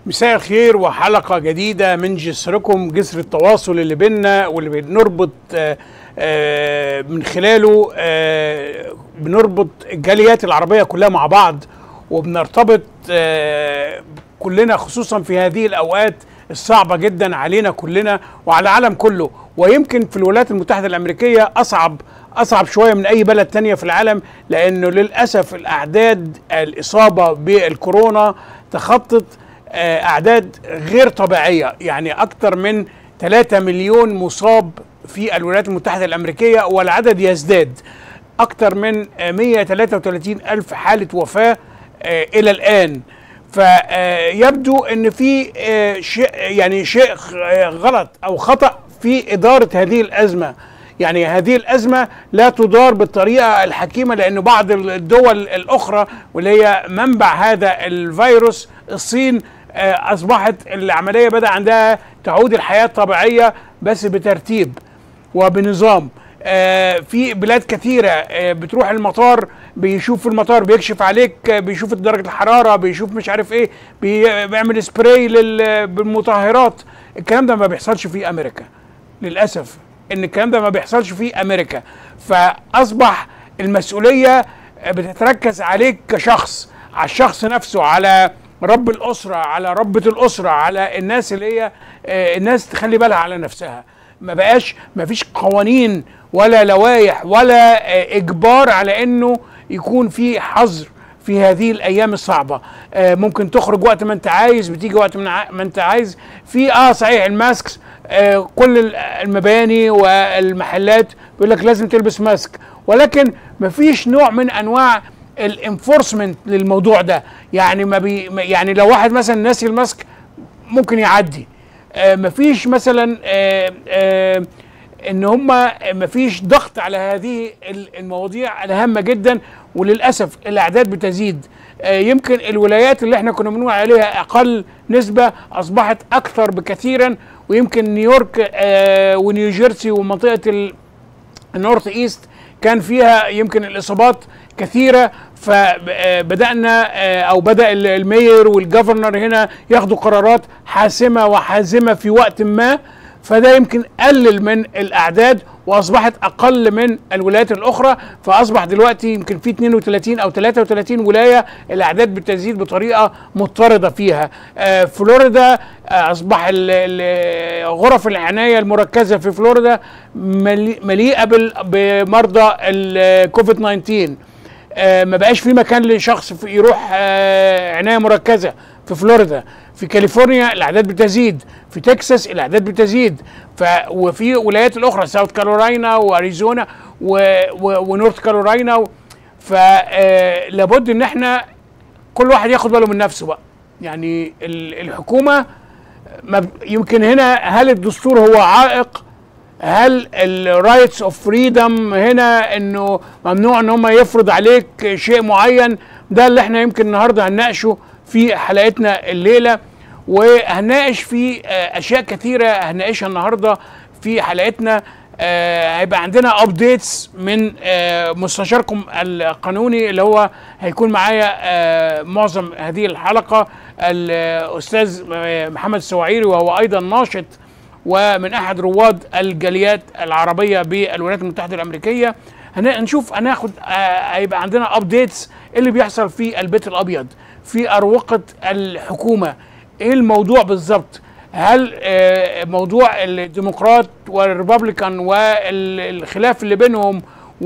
مساء الخير وحلقة جديدة من جسركم جسر التواصل اللي بينا واللي بنربط آه، آه، من خلاله آه، بنربط الجاليات العربية كلها مع بعض وبنرتبط آه، كلنا خصوصا في هذه الأوقات الصعبة جدا علينا كلنا وعلى العالم كله ويمكن في الولايات المتحدة الأمريكية أصعب أصعب شوية من أي بلد تانية في العالم لأنه للأسف الأعداد الإصابة بالكورونا تخطت آه، أعداد غير طبيعية يعني أكثر من 3 مليون مصاب في الولايات المتحدة الأمريكية والعدد يزداد أكثر من آه، 133 ألف حالة وفاة آه، إلى الآن فيبدو ان في آه، شيء يعني شيء آه، غلط او خطا في اداره هذه الازمه يعني هذه الازمه لا تدار بالطريقه الحكيمه لان بعض الدول الاخرى واللي هي منبع هذا الفيروس الصين آه، اصبحت العمليه بدا عندها تعود الحياه الطبيعيه بس بترتيب وبنظام آه، في بلاد كثيرة آه، بتروح المطار بيشوف في المطار بيكشف عليك آه، بيشوف درجة الحرارة بيشوف مش عارف ايه بي- بيعمل سبراي لل- بالمطهرات الكلام ده ما بيحصلش في امريكا للأسف ان الكلام ده ما بيحصلش في امريكا فاصبح المسؤولية آه، بتتركز عليك كشخص على الشخص نفسه على رب الأسرة على ربة الأسرة على الناس اللي هي آه، الناس تخلي بالها على نفسها ما بقاش ما فيش قوانين ولا لوائح ولا آه، اجبار على انه يكون في حظر في هذه الايام الصعبه آه، ممكن تخرج وقت ما انت عايز بتيجي وقت من ع- ما انت عايز في اه صحيح الماسكس آه، كل ال- المباني والمحلات بيقول لك لازم تلبس ماسك ولكن ما فيش نوع من انواع الانفورسمنت للموضوع ده يعني ما بي ما- يعني لو واحد مثلا ناسي الماسك ممكن يعدي آه، مفيش مثلا آه، آه، ان هم مفيش ضغط على هذه ال- المواضيع الهامه جدا وللاسف الاعداد بتزيد آه، يمكن الولايات اللي احنا كنا بنقول عليها اقل نسبه اصبحت اكثر بكثيرا ويمكن نيويورك آه، ونيوجيرسي ومنطقه ال- النورث ايست كان فيها يمكن الاصابات كثيره فبدانا او بدا ال- المير والجفرنر هنا ياخدوا قرارات حاسمه وحازمه في وقت ما فده يمكن قلل من الاعداد واصبحت اقل من الولايات الاخرى فاصبح دلوقتي يمكن في 32 او 33 ولايه الاعداد بتزيد بطريقه مضطرده فيها آه، فلوريدا آه، اصبح ال- ال- غرف العنايه المركزه في فلوريدا ملي- مليئه بال- بمرضى الكوفيد 19 آه، ما بقاش في مكان لشخص في يروح آه، عنايه مركزه في فلوريدا في كاليفورنيا الاعداد بتزيد في تكساس الاعداد بتزيد ف وفي ولايات الاخرى ساوث كارولاينا واريزونا و... و... ونورث كارولاينا و... فلابد ان احنا كل واحد ياخد باله من نفسه بقى يعني ال- الحكومه ما ب- يمكن هنا هل الدستور هو عائق هل الرايتس اوف فريدم هنا انه ممنوع ان هم يفرض عليك شيء معين ده اللي احنا يمكن النهارده هنناقشه في حلقتنا الليله وهنناقش في آه، اشياء كثيره هنناقشها النهارده في حلقتنا آه، هيبقى عندنا ابديتس من آه، مستشاركم القانوني اللي هو هيكون معايا آه، معظم هذه الحلقه الاستاذ آه، محمد السواعيري وهو ايضا ناشط ومن احد رواد الجاليات العربيه بالولايات المتحده الامريكيه هن- هنشوف هناخد آه، هيبقى عندنا ابديتس اللي بيحصل في البيت الابيض في اروقه الحكومه ايه الموضوع بالظبط هل آه، موضوع الديمقراط والريبابليكان والخلاف اللي بينهم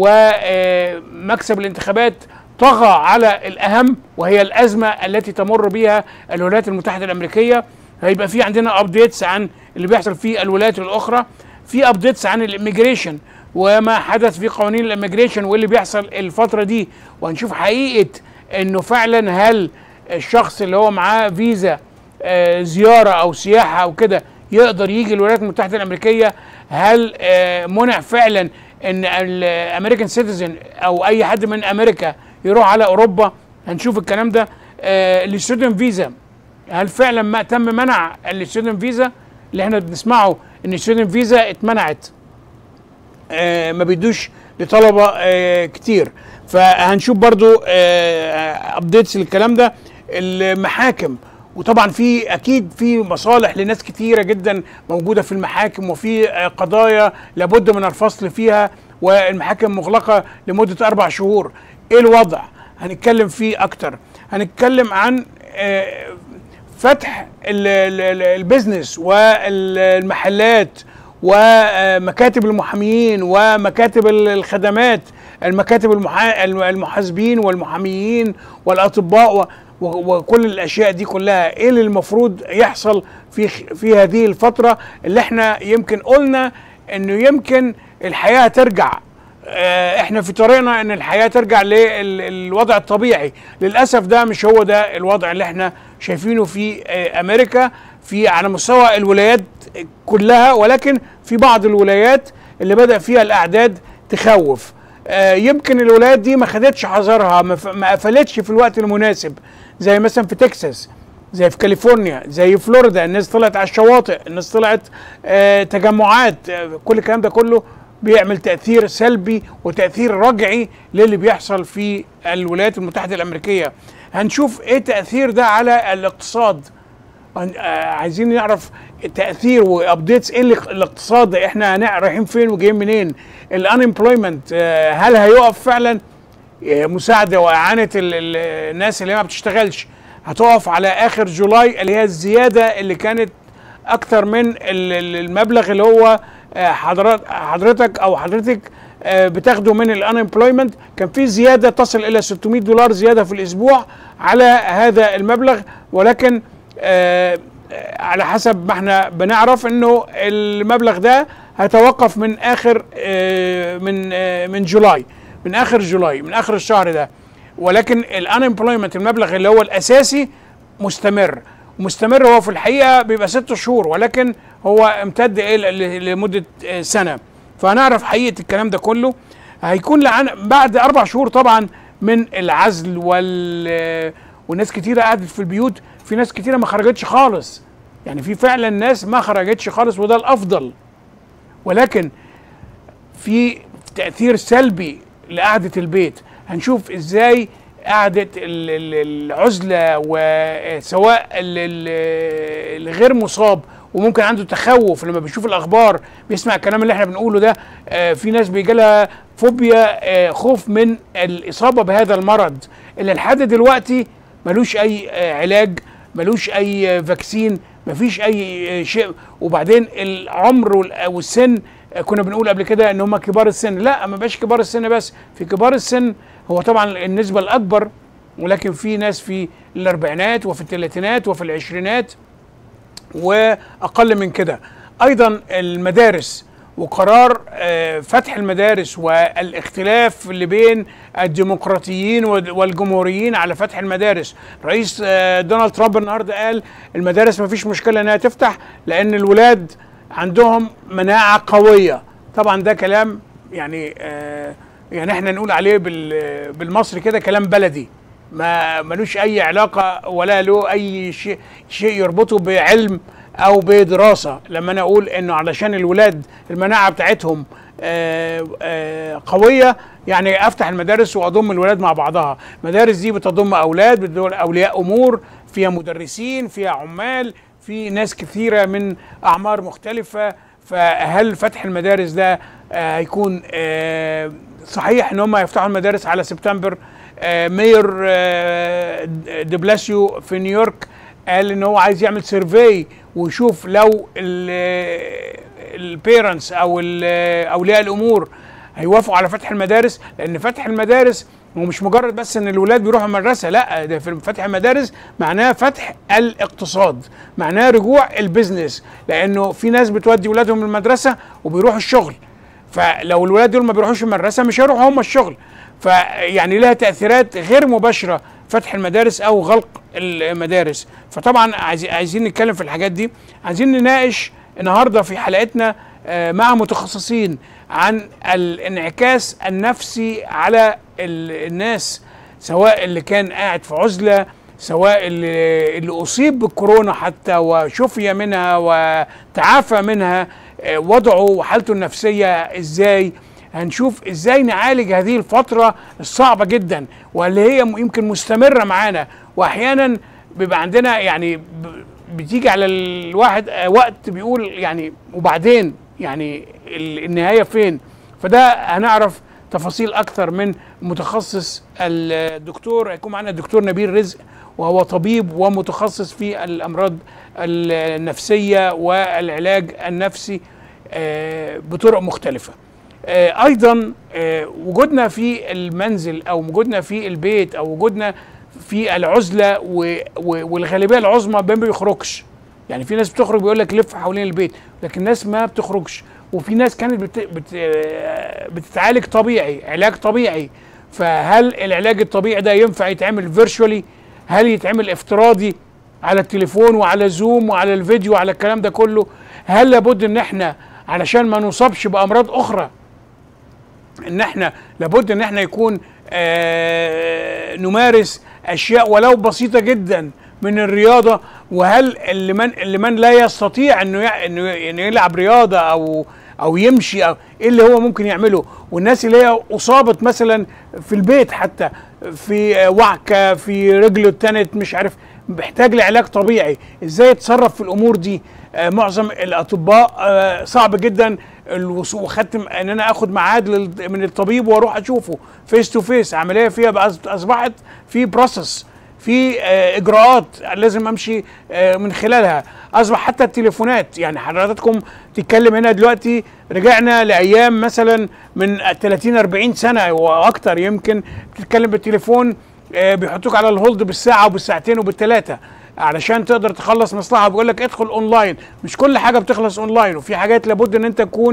ومكسب الانتخابات طغى على الاهم وهي الازمه التي تمر بها الولايات المتحده الامريكيه هيبقى في عندنا ابديتس عن اللي بيحصل في الولايات الاخرى في ابديتس عن الاميجريشن وما حدث في قوانين الاميجريشن واللي بيحصل الفتره دي وهنشوف حقيقه انه فعلا هل الشخص اللي هو معاه فيزا آه، زياره او سياحه او كده يقدر يجي الولايات المتحده الامريكيه هل آه، منع فعلا ان الامريكان سيتيزن او اي حد من امريكا يروح على اوروبا هنشوف الكلام ده الستودنت فيزا هل فعلا ما تم منع الستودنت فيزا اللي احنا بنسمعه ان الستودنت فيزا اتمنعت آه، ما بيدوش لطلبه آه، كتير فهنشوف برضو ابديتس للكلام ده المحاكم وطبعا في اكيد في مصالح لناس كتيره جدا موجوده في المحاكم وفي آه، قضايا لابد من الفصل فيها والمحاكم مغلقه لمده اربع شهور ايه الوضع هنتكلم فيه اكتر هنتكلم عن آه، فتح ال- ال- ال- البيزنس والمحلات ومكاتب المحاميين ومكاتب ال- الخدمات المكاتب المحا... الم- المحاسبين والمحاميين والاطباء و... و- وكل الاشياء دي كلها ايه اللي المفروض يحصل في خ- في هذه الفتره اللي احنا يمكن قلنا انه يمكن الحياه ترجع آه، احنا في طريقنا ان الحياه ترجع للوضع الطبيعي للاسف ده مش هو ده الوضع اللي احنا شايفينه في آه، امريكا في على مستوى الولايات كلها ولكن في بعض الولايات اللي بدا فيها الاعداد تخوف آه، يمكن الولايات دي ما خدتش حذرها ما ف- ما قفلتش في الوقت المناسب زي مثلا في تكساس زي في كاليفورنيا زي فلوريدا الناس طلعت على الشواطئ الناس طلعت آه، تجمعات آه، كل الكلام ده كله بيعمل تأثير سلبي وتأثير رجعي للي بيحصل في الولايات المتحدة الأمريكية هنشوف ايه تأثير ده على الاقتصاد هن- آه، عايزين نعرف تأثير وابديتس ايه الاق- الاقتصاد احنا هنع- رايحين فين وجايين منين الانemployment هل هيقف فعلا آه، مساعده واعانه ال- ال- الناس اللي ما بتشتغلش هتقف على اخر جولاي اللي هي الزياده اللي كانت اكتر من ال- ال- المبلغ اللي هو آه، حضرات حضرتك او حضرتك آه، بتاخده من الانemployment كان في زياده تصل الى 600 دولار زياده في الاسبوع على هذا المبلغ ولكن آه، آه، على حسب ما احنا بنعرف انه المبلغ ده هيتوقف من اخر آه، من آه، من جولاي من اخر جولاي من اخر الشهر ده ولكن الانemployment المبلغ اللي هو الاساسي مستمر مستمر هو في الحقيقه بيبقى ست شهور ولكن هو امتد الى ل- لمده آه، سنه فهنعرف حقيقه الكلام ده كله هيكون لعن بعد اربع شهور طبعا من العزل وال آه، والناس كتيره قعدت في البيوت في ناس كتيره ما خرجتش خالص يعني في فعلا ناس ما خرجتش خالص وده الافضل ولكن في تأثير سلبي لقعدة البيت هنشوف ازاي قعدة ال- ال- العزلة وسواء ال- ال- الغير مصاب وممكن عنده تخوف لما بيشوف الاخبار بيسمع الكلام اللي احنا بنقوله ده آه، في ناس بيجي لها فوبيا آه، خوف من الاصابه بهذا المرض اللي لحد دلوقتي ملوش اي آه، علاج ملوش اي آه، فاكسين مفيش اي آه، شيء وبعدين العمر وال- والسن آه، كنا بنقول قبل كده ان هم كبار السن لا ما بقاش كبار السن بس في كبار السن هو طبعا النسبه الاكبر ولكن في ناس في الاربعينات وفي الثلاثينات وفي العشرينات واقل من كده ايضا المدارس وقرار آه، فتح المدارس والاختلاف اللي بين الديمقراطيين وال- والجمهوريين على فتح المدارس رئيس آه، دونالد ترامب النهارده قال المدارس ما فيش مشكله انها تفتح لان الولاد عندهم مناعه قويه طبعا ده كلام يعني آه، يعني احنا نقول عليه بال- بالمصري كده كلام بلدي ما ملوش اي علاقه ولا له اي شيء شيء يربطه بعلم او بدراسه لما انا اقول انه علشان الولاد المناعه بتاعتهم آه، آه، قويه يعني افتح المدارس واضم الولاد مع بعضها المدارس دي بتضم اولاد بتضم اولياء امور فيها مدرسين فيها عمال في ناس كثيره من اعمار مختلفه فهل فتح المدارس ده آه، هيكون آه، صحيح ان هم يفتحوا المدارس على سبتمبر آه، مير آه، دي بلاسيو في نيويورك قال ان هو عايز يعمل سيرفي ويشوف لو البيرنتس او ال- اولياء الامور هيوافقوا على فتح المدارس لان فتح المدارس هو مش مجرد بس ان الولاد بيروحوا المدرسه لا ده في فتح المدارس معناه فتح الاقتصاد معناه رجوع البيزنس لانه في ناس بتودي ولادهم المدرسه وبيروحوا الشغل فلو الولاد دول ما بيروحوش المدرسه مش هيروحوا هم الشغل فيعني لها تاثيرات غير مباشره فتح المدارس او غلق المدارس فطبعا عايزين عايزين نتكلم في الحاجات دي عايزين نناقش النهارده في حلقتنا آه، مع متخصصين عن الانعكاس النفسي على ال- الناس سواء اللي كان قاعد في عزله سواء اللي, اللي اصيب بالكورونا حتى وشفي منها وتعافى منها آه، وضعه وحالته النفسيه ازاي هنشوف ازاي نعالج هذه الفتره الصعبه جدا واللي هي م- يمكن مستمره معانا واحيانا بيبقى عندنا يعني ب- بتيجي على الواحد آه، وقت بيقول يعني وبعدين يعني ال- النهايه فين فده هنعرف تفاصيل اكثر من متخصص الدكتور هيكون معنا الدكتور نبيل رزق وهو طبيب ومتخصص في الامراض النفسيه والعلاج النفسي آه، بطرق مختلفه آه، ايضا آه، وجودنا في المنزل او وجودنا في البيت او وجودنا في العزله و- و- والغالبيه العظمى ما بيخرجش يعني في ناس بتخرج بيقول لك لف حوالين البيت لكن ناس ما بتخرجش وفي ناس كانت بت بت آه، بتتعالج طبيعي علاج طبيعي فهل العلاج الطبيعي ده ينفع يتعمل فيرشوالي هل يتعمل افتراضي على التليفون وعلى زوم وعلى الفيديو وعلى الكلام ده كله هل لابد ان احنا علشان ما نصابش بامراض اخرى ان احنا لابد ان احنا يكون آه نمارس اشياء ولو بسيطه جدا من الرياضه وهل اللي من اللي من لا يستطيع انه يع- انه إنه يلعب رياضه او او يمشي او ايه اللي هو ممكن يعمله والناس اللي هي اصابت مثلا في البيت حتى في آه، وعكه في رجله اتنت مش عارف محتاج لعلاج طبيعي ازاي يتصرف في الامور دي آه معظم الاطباء آه صعب جدا الوصول وخدت م- ان انا اخد ميعاد لل- من الطبيب واروح اشوفه فيس تو فيس عمليه فيها بقى أص- اصبحت في بروسس في آه اجراءات لازم امشي آه من خلالها اصبح حتى التليفونات يعني حضراتكم تتكلم هنا دلوقتي رجعنا لايام مثلا من 30 40 سنه واكتر يمكن بتتكلم بالتليفون آه، بيحطوك على الهولد بالساعه وبالساعتين وبالثلاثه علشان تقدر تخلص مصلحه بيقول لك ادخل اونلاين مش كل حاجه بتخلص اونلاين وفي حاجات لابد ان انت تكون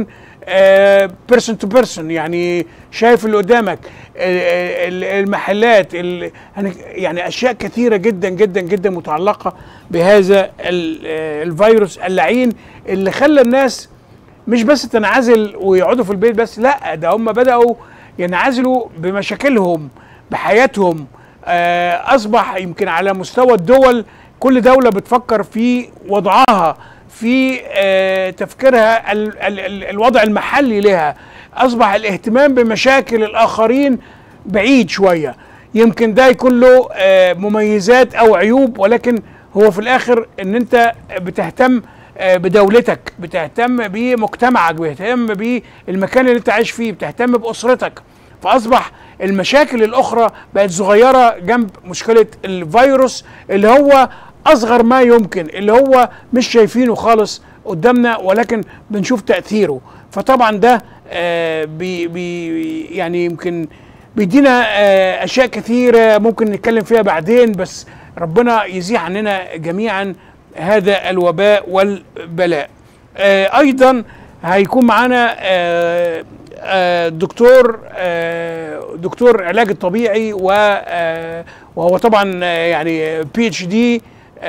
بيرسون تو بيرسون يعني شايف اللي قدامك آه، ال- المحلات ال- هن- يعني اشياء كثيره جدا جدا جدا متعلقه بهذا ال- آه، الفيروس اللعين اللي خلى الناس مش بس تنعزل ويقعدوا في البيت بس لا ده هم بدأوا ينعزلوا بمشاكلهم بحياتهم آه، أصبح يمكن على مستوى الدول كل دولة بتفكر في وضعها في آه، تفكيرها ال- ال- ال- الوضع المحلي لها أصبح الاهتمام بمشاكل الآخرين بعيد شوية يمكن ده يكون له آه، مميزات أو عيوب ولكن هو في الآخر إن أنت بتهتم آه، بدولتك بتهتم بمجتمعك بتهتم بالمكان اللي انت عايش فيه بتهتم باسرتك فاصبح المشاكل الاخرى بقت صغيره جنب مشكله الفيروس اللي هو اصغر ما يمكن اللي هو مش شايفينه خالص قدامنا ولكن بنشوف تاثيره فطبعا ده آه، بي بي يعني يمكن بيدينا آه، اشياء كثيره ممكن نتكلم فيها بعدين بس ربنا يزيح عننا جميعا هذا الوباء والبلاء آه، ايضا هيكون معانا آه، آه، دكتور آه، دكتور علاج الطبيعي و آه، وهو طبعا آه، يعني بي اتش دي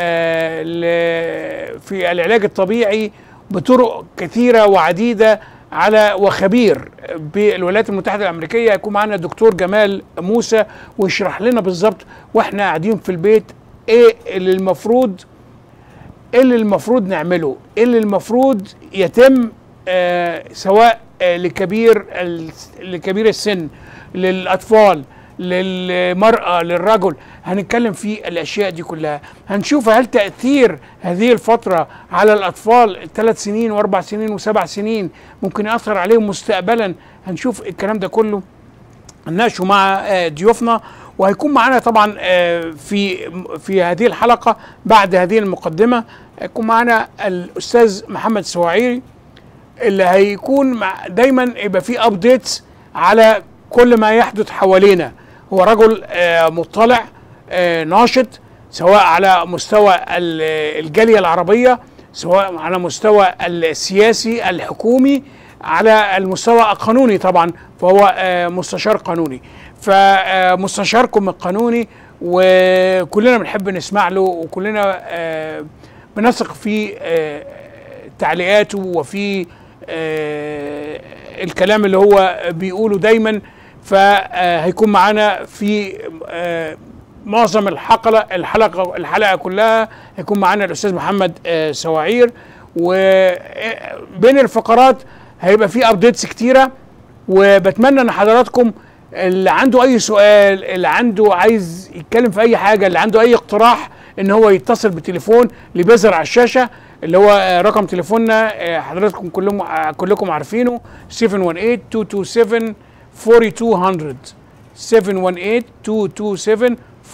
في العلاج الطبيعي بطرق كثيره وعديده على وخبير بالولايات المتحده الامريكيه هيكون معانا الدكتور جمال موسى ويشرح لنا بالظبط واحنا قاعدين في البيت ايه اللي المفروض ايه اللي المفروض نعمله ايه اللي المفروض يتم آه سواء آه لكبير ال- لكبير السن للاطفال للمرأة للرجل هنتكلم في الأشياء دي كلها هنشوف هل تأثير هذه الفترة على الأطفال ثلاث سنين وأربع سنين وسبع سنين ممكن يأثر عليهم مستقبلا هنشوف الكلام ده كله نناقشه مع آه، ضيوفنا وهيكون معانا طبعا آه، في في هذه الحلقه بعد هذه المقدمه هيكون معانا الاستاذ محمد سواعيري اللي هيكون مع دايما يبقى في ابديتس على كل ما يحدث حوالينا هو رجل آه، مطلع آه، ناشط سواء على مستوى ال- الجاليه العربيه سواء على مستوى السياسي الحكومي على المستوى القانوني طبعا فهو آه، مستشار قانوني فمستشاركم القانوني وكلنا بنحب نسمع له وكلنا آه، بنثق في آه، تعليقاته وفي آه، الكلام اللي هو بيقوله دايما فهيكون معانا في آه، معظم الحلقه الحلقه الحلقه كلها هيكون معانا الاستاذ محمد آه، سواعير وبين الفقرات هيبقى في ابديتس كتيره وبتمنى ان حضراتكم اللي عنده اي سؤال اللي عنده عايز يتكلم في اي حاجه اللي عنده اي اقتراح ان هو يتصل بالتليفون اللي بيظهر على الشاشه اللي هو آه، رقم تليفوننا آه، حضراتكم كلهم آه، كلكم عارفينه 718 227 4200 718 227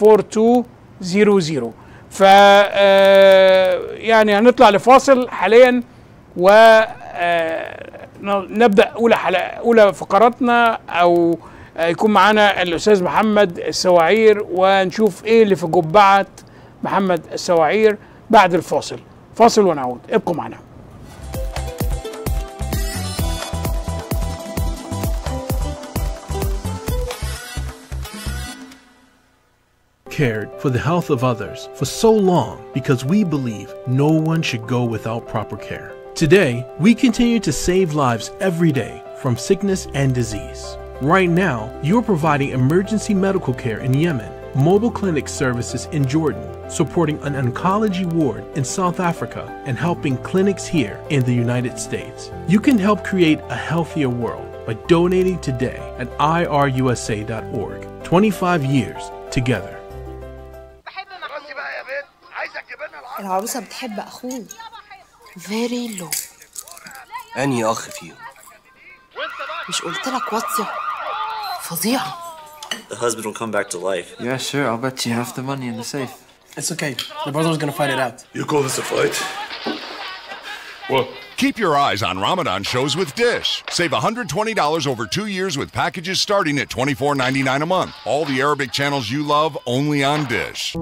4200 ف آه، يعني هنطلع لفاصل حاليا و آه، ن- نبدا اولى حلقه اولى فقراتنا او آه، يكون معانا الاستاذ محمد السواعير ونشوف ايه اللي في جبعه محمد السواعير بعد الفاصل فاصل ونعود ابقوا معنا cared for the health of others for so long because we believe no one should go without proper care. Today, we continue to save lives every day from sickness and disease. Right now, you're providing emergency medical care in Yemen, mobile clinic services in Jordan, supporting an oncology ward in South Africa, and helping clinics here in the United States. You can help create a healthier world by donating today at irusa.org. 25 years together. راسي بقى يا بنت عايزك تبان العرض العروسة بتحب أخوه فيري لو أنهي أخ فيهم؟ مش قلت لك واطية فظيعة The husband will come back to life. Yeah, sure. I'll bet you half the money in the safe. It's okay. The brother's gonna fight it out. You call this a fight? What? Keep your eyes on Ramadan shows with Dish. Save $120 over two years with packages starting at $24.99 a month. All the Arabic channels you love only on Dish.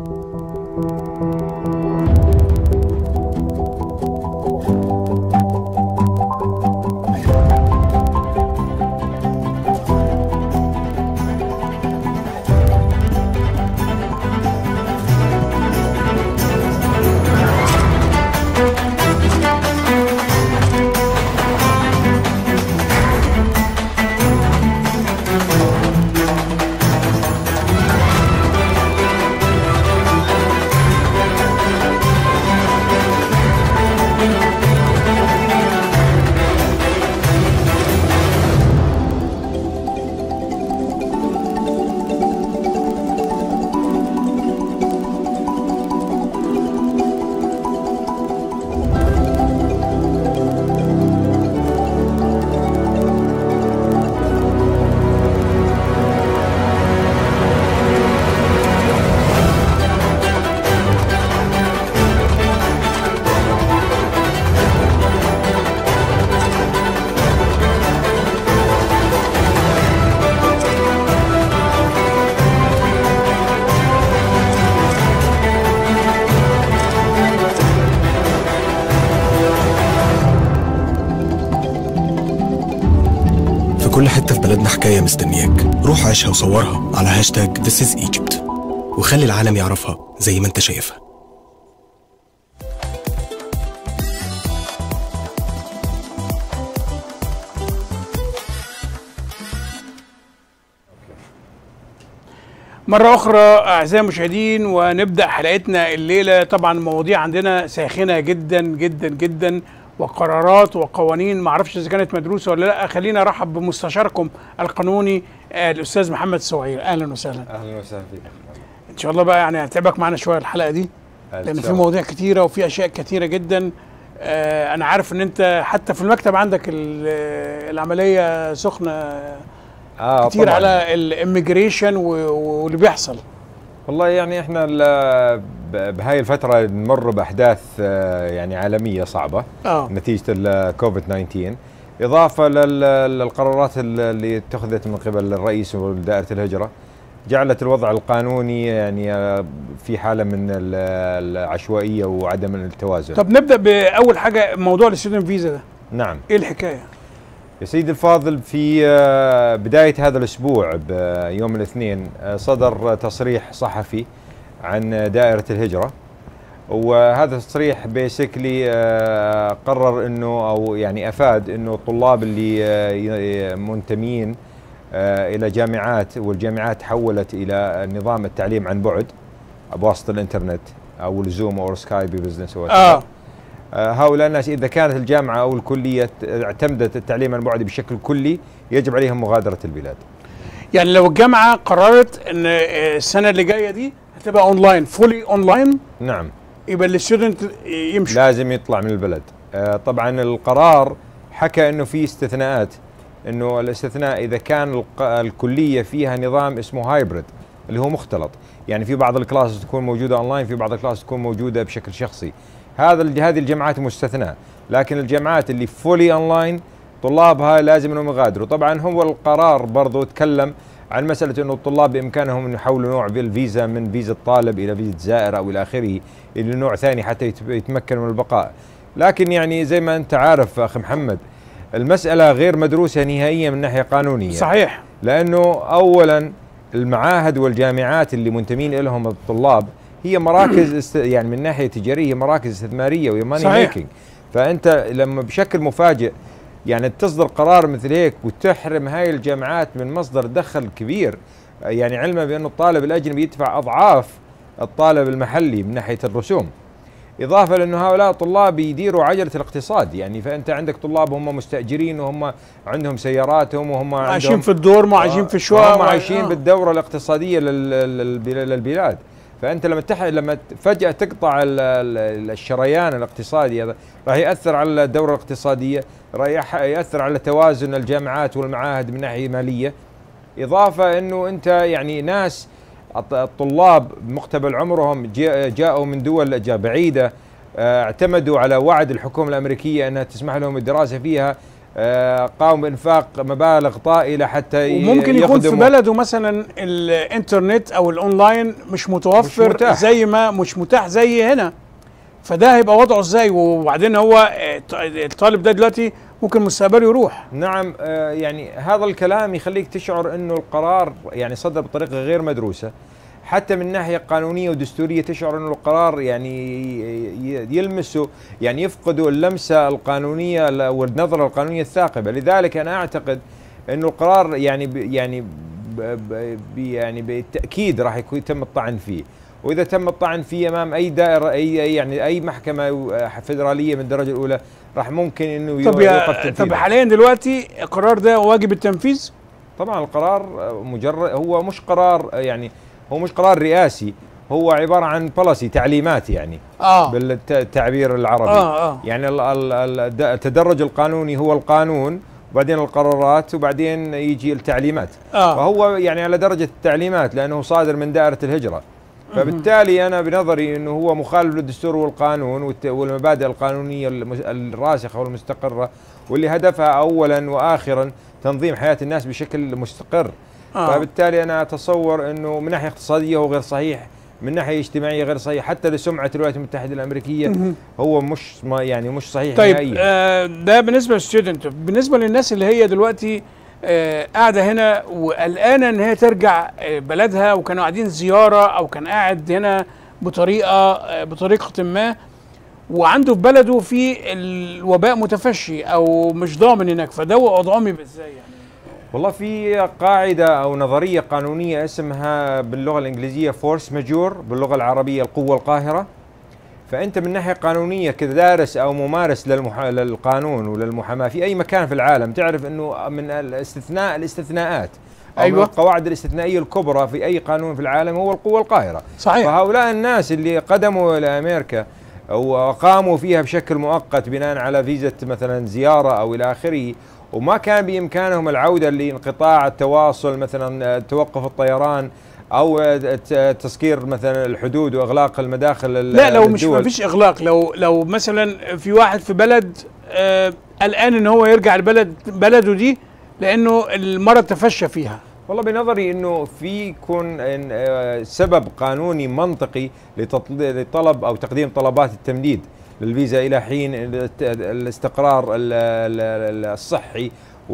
في كل حتة في بلدنا حكاية مستنياك روح عيشها وصورها على هاشتاج This is Egypt وخلي العالم يعرفها زي ما انت شايفها مرة أخرى أعزائي المشاهدين ونبدأ حلقتنا الليلة طبعا المواضيع عندنا ساخنة جدا جدا جدا وقرارات وقوانين معرفش إذا كانت مدروسة ولا لا خلينا أرحب بمستشاركم القانوني آه، الأستاذ محمد السوعير أهلا وسهلا اهلا وسهلا فيك إن شاء الله بقى يعني هتعبك معانا شوية الحلقة دي لأن في مواضيع كتيرة وفي أشياء كتيرة جدا آه، أنا عارف إن أنت حتى في المكتب عندك ال- العملية سخنة اه كتير طبعاً. على الاميجريشن واللي بيحصل والله يعني احنا ال- ب- بهاي الفتره نمر باحداث آه، يعني عالميه صعبه اه نتيجه الكوفيد 19 اضافه لل- للقرارات ال- اللي اتخذت من قبل الرئيس ودائره الهجره جعلت الوضع القانوني يعني آه، في حاله من ال- العشوائيه وعدم التوازن طب نبدا باول حاجه موضوع الستودنت فيزا ده نعم ايه الحكايه يا سيدي الفاضل في آه، بداية هذا الأسبوع بيوم الاثنين آه، صدر تصريح صحفي عن دائرة الهجرة وهذا التصريح بيسكلي قرر انه او يعني افاد انه الطلاب اللي آه، ي- منتمين آه، الى جامعات والجامعات تحولت الى نظام التعليم عن بعد بواسطه الانترنت او الزوم او سكايب بزنس اه آه، هؤلاء الناس اذا كانت الجامعه او الكليه اعتمدت التعليم عن بعد بشكل كلي يجب عليهم مغادره البلاد. يعني لو الجامعه قررت ان آه، السنه اللي جايه دي هتبقى اونلاين فولي اونلاين نعم يبقى الستودنت يمشي لازم يطلع من البلد آه، طبعا القرار حكى انه في استثناءات انه الاستثناء اذا كان الق- الكليه فيها نظام اسمه هايبرد اللي هو مختلط يعني في بعض الكلاس تكون موجوده اونلاين في بعض الكلاس تكون موجوده بشكل شخصي هذا ال- هذه الجامعات مستثنى لكن الجامعات اللي فولي اونلاين طلابها لازم انهم يغادروا طبعا هو القرار برضو تكلم عن مساله انه الطلاب بامكانهم ان يحولوا نوع بالفيزا من فيزا الطالب الى فيزا زائر او الى اخره الى نوع ثاني حتى يت- يتمكنوا من البقاء لكن يعني زي ما انت عارف اخي محمد المساله غير مدروسه نهائيا من ناحيه قانونيه صحيح لانه اولا المعاهد والجامعات اللي منتمين لهم الطلاب هي مراكز است يعني من ناحيه تجاريه مراكز استثماريه وهي ماني صحيح. ميكينج فانت لما بشكل مفاجئ يعني تصدر قرار مثل هيك وتحرم هاي الجامعات من مصدر دخل كبير يعني علما بانه الطالب الاجنبي يدفع اضعاف الطالب المحلي من ناحيه الرسوم اضافه لانه هؤلاء الطلاب يديروا عجله الاقتصاد يعني فانت عندك طلاب هم مستاجرين وهم عندهم سياراتهم وهم عايشين عندهم في الدور ما عايشين في الشقق هم وع- عايشين آه. بالدوره الاقتصاديه لل- لل- للبلاد فانت لما تح... لما ت- فجاه تقطع ال- ال- الشريان الاقتصادي هذا راح ياثر على الدوره الاقتصاديه راح يح- ياثر على توازن الجامعات والمعاهد من ناحيه ماليه اضافه انه انت يعني ناس الط- الطلاب مقتبل عمرهم جا- جاءوا من دول جا- بعيده آه، اعتمدوا على وعد الحكومه الامريكيه انها تسمح لهم الدراسه فيها آه، قاموا بانفاق مبالغ طائله حتى ي- وممكن يكون في يخدموا- بلده مثلا الانترنت او الاونلاين مش متوفر مش متاح. زي ما مش متاح زي هنا فده هيبقى وضعه ازاي وبعدين هو آه، ط- الطالب ده دلوقتي ممكن مستقبله يروح نعم آه، يعني هذا الكلام يخليك تشعر انه القرار يعني صدر بطريقه غير مدروسه حتى من ناحيه قانونيه ودستوريه تشعر انه القرار يعني ي- ي- يلمسوا يعني يفقدوا اللمسه القانونيه ل- والنظره القانونيه الثاقبه لذلك انا اعتقد انه القرار يعني ب يعني ب ب ب يعني بالتاكيد راح يكون يتم الطعن فيه واذا تم الطعن فيه امام اي دائره اي أي يعني اي محكمه فدراليه من الدرجه الاولى راح ممكن انه طب يوقف يا طب تنفيذه. حاليا دلوقتي القرار ده واجب التنفيذ طبعا القرار مجرد هو مش قرار يعني هو مش قرار رئاسي هو عباره عن بوليسي تعليمات يعني اه بالتعبير العربي اه اه يعني ال- ال- ال- الد- التدرج القانوني هو القانون وبعدين القرارات وبعدين يجي التعليمات اه فهو يعني على درجه التعليمات لانه صادر من دائره الهجره فبالتالي انا بنظري انه هو مخالف للدستور والقانون والت- والمبادئ القانونيه المس- الراسخه والمستقره واللي هدفها اولا واخرا تنظيم حياه الناس بشكل مستقر آه. فبالتالي انا اتصور انه من ناحيه اقتصاديه هو غير صحيح من ناحيه اجتماعيه غير صحيح حتى لسمعه الولايات المتحده الامريكيه مهم. هو مش ما يعني مش صحيح طيب نهائيا آه ده بالنسبه للستودنت بالنسبه للناس اللي هي دلوقتي آه قاعده هنا وقلقانه ان هي ترجع آه بلدها وكانوا قاعدين زياره او كان قاعد هنا بطريقه آه بطريقه ما وعنده في بلده في الوباء متفشي او مش ضامن هناك فده وضعهم يبقى ازاي يعني والله في قاعدة أو نظرية قانونية اسمها باللغة الإنجليزية فورس ماجور باللغة العربية القوة القاهرة فأنت من ناحية قانونية كدارس أو ممارس للمح... للقانون وللمحاماة في أي مكان في العالم تعرف أنه من الاستثناء الاستثناءات أو أيوة. من القواعد الاستثنائية الكبرى في أي قانون في العالم هو القوة القاهرة صحيح فهؤلاء الناس اللي قدموا إلى أمريكا وقاموا فيها بشكل مؤقت بناء على فيزا مثلا زيارة أو إلى آخره وما كان بإمكانهم العودة لانقطاع التواصل مثلا توقف الطيران أو ت- تسكير مثلا الحدود وإغلاق المداخل ال- لا لو مش للدول. ما فيش اغلاق لو لو مثلا في واحد في بلد آه قلقان ان هو يرجع البلد بلده دي لانه المرض تفشى فيها والله بنظري انه في يكون إن آه، سبب قانوني منطقي لتطل- لطلب او تقديم طلبات التمديد للفيزا الى حين الت- الاستقرار ال- ال- ال- الصحي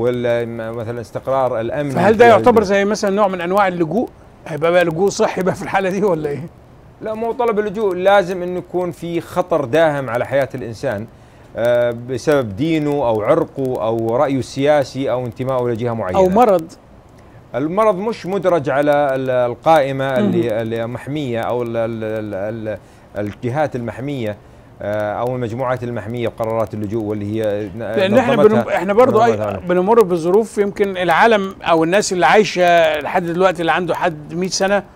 ومثلا استقرار الامن فهل ده يعتبر زي مثلا نوع من انواع اللجوء هيبقى بقى لجوء صحي بقى في الحاله دي ولا ايه لا مو طلب اللجوء لازم انه يكون في خطر داهم على حياه الانسان آه، بسبب دينه او عرقه او رايه السياسي او انتمائه لجهه معينه او مرض المرض مش مدرج على ال- القائمة اللي, اللي محمية أو ال ال ال ال الجهات المحمية آه، أو المجموعات المحمية بقرارات اللجوء واللي هي لان احنا نظمتها- بنم... احنا برضو نظمتها. أي... بنمر بظروف يمكن العالم او الناس اللي عايشه لحد دلوقتي اللي عنده حد 100 سنه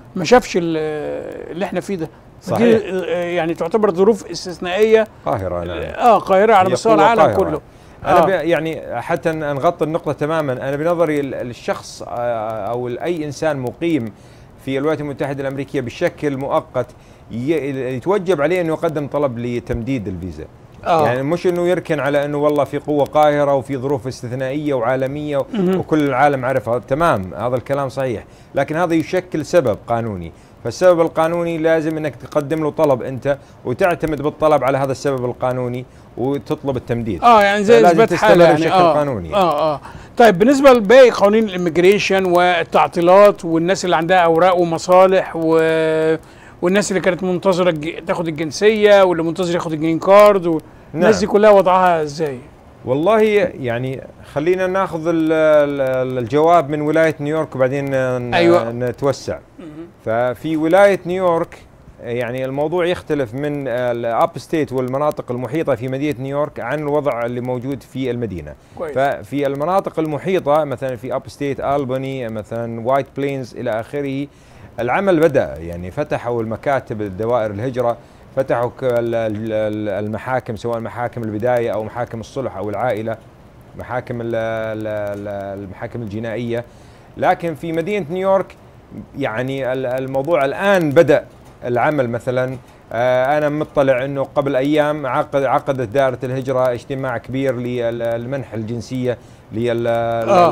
ما شافش ال- اللي احنا فيه ده صحيح. دي آه، يعني تعتبر ظروف استثنائيه قاهره نعم اه قاهره على هي مستوى قوة العالم قاهرة. كله انا آه. ب- يعني حتى ن- نغطي النقطه تماما انا بنظري ال- الشخص آه، او ال- اي انسان مقيم في الولايات المتحده الامريكيه بشكل مؤقت ي- يتوجب عليه انه يقدم طلب لتمديد الفيزا آه. يعني مش انه يركن على انه والله في قوه قاهره وفي ظروف استثنائيه وعالميه مهم. وكل العالم عرفها تمام هذا الكلام صحيح لكن هذا يشكل سبب قانوني فالسبب القانوني لازم انك تقدم له طلب انت وتعتمد بالطلب على هذا السبب القانوني وتطلب التمديد اه يعني زي فلازم اثبات تستمر حاله يعني بشكل اه قانوني اه اه طيب بالنسبه لباقي قوانين الاميجريشن والتعطيلات والناس اللي عندها اوراق ومصالح و والناس اللي كانت منتظره الج- تاخد الجنسيه واللي منتظر ياخد الجرين كارد والناس نعم. دي كلها وضعها ازاي؟ والله يعني خلينا ناخذ ال- ال- الجواب من ولايه نيويورك وبعدين ن- أيوة. نتوسع ففي ولايه نيويورك يعني الموضوع يختلف من الاب ستيت والمناطق المحيطه في مدينه نيويورك عن الوضع اللي موجود في المدينه كويس. ففي المناطق المحيطه مثلا في اب ستيت الباني مثلا وايت بلينز الى اخره العمل بدا يعني فتحوا المكاتب الدوائر الهجره فتحوا ك- ال- ال- المحاكم سواء محاكم البدايه او محاكم الصلح او العائله محاكم ال- ال- ال- المحاكم الجنائيه لكن في مدينه نيويورك يعني ال- الموضوع الان بدا العمل مثلا آه، انا مطلع انه قبل ايام عقد عقدت دائره الهجره اجتماع كبير للمنح الجنسيه آه.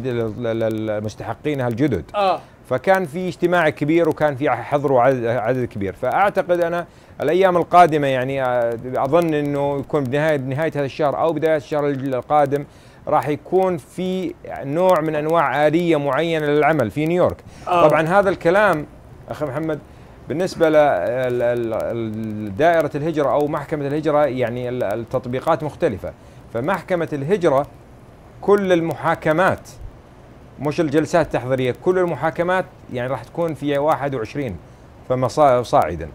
للمستحقينها الجدد اه فكان في اجتماع كبير وكان في حضره عدد, عدد كبير فاعتقد انا الايام القادمه يعني آه، اظن انه يكون بنهايه بنهايه هذا الشهر او بدايه الشهر القادم راح يكون في نوع من انواع اليه معينه للعمل في نيويورك آه. طبعا هذا الكلام اخي محمد بالنسبه لدائره الهجره او محكمه الهجره يعني ال- التطبيقات مختلفه فمحكمه الهجره كل المحاكمات مش الجلسات التحضيريه كل المحاكمات يعني راح تكون في 21 فما صا- صاعدا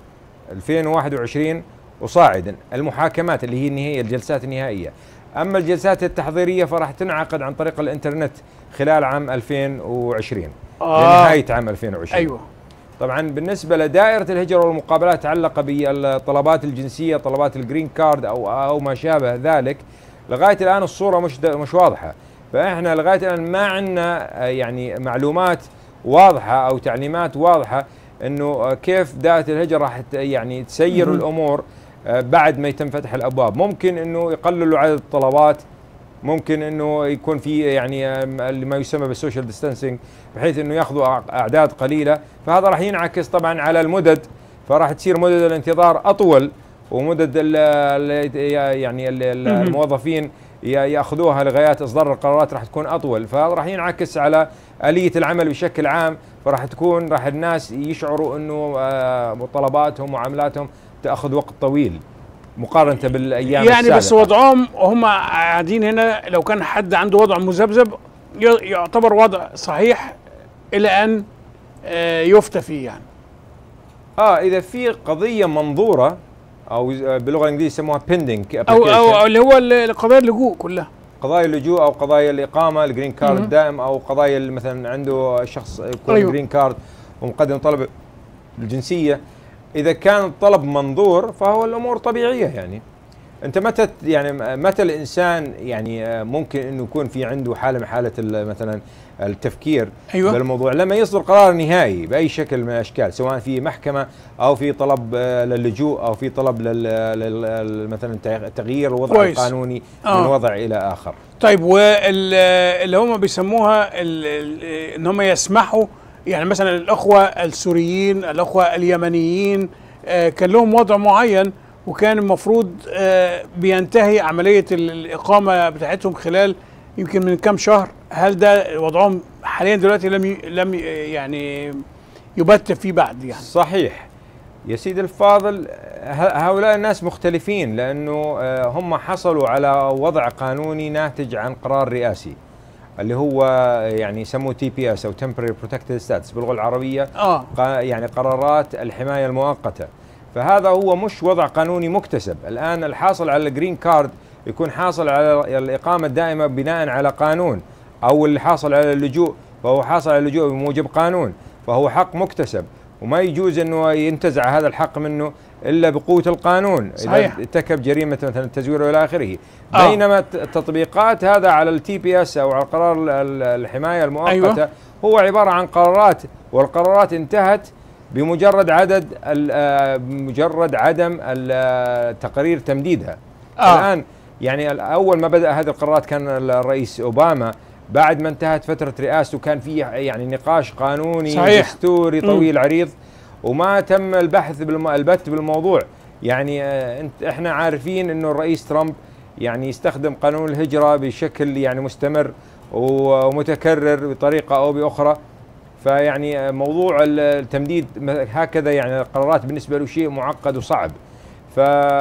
2021 وصاعدا المحاكمات اللي هي النهائيه الجلسات النهائيه اما الجلسات التحضيريه فراح تنعقد عن طريق الانترنت خلال عام 2020 آه. لنهايه عام 2020 ايوه طبعا بالنسبه لدائره الهجره والمقابلات تتعلق بالطلبات الجنسيه طلبات الجرين كارد او او ما شابه ذلك لغايه الان الصوره مش د- مش واضحه فاحنا لغايه الان ما عندنا آه، يعني معلومات واضحه او تعليمات واضحه انه آه، كيف دائره الهجره راح ت- يعني تسير مهم. الامور آه، بعد ما يتم فتح الابواب ممكن انه يقللوا عدد الطلبات ممكن انه يكون في يعني آم، اللي ما يسمى بالسوشيال ديستانسينج بحيث انه ياخذوا أع- اعداد قليله فهذا راح ينعكس طبعا على المدد فراح تصير مدد الانتظار اطول ومدد ال ال يعني ال- ال- مهم. الموظفين ي- ياخذوها لغايه اصدار القرارات راح تكون اطول فهذا راح ينعكس على اليه العمل بشكل عام فراح تكون راح الناس يشعروا انه آه، طلباتهم ومعاملاتهم تاخذ وقت طويل مقارنه بالايام يعني بس السابقة. وضعهم هم قاعدين هنا لو كان حد عنده وضع مذبذب ي- يعتبر وضع صحيح الى ان آه، يفتى فيه يعني اه اذا في قضيه منظوره او باللغه الانجليزيه يسموها بيندنج او او أو اللي هو ال- قضايا اللجوء كلها قضايا اللجوء او قضايا الاقامه الجرين كارد مهم. الدائم او قضايا اللي مثلا عنده شخص يكون أيوة. أيوه. جرين كارد ومقدم طلب الجنسيه اذا كان الطلب منظور فهو الامور طبيعيه يعني انت متى ت- يعني متى الانسان يعني آه، ممكن انه يكون في عنده حاله من حاله ال- مثلا التفكير أيوة. بالموضوع لما يصدر قرار نهائي باي شكل من الاشكال سواء في محكمه او في طلب آه، للجوء او في طلب لل لل- مثلا تغ- تغيير الوضع كويس. القانوني آه. من وضع الى اخر طيب واللي هم بيسموها ال- ال- ان هم يسمحوا يعني مثلا الاخوه السوريين الاخوه اليمنيين آه، كان لهم وضع معين وكان المفروض آه، بينتهي عمليه ال- الاقامه بتاعتهم خلال يمكن من كام شهر هل ده وضعهم حاليا دلوقتي لم ي- لم ي- يعني يبت فيه بعد يعني صحيح يا سيدي الفاضل ه- هؤلاء الناس مختلفين لانه آه، هم حصلوا على وضع قانوني ناتج عن قرار رئاسي اللي هو يعني يسموه تي بي اس او temporary protected status باللغه العربيه اه قا- يعني قرارات الحمايه المؤقته فهذا هو مش وضع قانوني مكتسب الان الحاصل على الجرين كارد يكون حاصل على الاقامه الدائمه بناء على قانون او اللي حاصل على اللجوء فهو حاصل على اللجوء بموجب قانون فهو حق مكتسب وما يجوز انه ينتزع هذا الحق منه الا بقوه القانون صحيح. اذا ارتكب جريمه مثلا التزوير والى اخره آه. بينما الت- التطبيقات هذا على التي بي اس او على قرار ال- ال- الحمايه المؤقته أيوة. هو عباره عن قرارات والقرارات انتهت بمجرد عدد ال- آه، بمجرد عدم ال- آه، تقرير تمديدها آه. الان يعني ال- اول ما بدا هذه القرارات كان الرئيس اوباما بعد ما انتهت فتره رئاسته كان في يعني نقاش قانوني صحيح. دستوري مم. طويل عريض وما تم البحث بالم... البت بالموضوع يعني آه، انت احنا عارفين انه الرئيس ترامب يعني يستخدم قانون الهجره بشكل يعني مستمر و- ومتكرر بطريقه او باخرى فيعني آه، موضوع ال- التمديد م- هكذا يعني القرارات بالنسبه له شيء معقد وصعب ف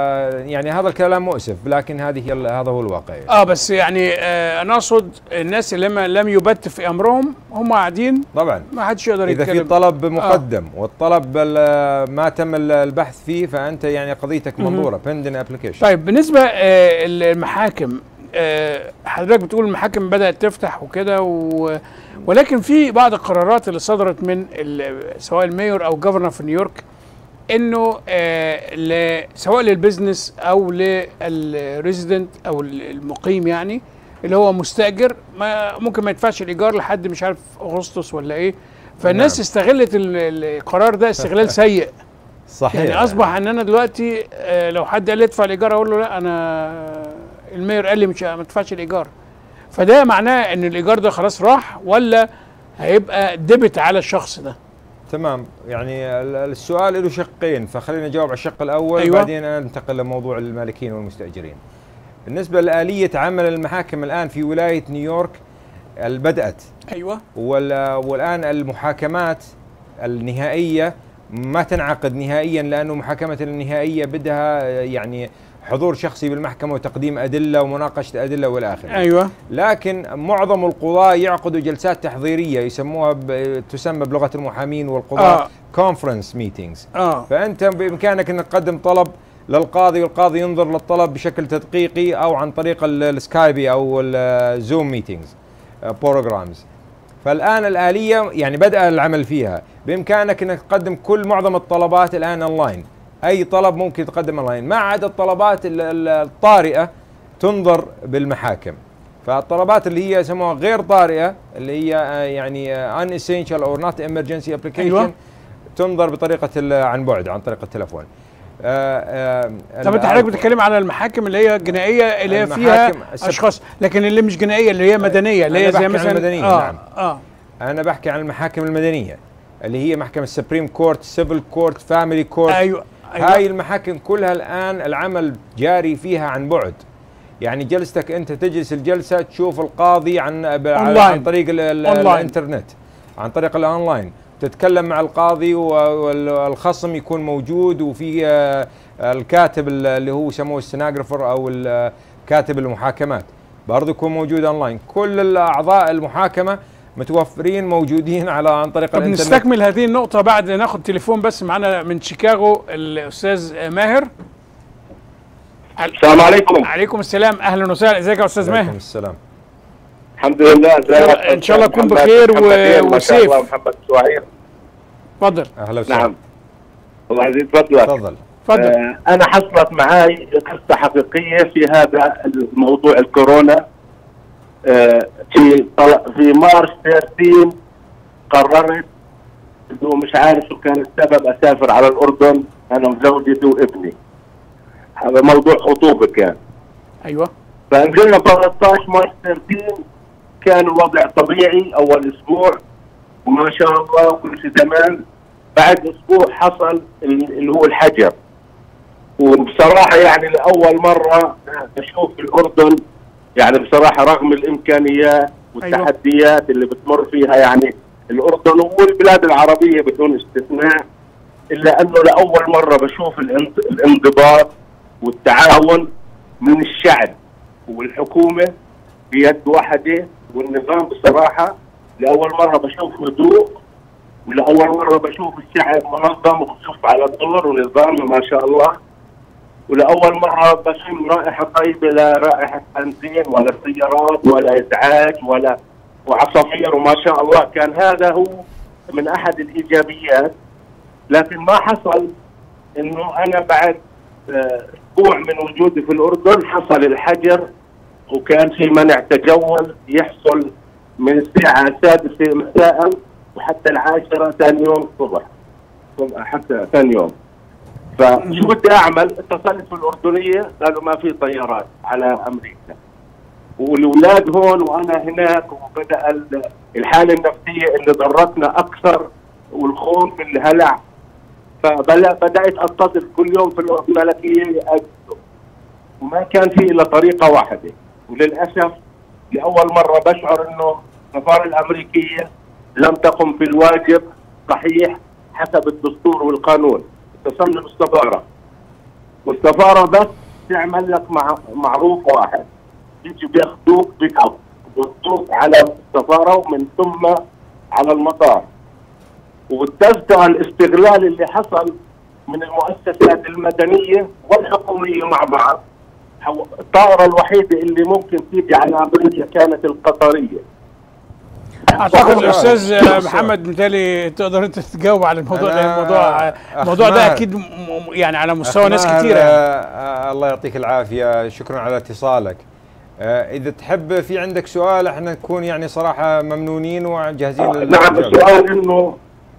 يعني هذا الكلام مؤسف لكن هذه هي ال- هذا هو الواقع يعني. اه بس يعني آه انا اقصد الناس اللي لما لم يبت في امرهم هم قاعدين طبعا ما حدش يقدر اذا يتكلم في طلب مقدم والطلب ال- ما تم ال- البحث فيه فانت يعني قضيتك مهم. منظوره بندن ابلكيشن طيب بالنسبه آه المحاكم آه حضرتك بتقول المحاكم بدات تفتح وكده و... ولكن في بعض القرارات اللي صدرت من ال- سواء الميور او جفرنر في نيويورك انه آه ل- سواء للبزنس او للريزيدنت او المقيم يعني اللي هو مستاجر ما ممكن ما يدفعش الايجار لحد مش عارف اغسطس ولا ايه فالناس نعم. استغلت ال- القرار ده استغلال سيء صحيح يعني اصبح ان انا دلوقتي آه، لو حد قال لي ادفع الايجار اقول له لا انا المير قال لي مش ما تدفعش الايجار فده معناه ان الايجار ده خلاص راح ولا هيبقى ديبت على الشخص ده تمام يعني ال- السؤال له شقين فخلينا نجاوب على الشق الاول أيوة. بعدين انتقل لموضوع المالكين والمستاجرين بالنسبه لآلية عمل المحاكم الآن في ولاية نيويورك ال- بدأت ايوه وال- والآن المحاكمات النهائية ما تنعقد نهائيا لأنه محاكمة النهائية بدها يعني حضور شخصي بالمحكمة وتقديم أدلة ومناقشة أدلة والى آخره ايوه لكن معظم القضاة يعقدوا جلسات تحضيرية يسموها ب... تسمى بلغة المحامين والقضاة آه. كونفرنس ميتينجز اه فأنت بإمكانك أنك تقدم طلب للقاضي والقاضي ينظر للطلب بشكل تدقيقي أو عن طريق ال- السكايبي أو الزوم ميتينجز بروجرامز فالآن الآلية يعني بدأ العمل فيها بإمكانك أنك تقدم كل معظم الطلبات الآن أونلاين أي طلب ممكن تقدم أونلاين ما عدا الطلبات ال- ال- الطارئة تنظر بالمحاكم فالطلبات اللي هي يسموها غير طارئة اللي هي آه، يعني ان essential or not emergency application أيوة. تنظر بطريقة ال- عن بعد عن طريق التلفون آه، آه، طب انت ال- حضرتك بتتكلم على المحاكم اللي هي جنائيه اللي هي فيها المحاكم السب- اشخاص لكن اللي مش جنائيه اللي هي مدنيه اللي أنا هي زي بحكي عن مثلا المدنية، اه نعم. اه انا بحكي عن المحاكم المدنيه اللي هي محكمه السبريم كورت سيفل كورت فاميلي كورت ايوه ايوه هاي المحاكم كلها الان العمل جاري فيها عن بعد يعني جلستك انت تجلس الجلسه تشوف القاضي عن ب- عن أونلاين. طريق ال- ال- أونلاين. الانترنت عن طريق الاونلاين تتكلم مع القاضي و- والخصم يكون موجود وفي آه، الكاتب ال- اللي هو يسموه السناجرافر او ال- كاتب المحاكمات برضه يكون موجود اونلاين كل الاعضاء المحاكمه متوفرين موجودين على عن طريق طب الانترنت نستكمل هذه النقطة بعد ناخد تليفون بس معانا من شيكاغو الأستاذ ماهر السلام عليكم عليكم السلام أهلا وسهلا ازيك يا أستاذ عليكم ماهر السلام الحمد لله ازيك إن شاء الله تكون محمد- بخير محمد و- خير، ما شاء وسيف. الله محمد سواعير اتفضل اهلا وسهلا نعم الله يزيد فضلك تفضل اتفضل آه انا حصلت معي قصه حقيقيه في هذا الموضوع الكورونا آه في طل- في مارس 13 قررت انه مش عارف شو كان السبب اسافر على الاردن انا وزوجتي وابني هذا موضوع خطوبه كان أيوه فنزلنا 13 مارس 13 كان الوضع طبيعي اول اسبوع وما شاء الله كل شيء تمام بعد اسبوع حصل ال- اللي هو الحجر وبصراحه يعني لاول مره اشوف الاردن يعني بصراحه رغم الامكانيات والتحديات اللي بتمر فيها يعني الاردن والبلاد العربيه بدون استثناء الا انه لاول مره بشوف الانض- الانضباط والتعاون من الشعب والحكومه بيد واحده والنظام بصراحه لاول مره بشوف هدوء ولاول مره بشوف الشعب منظم وبشوف على دور ونظام ما شاء الله ولاول مره بشم رائحه طيبه لا رائحه بنزين ولا سيارات ولا ازعاج ولا وعصافير وما شاء الله كان هذا هو من احد الايجابيات لكن ما حصل انه انا بعد آه، اسبوع من وجودي في الاردن حصل الحجر وكان في منع تجول يحصل من الساعه السادسه مساء وحتى العاشره ثاني يوم الصبح حتى ثاني يوم فشو بدي اعمل؟ اتصلت في الاردنيه قالوا ما في طيارات على امريكا والاولاد هون وانا هناك وبدا ال- الحاله النفسيه اللي ضرتنا اكثر والخوف الهلع فبدات اتصل كل يوم في الاردن الملكيه لاجله وما كان في الا طريقه واحده وللاسف لاول مره بشعر انه السفاره الامريكيه لم تقم في الواجب صحيح حسب الدستور والقانون اتصلنا بالسفاره والسفاره بس تعمل لك مع معروف واحد يجي بياخذوك بيك اب بياخذوك على السفاره ومن ثم على المطار والتذكره الاستغلال اللي حصل من المؤسسات المدنيه والحكوميه مع بعض حو- الطائره الوحيده اللي ممكن تيجي على امريكا كانت القطريه اعتقد الاستاذ محمد متهيألي تقدر انت تجاوب على الموضوع ده أنا الموضوع الموضوع ده أخمار. اكيد م- م- يعني على مستوى ناس أخمار، كتيره آه، يعني. آه، الله يعطيك العافيه شكرا على اتصالك آه، اذا تحب في عندك سؤال احنا نكون يعني صراحه ممنونين وجاهزين نعم للإجابة. السؤال انه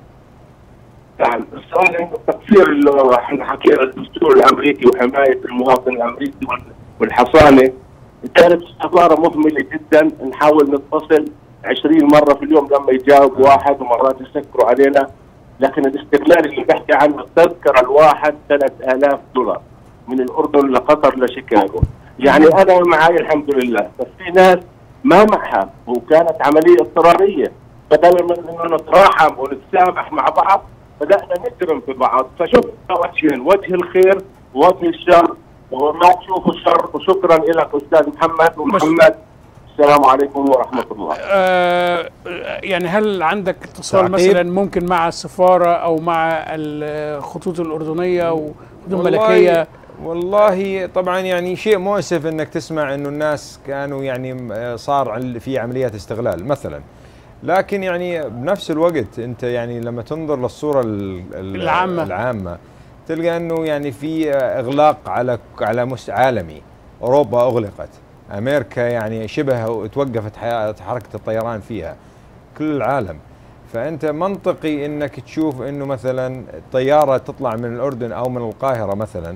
نعم السؤال انه تقصير اللي احنا حكينا الدستور الامريكي وحمايه المواطن الامريكي وال- والحصانه كانت السفاره مهمله جدا نحاول نتصل 20 مره في اليوم لما يجاوب واحد ومرات يسكروا علينا لكن الاستغلال اللي بحكي عنه التذكره الواحد 3000 دولار من الاردن لقطر لشيكاغو يعني انا معي الحمد لله بس في ناس ما معها وكانت عمليه اضطراريه بدل من انه نتراحم ونتسامح مع بعض بدانا نجرم في بعض فشفنا وجهين وجه الخير ووجه الشر وما تشوفوا الشر وشكرا لك استاذ محمد ومحمد السلام عليكم ورحمه الله آه يعني هل عندك اتصال تعقيب؟ مثلا ممكن مع السفاره او مع الخطوط الاردنيه وخطوط والله- الملكيه والله طبعا يعني شيء مؤسف انك تسمع انه الناس كانوا يعني آه، صار عل- في عمليات استغلال مثلا لكن يعني بنفس الوقت انت يعني لما تنظر للصوره ال- ال- العامة. العامه تلقى انه يعني في آه، اغلاق على على مست عالمي اوروبا اغلقت امريكا يعني شبه توقفت حياة حركه الطيران فيها كل العالم فانت منطقي انك تشوف انه مثلا طياره تطلع من الاردن او من القاهره مثلا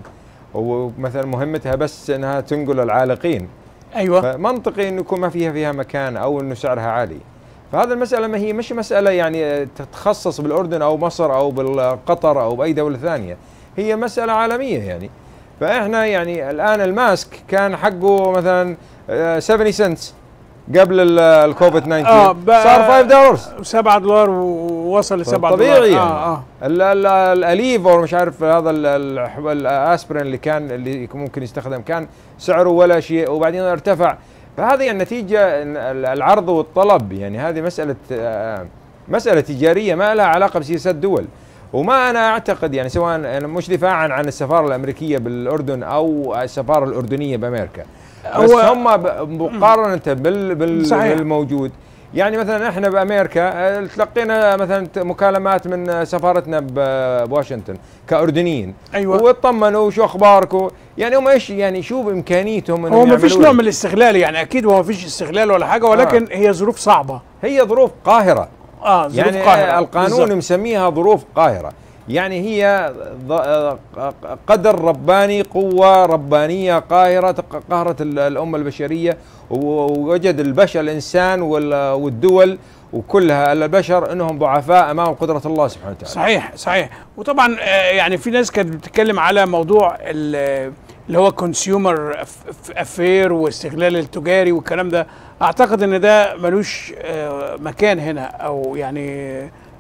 ومثلا مهمتها بس انها تنقل العالقين ايوه فمنطقي انه يكون ما فيها فيها مكان او انه سعرها عالي فهذا المسألة ما هي مش مسألة يعني تتخصص بالأردن أو مصر أو بالقطر أو بأي دولة ثانية هي مسألة عالمية يعني فإحنا يعني الآن الماسك كان حقه مثلا آه، 70 سنتس قبل ال- الكوفيد 19 اه بقى صار 5 دولار 7 دولار ووصل ل 7 دولار طبيعي يعني اه اه ال- ال- الاليف او مش عارف هذا ال- ال- الاسبرين اللي كان اللي ممكن يستخدم كان سعره ولا شيء وبعدين ارتفع فهذه يعني نتيجه إن ال- العرض والطلب يعني هذه مساله آه، مساله تجاريه ما لها علاقه بسياسات دول وما انا اعتقد يعني سواء انا مش دفاعا عن السفاره الامريكيه بالاردن او السفاره الاردنيه بامريكا بس هو- هم ب- مقارنه بال بال صحيح. بالموجود يعني مثلا احنا بامريكا آه، تلقينا مثلا ت- مكالمات من آه، سفارتنا ب- بواشنطن كاردنيين أيوة. واطمنوا شو اخباركم يعني هم ايش يعني شو بامكانيتهم هو ما فيش يعملوا نوع لك؟ من الاستغلال يعني اكيد هو ما فيش استغلال ولا حاجه ولكن هي ظروف صعبه هي ظروف قاهره اه ظروف يعني قاهره القانون بالظبط. مسميها ظروف قاهرة يعني هي ض- آه، قدر رباني قوة ربانية قاهرة تق- قهرت ال- الأمة البشرية و- ووجد البشر الإنسان وال- والدول وكلها البشر أنهم ضعفاء أمام قدرة الله سبحانه وتعالى صحيح صحيح وطبعا آه، يعني في ناس كانت بتتكلم على موضوع ال- اللي هو كونسيومر افير واستغلال التجاري والكلام ده اعتقد ان ده ملوش آه، مكان هنا او يعني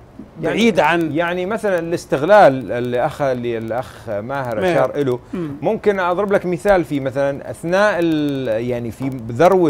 بعيد عن يعني مثلا الاستغلال اللي اخ اللي الاخ ماهر ماهر. اشار له مم. ممكن اضرب لك مثال فيه مثلا اثناء ال- يعني في ذروه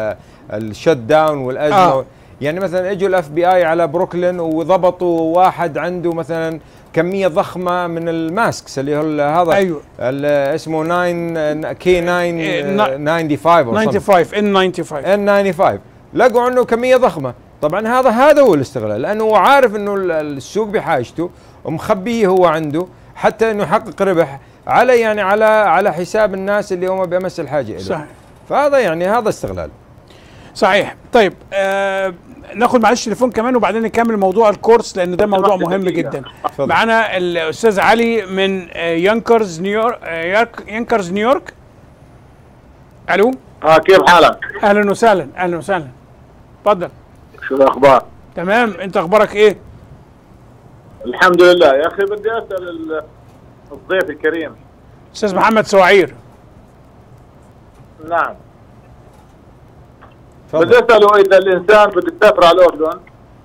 الشت داون والازمه آه. آه. يعني مثلا اجوا الاف بي اي على بروكلين وضبطوا واحد عنده مثلا كميه ضخمه من الماسكس اللي هو ال- هذا أيوه. ال- اسمه 9 كي 9 إيه، نا- 95 or something. 95 ان 95 ان 95 لقوا عنه كميه ضخمه طبعا هذا هذا هو الاستغلال لانه هو عارف انه ال- السوق بحاجته ومخبيه هو عنده حتى انه يحقق ربح على يعني على على حساب الناس اللي هم بامس الحاجه له صحيح فهذا يعني هذا استغلال صحيح طيب آه ناخد معلش تليفون كمان وبعدين نكمل موضوع الكورس لان ده موضوع مهم جدا اتفضل. معانا الاستاذ علي من آه، يانكرز نيويورك آه، يارك- يانكرز نيويورك الو اه كيف حالك؟ اهلا وسهلا اهلا وسهلا اتفضل شو الاخبار؟ تمام انت اخبارك ايه الحمد لله يا اخي بدي اسال ال- الضيف الكريم استاذ محمد سواعير نعم بدي اساله اذا الانسان بده يسافر على الاردن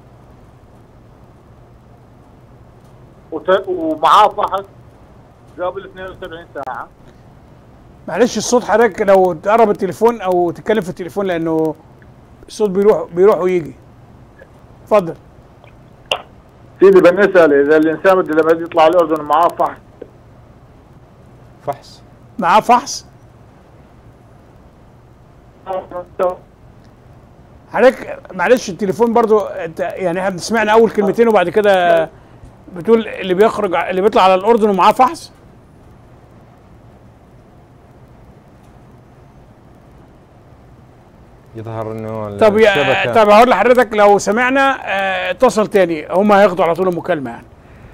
وت- ومعاه فحص قبل 72 ساعه معلش الصوت حضرتك لو تقرب التليفون او تتكلم في التليفون لانه الصوت بيروح بيروح ويجي اتفضل سيدي بنسال اذا الانسان بده لما يجي يطلع على الاردن معاه فحص فحص معاه فحص حضرتك معلش التليفون برضو انت يعني احنا سمعنا اول كلمتين وبعد كده بتقول اللي بيخرج اللي بيطلع على الاردن ومعاه فحص يظهر انه طب يا الشبكة- طب هقول لحضرتك لو سمعنا آه، اتصل تاني هم هياخدوا على طول المكالمه يعني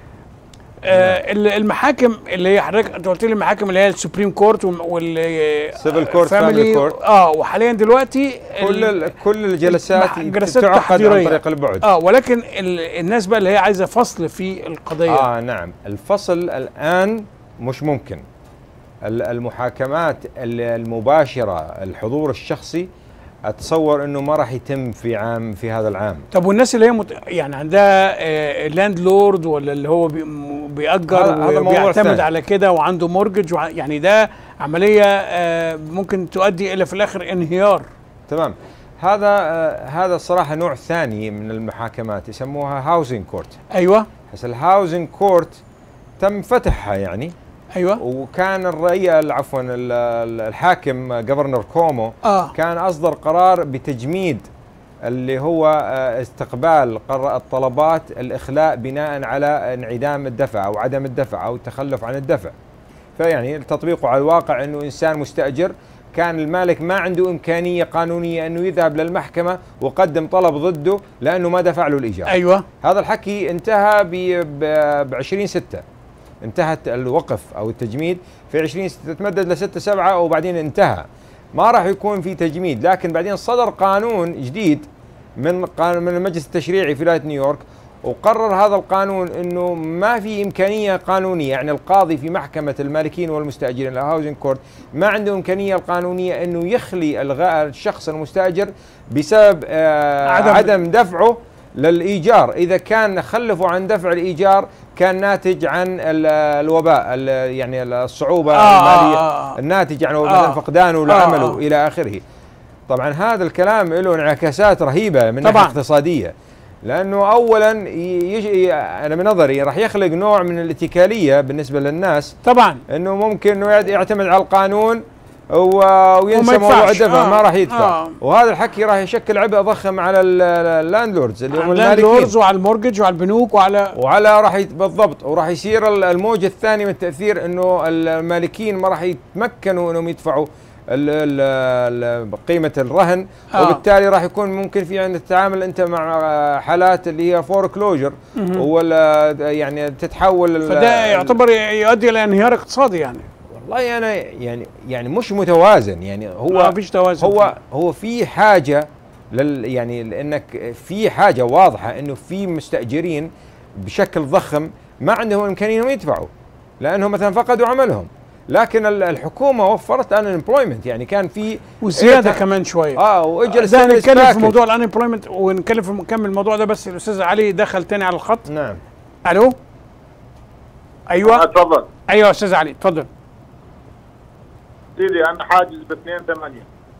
آه ال- المحاكم اللي هي حضرتك انت قلت لي المحاكم اللي هي السوبريم كورت وال Civil court, family court. اه وحاليا دلوقتي كل ال- ال- كل الجلسات مح- جلسات تعقد عن تحضيرية. طريق البعد اه ولكن ال- الناس بقى اللي هي عايزه فصل في القضيه اه نعم الفصل الان مش ممكن ال- المحاكمات ال- المباشره الحضور الشخصي اتصور انه ما راح يتم في عام في هذا العام طب والناس اللي هي مت... يعني عندها آه لاند لورد ولا اللي هو بي... م- بيأجر هذا- هذا موضوع وبيعتمد ثاني. على كده وعنده مورجج وع... يعني ده عمليه آه ممكن تؤدي الى في الاخر انهيار تمام هذا آه هذا الصراحه نوع ثاني من المحاكمات يسموها هاوزنج كورت ايوه بس الهاوزنج كورت تم فتحها يعني ايوه وكان الرئي عفوا ال- ال- الحاكم جفرنر كومو آه. كان اصدر قرار بتجميد اللي هو آه، استقبال قر- الطلبات الاخلاء بناء على انعدام الدفع او عدم الدفع او التخلف عن الدفع فيعني تطبيقه على الواقع انه انسان مستاجر كان المالك ما عنده امكانيه قانونيه انه يذهب للمحكمه وقدم طلب ضده لانه ما دفع له الايجار ايوه هذا الحكي انتهى ب 20 6 انتهت الوقف او التجميد في 20 6 تمدد ل 6 7 وبعدين انتهى ما راح يكون في تجميد لكن بعدين صدر قانون جديد من قانون من المجلس التشريعي في ولايه نيويورك وقرر هذا القانون انه ما في امكانيه قانونيه يعني القاضي في محكمه المالكين والمستاجرين الهاوزنج كورت ما عنده امكانيه القانونيه انه يخلي الغاء الشخص المستاجر بسبب آه عدم- عدم, عدم دفعه للايجار اذا كان خلفوا عن دفع الايجار كان ناتج عن ال- الوباء ال- يعني الصعوبه آه، الماليه آه، آه. الناتج عن آه. مثلا فقدانه آه، لعمله آه. الى اخره طبعا هذا الكلام له انعكاسات رهيبه من طبعاً. ناحيه اقتصاديه لانه اولا يجي انا من نظري راح يخلق نوع من الاتكاليه بالنسبه للناس طبعا انه ممكن انه يعد- يعتمد على القانون و- وينسى وما موضوع يدفعش. الدفع آه، ما راح يدفع آه. وهذا الحكي راح يشكل عبء ضخم على ال- ال- اللاندلوردز اللي هم على المالكين اللاندلوردز وعلى المورجج وعلى البنوك وعلى وعلى راح يت- بالضبط وراح يصير ال- الموج الثاني من التاثير انه المالكين ما راح يتمكنوا انهم يدفعوا ال- ال- ال- قيمه الرهن آه. وبالتالي راح يكون ممكن في عندك تتعامل انت مع حالات اللي هي فور كلوجر مهم. ولا يعني تتحول ال- فده يعتبر يؤدي الى انهيار اقتصادي يعني والله انا يعني يعني مش متوازن يعني هو ما فيش توازن هو هو في حاجه لل يعني لانك في حاجه واضحه انه في مستاجرين بشكل ضخم ما عندهم امكانيه انهم يدفعوا لانهم مثلا فقدوا عملهم لكن ال- الحكومه وفرت ان امبلويمنت يعني كان في وزياده إيه كمان شويه اه واجى ده السtimulus هنتكلم في package. موضوع الان امبلويمنت ونتكلم في نكمل الموضوع ده بس الاستاذ علي دخل تاني على الخط نعم الو ايوه اتفضل ايوه يا استاذ علي اتفضل سيدي انا حاجز ب 2 8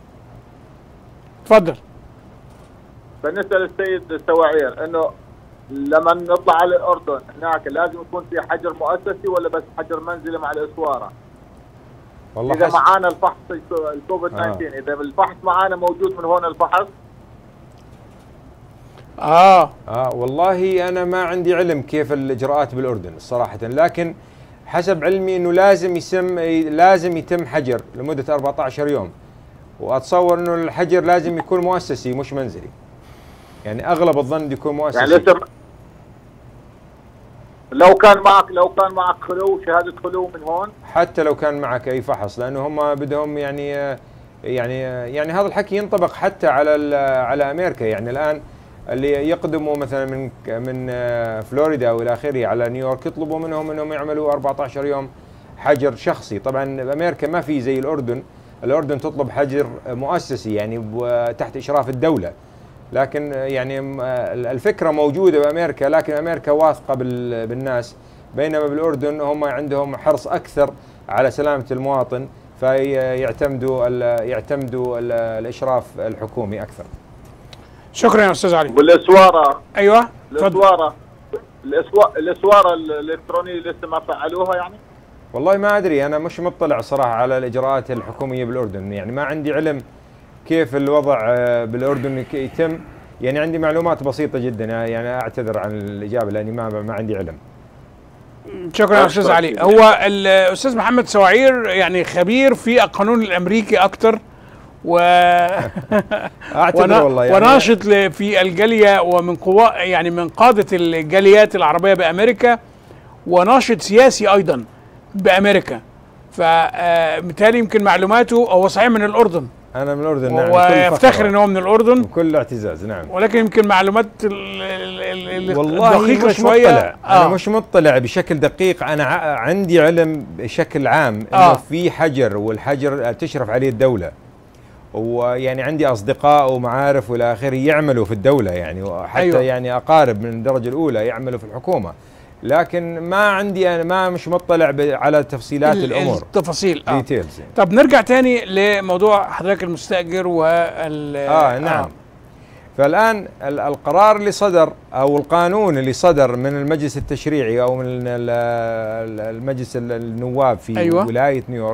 اتفضل فنسال السيد السواعير انه لما نطلع على الاردن هناك لازم يكون في حجر مؤسسي ولا بس حجر منزلي مع الاسواره؟ والله اذا حسب معانا الفحص الكوفيد آه. 19 اذا الفحص معانا موجود من هون الفحص اه اه والله انا ما عندي علم كيف الاجراءات بالاردن صراحه لكن حسب علمي انه لازم يسم لازم يتم حجر لمده 14 يوم واتصور انه الحجر لازم يكون مؤسسي مش منزلي يعني اغلب الظن يكون مؤسسي يعني لسه لو كان معك لو كان معك خلو شهاده خلو من هون حتى لو كان معك اي فحص لانه هم بدهم يعني يعني يعني هذا الحكي ينطبق حتى على ال- على امريكا يعني الان اللي يقدموا مثلا من من فلوريدا والى اخره على نيويورك يطلبوا منهم انهم يعملوا 14 يوم حجر شخصي طبعا بامريكا ما في زي الاردن الاردن تطلب حجر مؤسسي يعني ب- تحت اشراف الدوله لكن يعني م- الفكره موجوده بامريكا لكن امريكا واثقه بال- بالناس بينما بالاردن هم عندهم حرص اكثر على سلامه المواطن فيعتمدوا ال- يعتمدوا ال- الاشراف الحكومي اكثر شكرا يا استاذ علي والاسواره ايوه اتفضل الاسواره الاسواره الاسواره الالكترونيه لسه ما فعلوها يعني والله ما ادري انا مش مطلع صراحه على الاجراءات الحكوميه بالاردن يعني ما عندي علم كيف الوضع آه، بالاردن ك- يتم يعني عندي معلومات بسيطه جدا يعني اعتذر عن الاجابه لاني ما ما عندي علم شكرا يا استاذ علي هو الاستاذ محمد سواعير يعني خبير في القانون الامريكي اكتر و اعتذر ونا- والله يعني وناشط ل- في الجاليه ومن قوا يعني من قاده الجاليات العربيه بامريكا وناشط سياسي ايضا بامريكا فبالتالي يمكن معلوماته هو صحيح من الاردن انا من الاردن نعم ويفتخر ان هو من الاردن بكل اعتزاز نعم ولكن يمكن معلومات ال- ال- ال- والله الدقيقه مش شويه مطلع انا مش مطلع بشكل دقيق انا ع- عندي علم بشكل عام انه آه. في حجر والحجر تشرف عليه الدوله ويعني عندي اصدقاء ومعارف والى اخره يعملوا في الدوله يعني وحتى أيوة. أيوة. يعني اقارب من الدرجه الاولى يعملوا في الحكومه لكن ما عندي انا ما مش مطلع ب- على تفصيلات ال- الامور التفاصيل اه ديتيلز طب نرجع تاني لموضوع حضرتك المستاجر وال اه نعم فالان ال- القرار اللي صدر او القانون اللي صدر من المجلس التشريعي او من ال- ال- المجلس ال- النواب في أيوة. ولايه نيويورك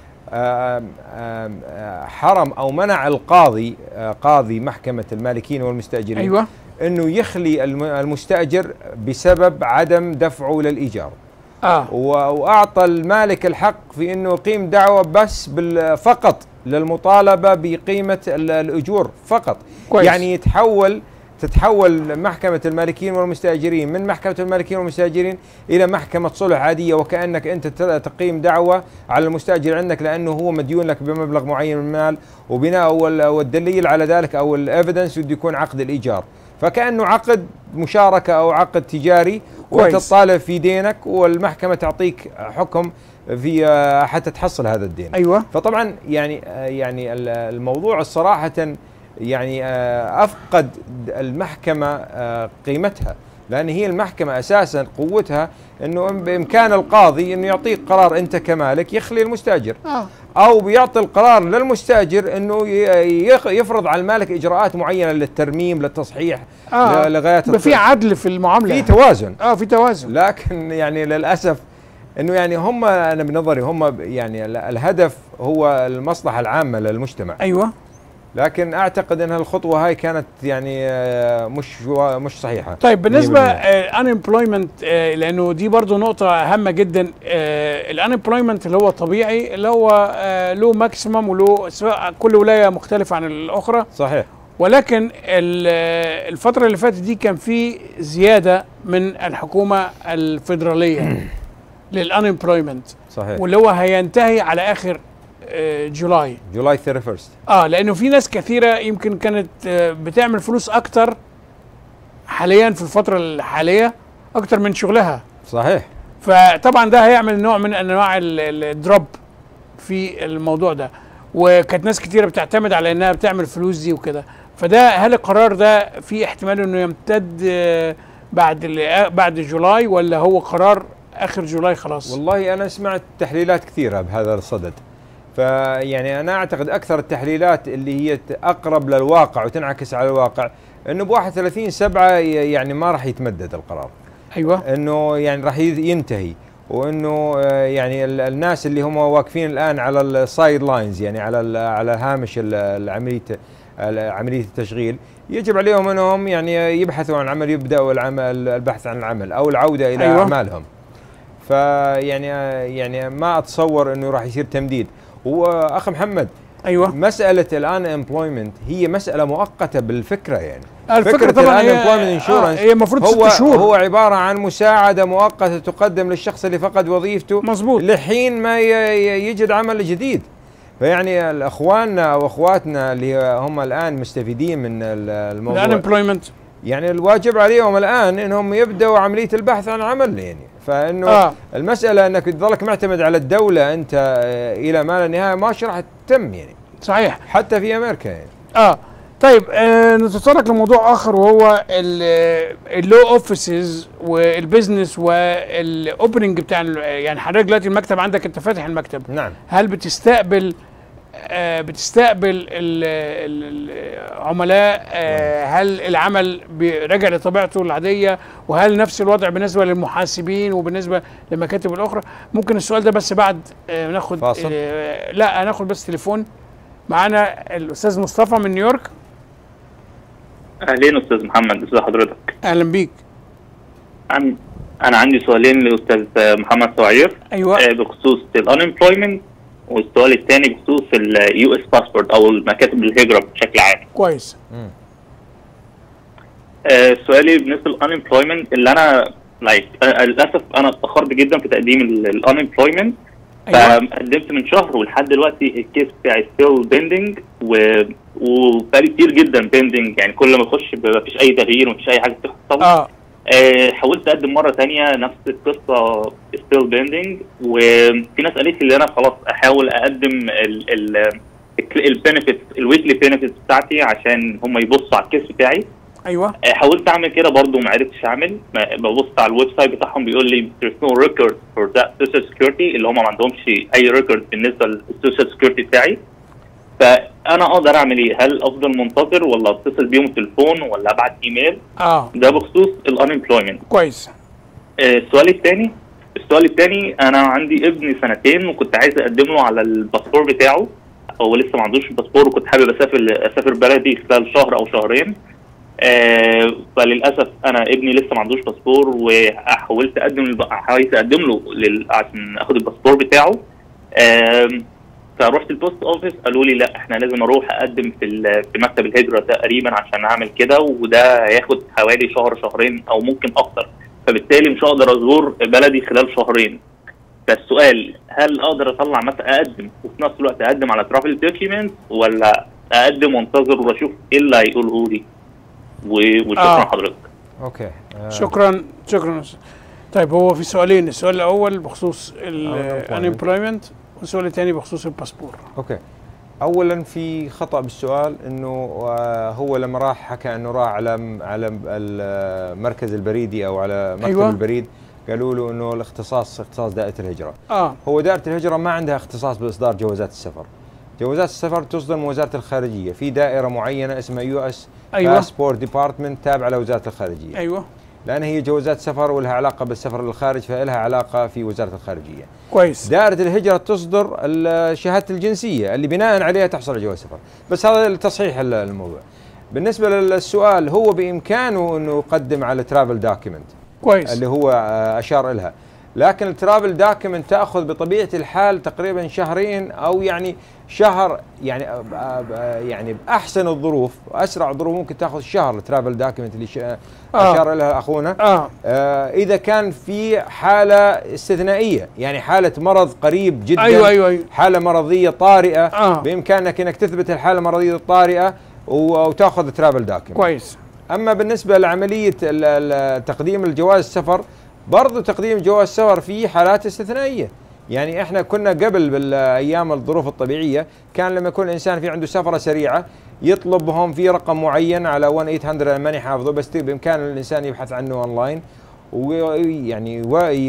آم، آم، آه، حرم او منع القاضي آه، قاضي محكمه المالكين والمستاجرين أيوة. انه يخلي الم- المستاجر بسبب عدم دفعه للايجار اه و- واعطى المالك الحق في انه يقيم دعوه بس بال- فقط للمطالبه بقيمه ال- الاجور فقط كويس. يعني يتحول تتحول محكمة المالكين والمستأجرين من محكمة المالكين والمستأجرين إلى محكمة صلح عادية وكأنك أنت ت- تقيم دعوة على المستأجر عندك لأنه هو مديون لك بمبلغ معين من المال وبناء وال- والدليل على ذلك أو الإيفيدنس بده يكون عقد الإيجار فكأنه عقد مشاركة أو عقد تجاري كويس. وتطالب في دينك والمحكمة تعطيك حكم في آه، حتى تحصل هذا الدين ايوه فطبعا يعني آه، يعني ال- الموضوع صراحة يعني آه، أفقد المحكمة آه، قيمتها لأن هي المحكمة أساسا قوتها أنه بإمكان القاضي أنه يعطيك قرار أنت كمالك يخلي المستأجر اه أو بيعطي القرار للمستأجر أنه ي- يخ- يفرض على المالك إجراءات معينة للترميم للتصحيح اه ل- لغاية يبقى في عدل في المعامله في توازن اه في توازن لكن يعني للاسف انه يعني هم انا بنظري هم ب- يعني ال- الهدف هو المصلحه العامه للمجتمع ايوه لكن اعتقد ان الخطوه هاي كانت يعني آه، مش وا- مش صحيحه طيب بالنسبه 100%. unemployment لانه دي برضو نقطه هامه جدا الانemployment اللي هو طبيعي اللي هو آه، له ماكسيمم وله سواء كل ولايه مختلفه عن الاخرى صحيح ولكن ال- آه، الفتره اللي فاتت دي كان في زياده من الحكومه الفيدراليه للانemployment صحيح واللي هو هينتهي على اخر آه، جولاي جولاي 31 اه لانه في ناس كثيره يمكن كانت آه، بتعمل فلوس اكتر حاليا في الفتره الحاليه اكتر من شغلها صحيح فطبعا ده هيعمل نوع من انواع ال- ال- الدروب في الموضوع ده وكانت ناس كتيره بتعتمد على انها بتعمل فلوس دي وكده فده هل القرار ده في احتمال انه يمتد آه، بعد ال- بعد جولاي ولا هو قرار اخر جولاي خلاص والله انا سمعت تحليلات كثيره بهذا الصدد فيعني انا اعتقد اكثر التحليلات اللي هي ت- اقرب للواقع وتنعكس على الواقع انه ب 31 7 يعني ما راح يتمدد القرار ايوه انه يعني راح ي- ينتهي وانه آه، يعني ال- الناس اللي هم واقفين الان على السايد لاينز يعني على ال- على هامش ال- العمليه ال- عمليه التشغيل يجب عليهم انهم يعني يبحثوا عن عمل يبداوا العمل البحث عن العمل او العوده الى أيوة. أيوة. اعمالهم فيعني يعني ما اتصور انه راح يصير تمديد واخ محمد ايوه مساله الان امبلويمنت هي مساله مؤقته بالفكره يعني الفكرة طبعاً هي- unemployment آه، insurance هي المفروض هو ست شهور. هو عباره عن مساعده مؤقته تقدم للشخص اللي فقد وظيفته مظبوط لحين ما ي- ي- يجد عمل جديد فيعني الاخواننا او اخواتنا اللي هم الان مستفيدين من ال- الموضوع الانمبلويمنت يعني الواجب عليهم الان انهم يبداوا عمليه البحث عن عمل يعني فانه آه. آه. المساله انك تظلك معتمد على الدوله انت آه، الى ما لا نهايه ماشي راح تتم يعني صحيح حتى في امريكا يعني اه طيب آه نتطرق لموضوع اخر وهو اللو اوفيسز والبزنس والاوبننج بتاع ال- يعني حضرتك دلوقتي المكتب عندك انت فاتح المكتب نعم هل بتستقبل آه بتستقبل ال- ال- العملاء آه هل العمل بي- راجع لطبيعته العاديه وهل نفس الوضع بالنسبه للمحاسبين وبالنسبه للمكاتب الاخرى ممكن السؤال ده بس بعد آه ناخد فاصل. آه لا هناخد بس تليفون معانا الاستاذ مصطفى من نيويورك اهلين استاذ محمد ازي حضرتك اهلا بيك عن انا عندي سؤالين لاستاذ محمد سعير ايوه آه، بخصوص الانemployment والسؤال الثاني بخصوص اليو اس باسبورت او المكاتب الهجره بشكل عام كويس آه، سؤالي بالنسبه للانemployment اللي انا لايك للاسف انا اتاخرت جدا في تقديم الانemployment أيوة. فقدمت من شهر ولحد دلوقتي الكيس بتاعي ستيل بيندنج و وبقالي كتير جدا بيندنج يعني كل ما اخش ما فيش اي تغيير ومفيش اي حاجه بتحصل اه آه، حاولت اقدم مره تانية نفس القصه ستيل بيندنج وفي ناس قالت لي ان انا خلاص احاول اقدم البنفيتس الويكلي بنفيتس بتاعتي عشان هم يبصوا على الكيس بتاعي ايوه آه، حاولت اعمل كده برضو ما عرفتش اعمل ما- ببص على الويب سايت بتاعهم بيقول لي there's no record for that social security اللي هم ما عندهمش اي ريكورد بالنسبه للسوشيال سكيورتي بتاعي فانا اقدر اعمل ايه هل افضل منتظر ولا اتصل بيهم تليفون ولا ابعت ايميل اه ده بخصوص الانemployment كويس آه، السؤال الثاني السؤال الثاني انا عندي ابن سنتين وكنت عايز اقدم له على الباسبور بتاعه هو لسه ما عندوش الباسبور وكنت حابب اسافر اسافر بلدي خلال شهر او شهرين آه فللاسف انا ابني لسه ما عندوش باسبور وحاولت اقدم الب- عايز اقدم له لل... عشان اخد الباسبور بتاعه آه فروحت البوست اوفيس قالوا لي لا احنا لازم اروح اقدم في ال- في مكتب الهجره تقريبا عشان اعمل كده وده هياخد حوالي شهر شهرين او ممكن اكتر فبالتالي مش هقدر ازور بلدي خلال شهرين فالسؤال هل اقدر اطلع مثلا اقدم وفي نفس الوقت اقدم على ترافل دوكيومنت ولا اقدم وانتظر واشوف ايه اللي هيقوله لي و- وشكرا آه. آه. حضرتك اوكي آه، شكرا شكرا طيب هو في سؤالين السؤال الاول بخصوص unemployment. الانمبلويمنت والسؤال الثاني بخصوص الباسبور اوكي اولا في خطا بالسؤال انه آه، هو لما راح حكى انه راح على م- على م- المركز البريدي او على مكتب أيوة. أيوة. البريد قالوا له انه الاختصاص اختصاص دائره الهجره اه هو دائره الهجره ما عندها اختصاص باصدار جوازات السفر جوازات السفر تصدر من وزاره الخارجيه في دائره معينه اسمها يو اس أيوة. باسبورت ديبارتمنت تابعه لوزاره الخارجيه ايوه لان هي جوازات سفر ولها علاقه بالسفر للخارج فلها علاقه في وزاره الخارجيه كويس دائرة الهجرة تصدر ال- شهادة الجنسية اللي بناء عليها تحصل على جواز سفر بس هذا لتصحيح ال- الموضوع بالنسبة للسؤال هو بإمكانه أنه يقدم على ترافل دوكيمنت كويس اللي هو آه، أشار لها لكن الترافل دوكيمنت تأخذ بطبيعة الحال تقريبا شهرين أو يعني شهر يعني آه، آه، يعني بأحسن الظروف وأسرع الظروف ممكن تأخذ شهر الترافل دوكيمنت اللي ش- آه. أشار لها أخونا اه آه، اذا كان في حاله استثنائيه يعني حاله مرض قريب جدا ايوه ايوه ايوه حاله مرضيه طارئه آه. بامكانك انك تثبت الحاله المرضيه الطارئه و- وتاخذ ترافل داكيومنت كويس اما بالنسبه لعمليه ال- ال- تقديم الجواز السفر برضو تقديم جواز سفر في حالات استثنائيه يعني احنا كنا قبل بالايام الظروف الطبيعيه كان لما يكون الانسان في عنده سفره سريعه يطلبهم في رقم معين على 1 800 ماني حافظه بس بامكان الانسان يبحث عنه اونلاين ويعني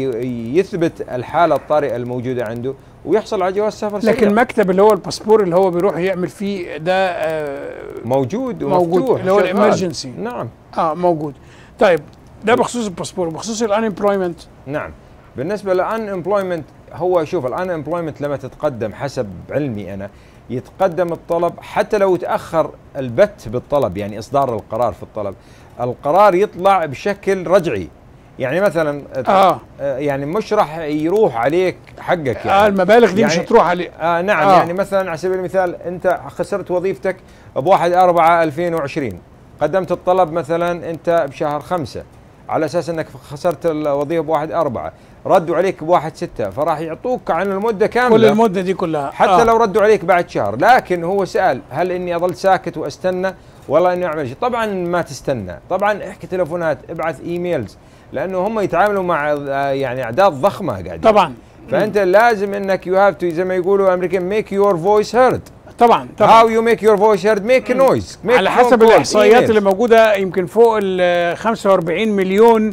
ويثبت الحاله الطارئه الموجوده عنده ويحصل على جواز سفر سريع لكن المكتب اللي هو الباسبور اللي هو بيروح يعمل فيه ده آه موجود موجود ومفتوح اللي هو شغال. الامرجنسي نعم اه موجود طيب ده بخصوص الباسبور بخصوص الانمبلويمنت نعم بالنسبه للان امبلويمنت هو شوف الان امبلويمنت لما تتقدم حسب علمي انا يتقدم الطلب حتى لو تاخر البت بالطلب يعني اصدار القرار في الطلب القرار يطلع بشكل رجعي يعني مثلا آه. يعني مش راح يروح عليك حقك يعني آه المبالغ دي مش يعني هتروح عليه آه نعم آه. آه. يعني مثلا على سبيل المثال انت خسرت وظيفتك ب 1 4 2020 قدمت الطلب مثلا انت بشهر خمسة على اساس انك خسرت الوظيفه ب 1 4 ردوا عليك ب 1 6 فراح يعطوك عن المده كامله كل المده دي كلها حتى آه. لو ردوا عليك بعد شهر لكن هو سأل هل اني اظل ساكت واستنى ولا اني اعمل شيء طبعا ما تستنى طبعا احكي تلفونات ابعث ايميلز لانه هم يتعاملوا مع آه، يعني اعداد ضخمه قاعدين طبعا فانت لازم انك يو هاف تو زي ما يقولوا الامريكان ميك يور فويس هيرد طبعا طبعا هاو يو ميك يور فويس هيرد ميك نويز على حسب الاحصائيات اللي موجوده يمكن فوق ال 45 مليون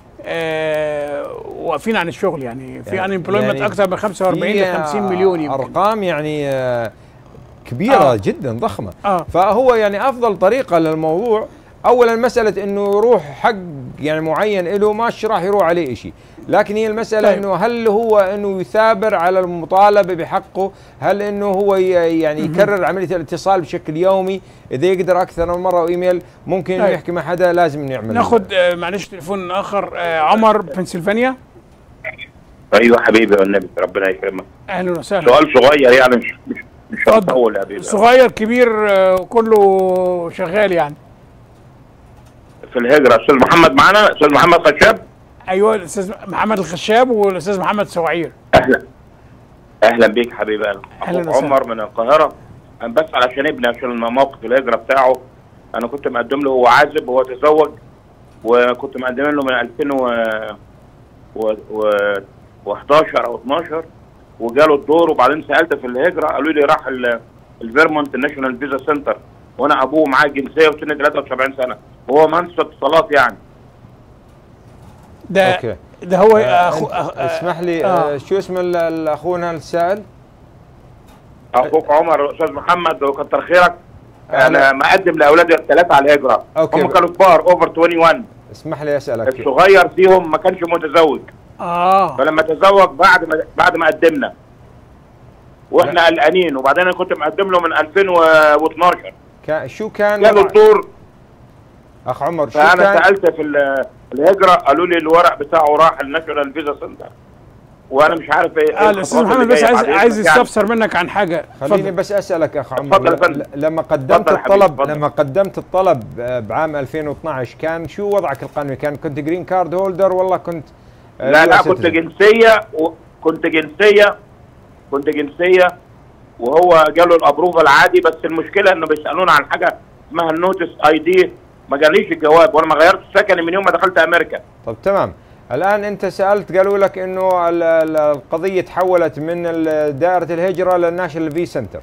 آه واقفين عن الشغل يعني في ان امبلويمنت اكثر من 45 ل 50 مليون يمكن ارقام يعني آه، كبيره آه. آه. جدا ضخمه آه. فهو يعني افضل طريقه للموضوع اولا مساله انه يروح حق يعني معين له ماش راح يروح عليه شيء لكن هي المساله طيب. انه هل هو انه يثابر على المطالبه بحقه هل انه هو ي- يعني يكرر عمليه الاتصال بشكل يومي اذا يقدر اكثر من مره وايميل ممكن انه طيب. يحكي مع حدا لازم انه يعمل ناخد آه معلش تليفون اخر آه عمر بنسلفانيا ايوه حبيبي والنبي ربنا يكرمك اهلا وسهلا سؤال صغير يعني مش مش مش هطول يا حبيبي صغير كبير آه كله شغال يعني في الهجره استاذ محمد معانا استاذ محمد خشاب ايوه الاستاذ محمد الخشاب والاستاذ محمد سواعير اهلا اهلا بيك حبيبي انا أهلاً اخوك وسهلاً. عمر من القاهره انا بس علشان ابني عشان موقف الهجره بتاعه انا كنت مقدم له هو عازب وهو تزوج وكنت مقدم له من 2000 و و و 11 او 12 وجاله الدور وبعدين سالت في الهجره قالوا لي راح ال- الفيرمونت ناشونال فيزا سنتر وانا ابوه معاه جنسيه وسن 73 سنه وهو مهندس اتصالات يعني ده اوكي ده هو آه أخو أنت آه اسمح لي آه. آه. شو اسم ال- ال- اخونا السائل؟ اخوك عمر استاذ محمد وكتر خيرك أهلا. انا مقدم لاولادي الثلاثه على الهجره أوكي. هم كانوا كبار اوفر 21 اسمح لي اسالك الصغير فيهم ما كانش متزوج اه فلما تزوج بعد ما بعد ما قدمنا واحنا قلقانين وبعدين انا كنت مقدم له من 2012 كان شو كان جاله وضع- الدور اخ عمر شو فانا كان سالت في ال- الهجره قالوا لي الورق بتاعه راح الناشونال فيزا سنتر وانا مش عارف ايه اه الاستاذ الخطوات محمد اللي بس جاية عايز بعد عايز إذنك يعني. يستفسر منك عن حاجه خليني اتفضل. بس اسالك اخ عمر اتفضل يا فندم. ل- لما قدمت اتفضل يا حبيبي، الطلب اتفضل. لما قدمت الطلب آه، بعام 2012 كان شو وضعك القانوني كان كنت جرين كارد هولدر والله كنت آه، لا لا US كنت citizen؟ جنسيه وكنت جنسيه كنت جنسيه وهو جاله الابروفال العادي بس المشكله انه بيسالونا عن حاجه اسمها النوتس اي دي ما جاليش الجواب وانا ما غيرت سكني من يوم ما دخلت امريكا طب تمام الان انت سالت قالوا لك انه ال- ال- القضيه تحولت من ال- دائره الهجره للناشونال في سنتر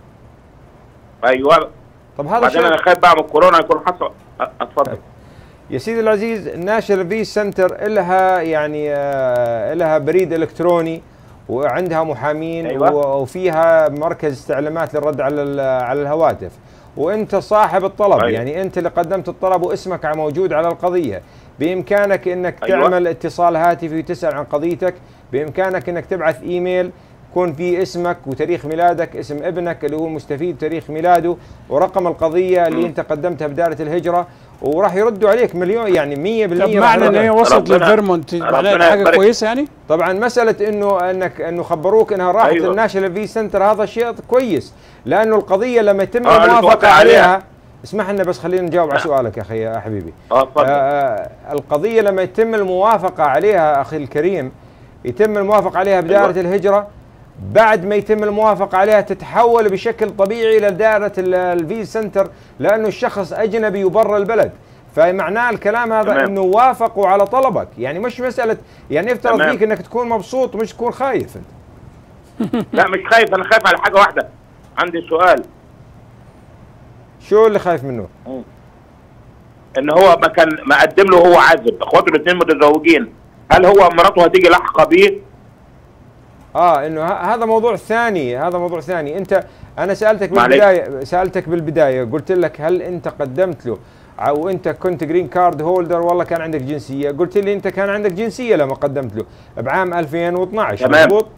ايوه طب هذا بعدين شيء انا خايف بقى من الكورونا يكون حصل أ- اتفضل يا سيدي العزيز الناشونال في سنتر لها يعني آه، لها بريد الكتروني وعندها محامين أيوة. و- وفيها مركز استعلامات للرد على ال- على الهواتف وانت صاحب الطلب أيوة. يعني انت اللي قدمت الطلب واسمك موجود على القضيه بامكانك انك أيوة. تعمل اتصال هاتفي وتسال عن قضيتك بامكانك انك تبعث ايميل يكون فيه اسمك وتاريخ ميلادك اسم ابنك اللي هو المستفيد تاريخ ميلاده ورقم القضيه اللي انت قدمتها بدائره الهجره وراح يردوا عليك مليون يعني 100% طب راح معنى ان هي يردوا. وصلت ربنا- للفيرمونت معناها ربنا حاجه يبارك. كويسه يعني طبعا مساله انه انك انه خبروك انها راحت أيوة. للناشونال في سنتر هذا شيء كويس لانه القضيه لما يتم آه، اللي الموافقه توقع عليها, عليها. اسمح لنا بس خلينا نجاوب على سؤالك يا اخي يا حبيبي اه اتفضل آه القضيه لما يتم الموافقه عليها اخي الكريم يتم الموافقه عليها بدائره أيوة. الهجره بعد ما يتم الموافقه عليها تتحول بشكل طبيعي لدائره ال- الفي سنتر لانه الشخص اجنبي وبرا البلد فمعناه الكلام هذا تمام. انه وافقوا على طلبك يعني مش مساله يعني يفترض تمام. فيك انك تكون مبسوط مش تكون خايف انت لا مش خايف انا خايف على حاجه واحده عندي سؤال شو اللي خايف منه ان هو ما كان مقدم له هو عازب اخواته الاثنين متزوجين هل هو مراته هتيجي لاحقه بيه اه انه ه- هذا موضوع ثاني هذا موضوع ثاني انت انا سالتك معلش. بالبدايه سالتك بالبدايه قلت لك هل انت قدمت له او انت كنت جرين كارد هولدر والله كان عندك جنسيه قلت لي انت كان عندك جنسيه لما قدمت له بعام 2012 تمام. مضبوط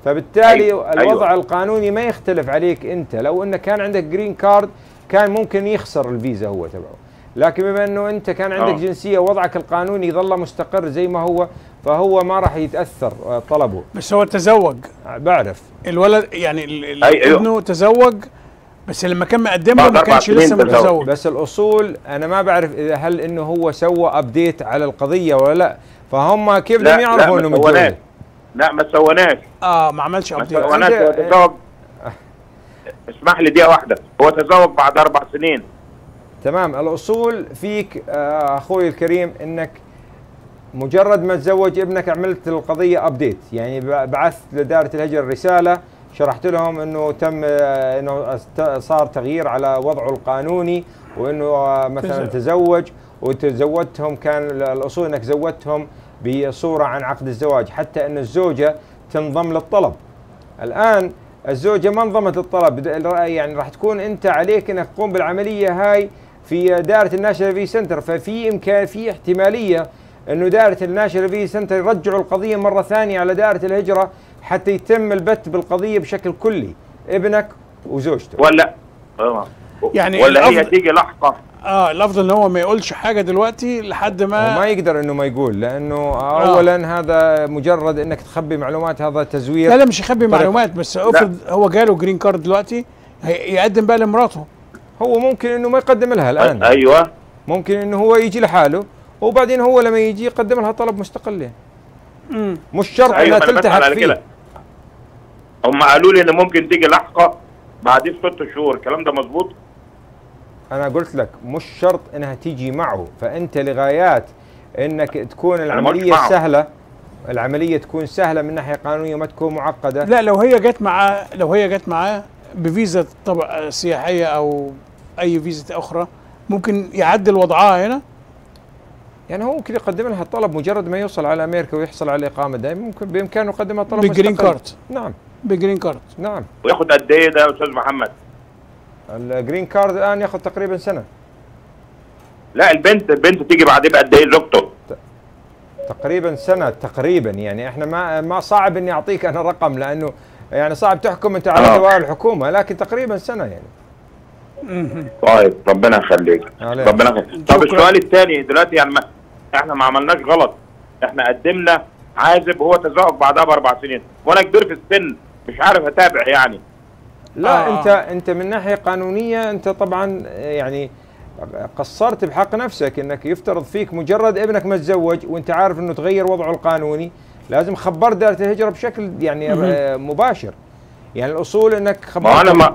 فبالتالي أيوة، الوضع أيوة. القانوني ما يختلف عليك انت لو انه كان عندك جرين كارد كان ممكن يخسر الفيزا هو تبعه لكن بما انه انت كان عندك آه. جنسيه وضعك القانوني ظل مستقر زي ما هو فهو ما راح يتاثر آه، طلبه بس هو تزوج بعرف الولد يعني ال- ال- أي- أيوه. ابنه تزوج بس لما كان مقدم له ما كانش لسه متزوج بس الاصول انا ما بعرف اذا هل انه هو سوى ابديت على القضيه ولا لا فهم كيف لا لم يعرفوا لا انه ما سويناش متجوز لا ما سويناش اه ما عملش ما ابديت سويناش هو تزوج اسمح لي دقيقه واحده هو تزوج بعد اربع سنين تمام الاصول فيك آه، اخوي الكريم انك مجرد ما تزوج ابنك عملت القضيه ابديت يعني ب- بعثت لدائره الهجره رساله شرحت لهم انه تم آه، انه است- صار تغيير على وضعه القانوني وانه آه، مثلا تزوج. تزوج وتزوجتهم كان ال- الاصول انك زوجتهم بصوره عن عقد الزواج حتى ان الزوجه تنضم للطلب الان الزوجه ما انضمت للطلب د- يعني راح تكون انت عليك انك تقوم بالعمليه هاي في دائره الناشونال في سنتر ففي امكان في احتماليه انه دائره الناشونال في سنتر يرجعوا القضيه مره ثانيه على دائره الهجره حتى يتم البت بالقضيه بشكل كلي ابنك وزوجته ولا آه. يعني ولا هي الأفضل- تيجي لاحقه اه الافضل ان هو ما يقولش حاجه دلوقتي لحد ما وما يقدر انه ما يقول لانه اولا هذا مجرد انك تخبي معلومات هذا تزوير لا لا مش يخبي طريق- معلومات بس افرض هو جاله جرين كارد دلوقتي هي- يقدم بقى لمراته هو ممكن انه ما يقدم لها الان ايوه ممكن انه هو يجي لحاله وبعدين هو لما يجي يقدم لها طلب مستقل يعني. مش شرط ايوه انها ما انا بسال تلتحق على فيه كده هم قالوا لي ان ممكن تيجي لاحقه بعدين ست شهور الكلام ده مظبوط انا قلت لك مش شرط انها تيجي معه فانت لغايات انك تكون مش العمليه معه. سهله العمليه تكون سهله من ناحيه قانونيه ما تكون معقده لا لو هي جت معاه لو هي جت معاه بفيزا طبع سياحيه او اي فيزا اخرى ممكن يعدل وضعها هنا يعني هو ممكن يقدم لها طلب مجرد ما يوصل على امريكا ويحصل على الاقامه دائما ممكن بامكانه يقدم لها طلب بالجرين مستقل. كارد نعم بالجرين كارد نعم وياخد قد ايه ده يا استاذ محمد الجرين كارد الان ياخذ تقريبا سنه لا البنت البنت تيجي بعدين بقد ايه زوجته تقريبا سنه تقريبا يعني احنا ما ما صعب اني اعطيك انا رقم لانه يعني صعب تحكم انت على آه. دوائر الحكومه لكن تقريبا سنه يعني طيب ربنا يخليك عليك. ربنا يخليك طب السؤال الثاني دلوقتي يعني ما احنا ما عملناش غلط احنا قدمنا عازب وهو تزوج بعدها باربع سنين وانا كبير في السن مش عارف اتابع يعني لا آه. آه. انت انت من ناحيه قانونيه انت طبعا يعني قصرت بحق نفسك انك يفترض فيك مجرد ابنك ما تزوج وانت عارف انه تغير وضعه القانوني لازم خبر دائره الهجره بشكل يعني مهم. آه، مباشر يعني الاصول انك ما خبرت انا ما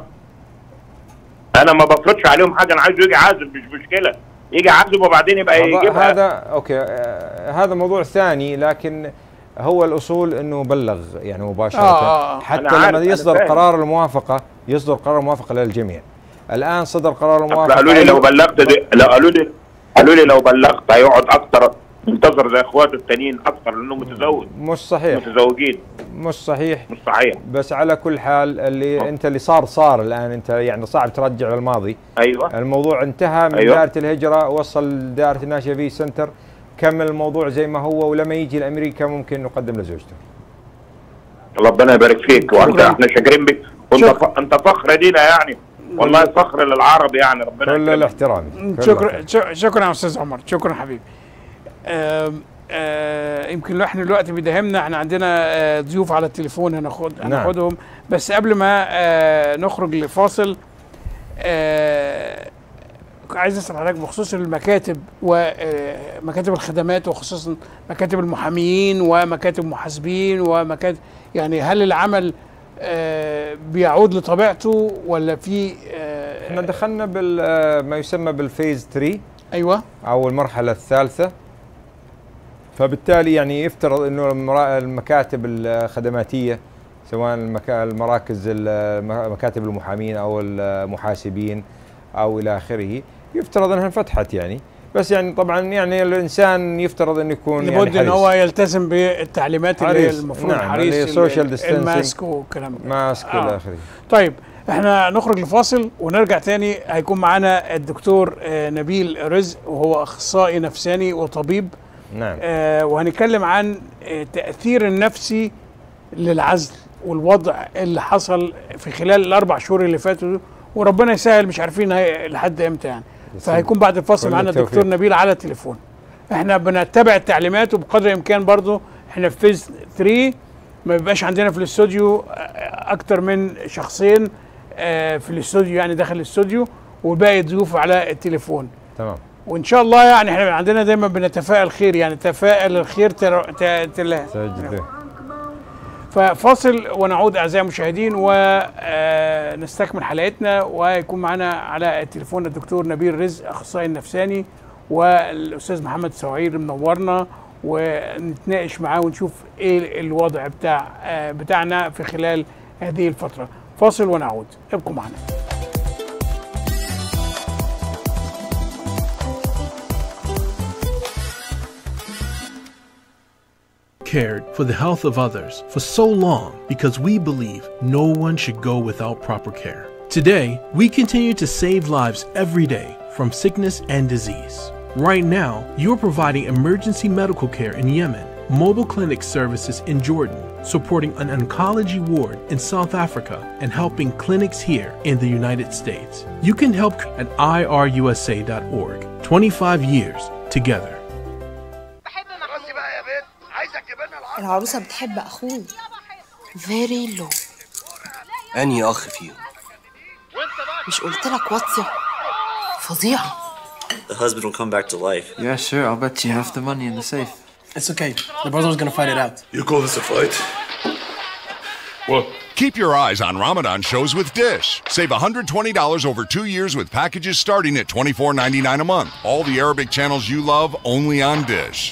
انا ما بفرضش عليهم حاجه انا عايزه يجي عازب مش مشكله يجي عازب وبعدين يبقى هذا, يجيبها هذا اوكي آه، هذا موضوع ثاني لكن هو الاصول انه بلغ يعني مباشره آه، آه. حتى أنا عارف، لما أنا يصدر فاهم. قرار الموافقه يصدر قرار الموافقه للجميع الان صدر قرار أصل الموافقه قالوا لي لو بلغت دي لو قالوا لي قالوا لي لو بلغت هيقعد اكتر منتظر زي اخواته التانيين اكتر لانه متزوج مش صحيح متزوجين مش صحيح مش صحيح بس على كل حال اللي انت اللي صار صار الان انت يعني صعب ترجع للماضي ايوه الموضوع انتهى من أيوة. دائره الهجره وصل دائره الناشئه في سنتر كمل الموضوع زي ما هو ولما يجي لامريكا ممكن نقدم لزوجته ربنا يبارك فيك وانت شكراً. احنا شاكرين بك وانت ف... انت فخر لينا يعني والله فخر للعرب يعني ربنا كل يكرمك. الاحترام كل شكرا شك- شكرا يا استاذ عمر شكرا حبيبي آم، آه، يمكن لو احنا دلوقتي بيداهمنا احنا عندنا آه، ضيوف على التليفون هناخد نعم. هناخدهم بس قبل ما آه، نخرج لفاصل آه، عايز اسال حضرتك بخصوص المكاتب ومكاتب الخدمات وخصوصا مكاتب المحاميين ومكاتب المحاسبين ومكاتب يعني هل العمل آه، بيعود لطبيعته ولا في آه، احنا دخلنا بال ما يسمى بالفيز 3 ايوه او المرحله الثالثه فبالتالي يعني يفترض انه المرا- المكاتب الخدماتيه سواء المكا- المراكز ال- مكاتب المحامين او المحاسبين او الى اخره يفترض انها انفتحت يعني بس يعني طبعا يعني الانسان يفترض انه يكون يعني لابد ان حريص. هو يلتزم بالتعليمات اللي هي حريص. المفروض نعم، حريص اللي ال- social ال- distancing. الماسك والكلام ده ماسك آه. الى اخره طيب احنا نخرج لفاصل ونرجع تاني هيكون معانا الدكتور آه، نبيل رزق وهو اخصائي نفساني وطبيب نعم آه، وهنتكلم عن آه، تاثير النفسي للعزل والوضع اللي حصل في خلال الاربع شهور اللي فاتوا دول، وربنا يسهل مش عارفين هي لحد امتى يعني فهيكون بعد الفاصل كل معانا التوفيق. الدكتور نبيل على التليفون احنا بنتبع التعليمات وبقدر الامكان برضو احنا في فيز 3 ما بيبقاش عندنا في الاستوديو آه، اكتر من شخصين آه، في الاستوديو يعني داخل الاستوديو والباقي ضيوف على التليفون تمام وان شاء الله يعني احنا عندنا دايما بنتفائل خير يعني تفائل الخير تر... ت... تلا سجد به. ففاصل ونعود اعزائي المشاهدين ونستكمل حلقتنا ويكون معنا على التليفون الدكتور نبيل رزق اخصائي النفساني والاستاذ محمد سعير منورنا ونتناقش معاه ونشوف ايه الوضع بتاع آه، بتاعنا في خلال هذه الفتره فاصل ونعود ابقوا معنا cared for the health of others for so long because we believe no one should go without proper care. Today, we continue to save lives every day from sickness and disease. Right now, you're providing emergency medical care in Yemen, mobile clinic services in Jordan, supporting an oncology ward in South Africa, and helping clinics here in the United States. You can help at irusa.org. 25 years together. راسي بقى يا بنت عايزك تبنى العرض العروسة بتحب أخوه very low أنهي أخ فيهم مش قلت لك واطية فظيعة The husband will come back to life. Yeah, sure. I'll bet you half the money in the safe. It's okay. The brother's gonna fight it out. You call this a fight? What? Keep your eyes on Ramadan shows with Dish. Save $120 over two years with packages starting at $24.99 a month. All the Arabic channels you love only on Dish.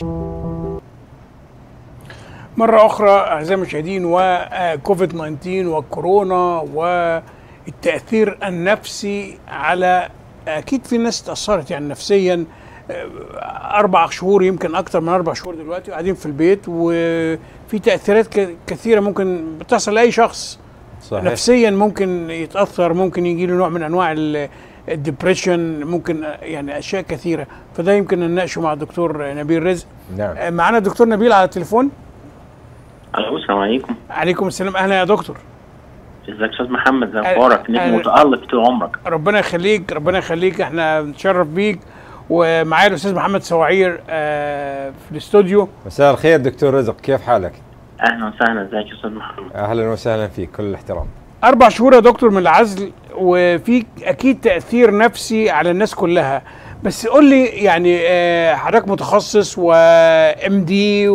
مرة أخرى أعزائي المشاهدين وكوفيد 19 والكورونا والتأثير النفسي على أكيد في ناس تأثرت يعني نفسيا آه، أربع شهور يمكن أكتر من أربع شهور دلوقتي قاعدين في البيت وفي تأثيرات ك- كثيرة ممكن بتحصل لأي شخص صحيح نفسيا ممكن يتاثر ممكن يجي له نوع من انواع ال- الدبريشن ممكن يعني اشياء كثيره فده يمكن نناقشه مع الدكتور نبيل رزق نعم آه، معانا الدكتور نبيل على التليفون الو السلام عليكم عليكم السلام اهلا يا دكتور ازيك يا استاذ محمد زي أهلا- اخبارك نجم أهلا. متالق طول عمرك ربنا يخليك ربنا يخليك احنا بنتشرف بيك ومعايا الاستاذ محمد سواعير آه، في الاستوديو مساء الخير دكتور رزق كيف حالك؟ اهلا وسهلا ازيك يا استاذ محمد اهلا وسهلا فيك كل الاحترام اربع شهور يا دكتور من العزل وفي اكيد تاثير نفسي على الناس كلها بس قول لي يعني آه، حضرتك متخصص وام دي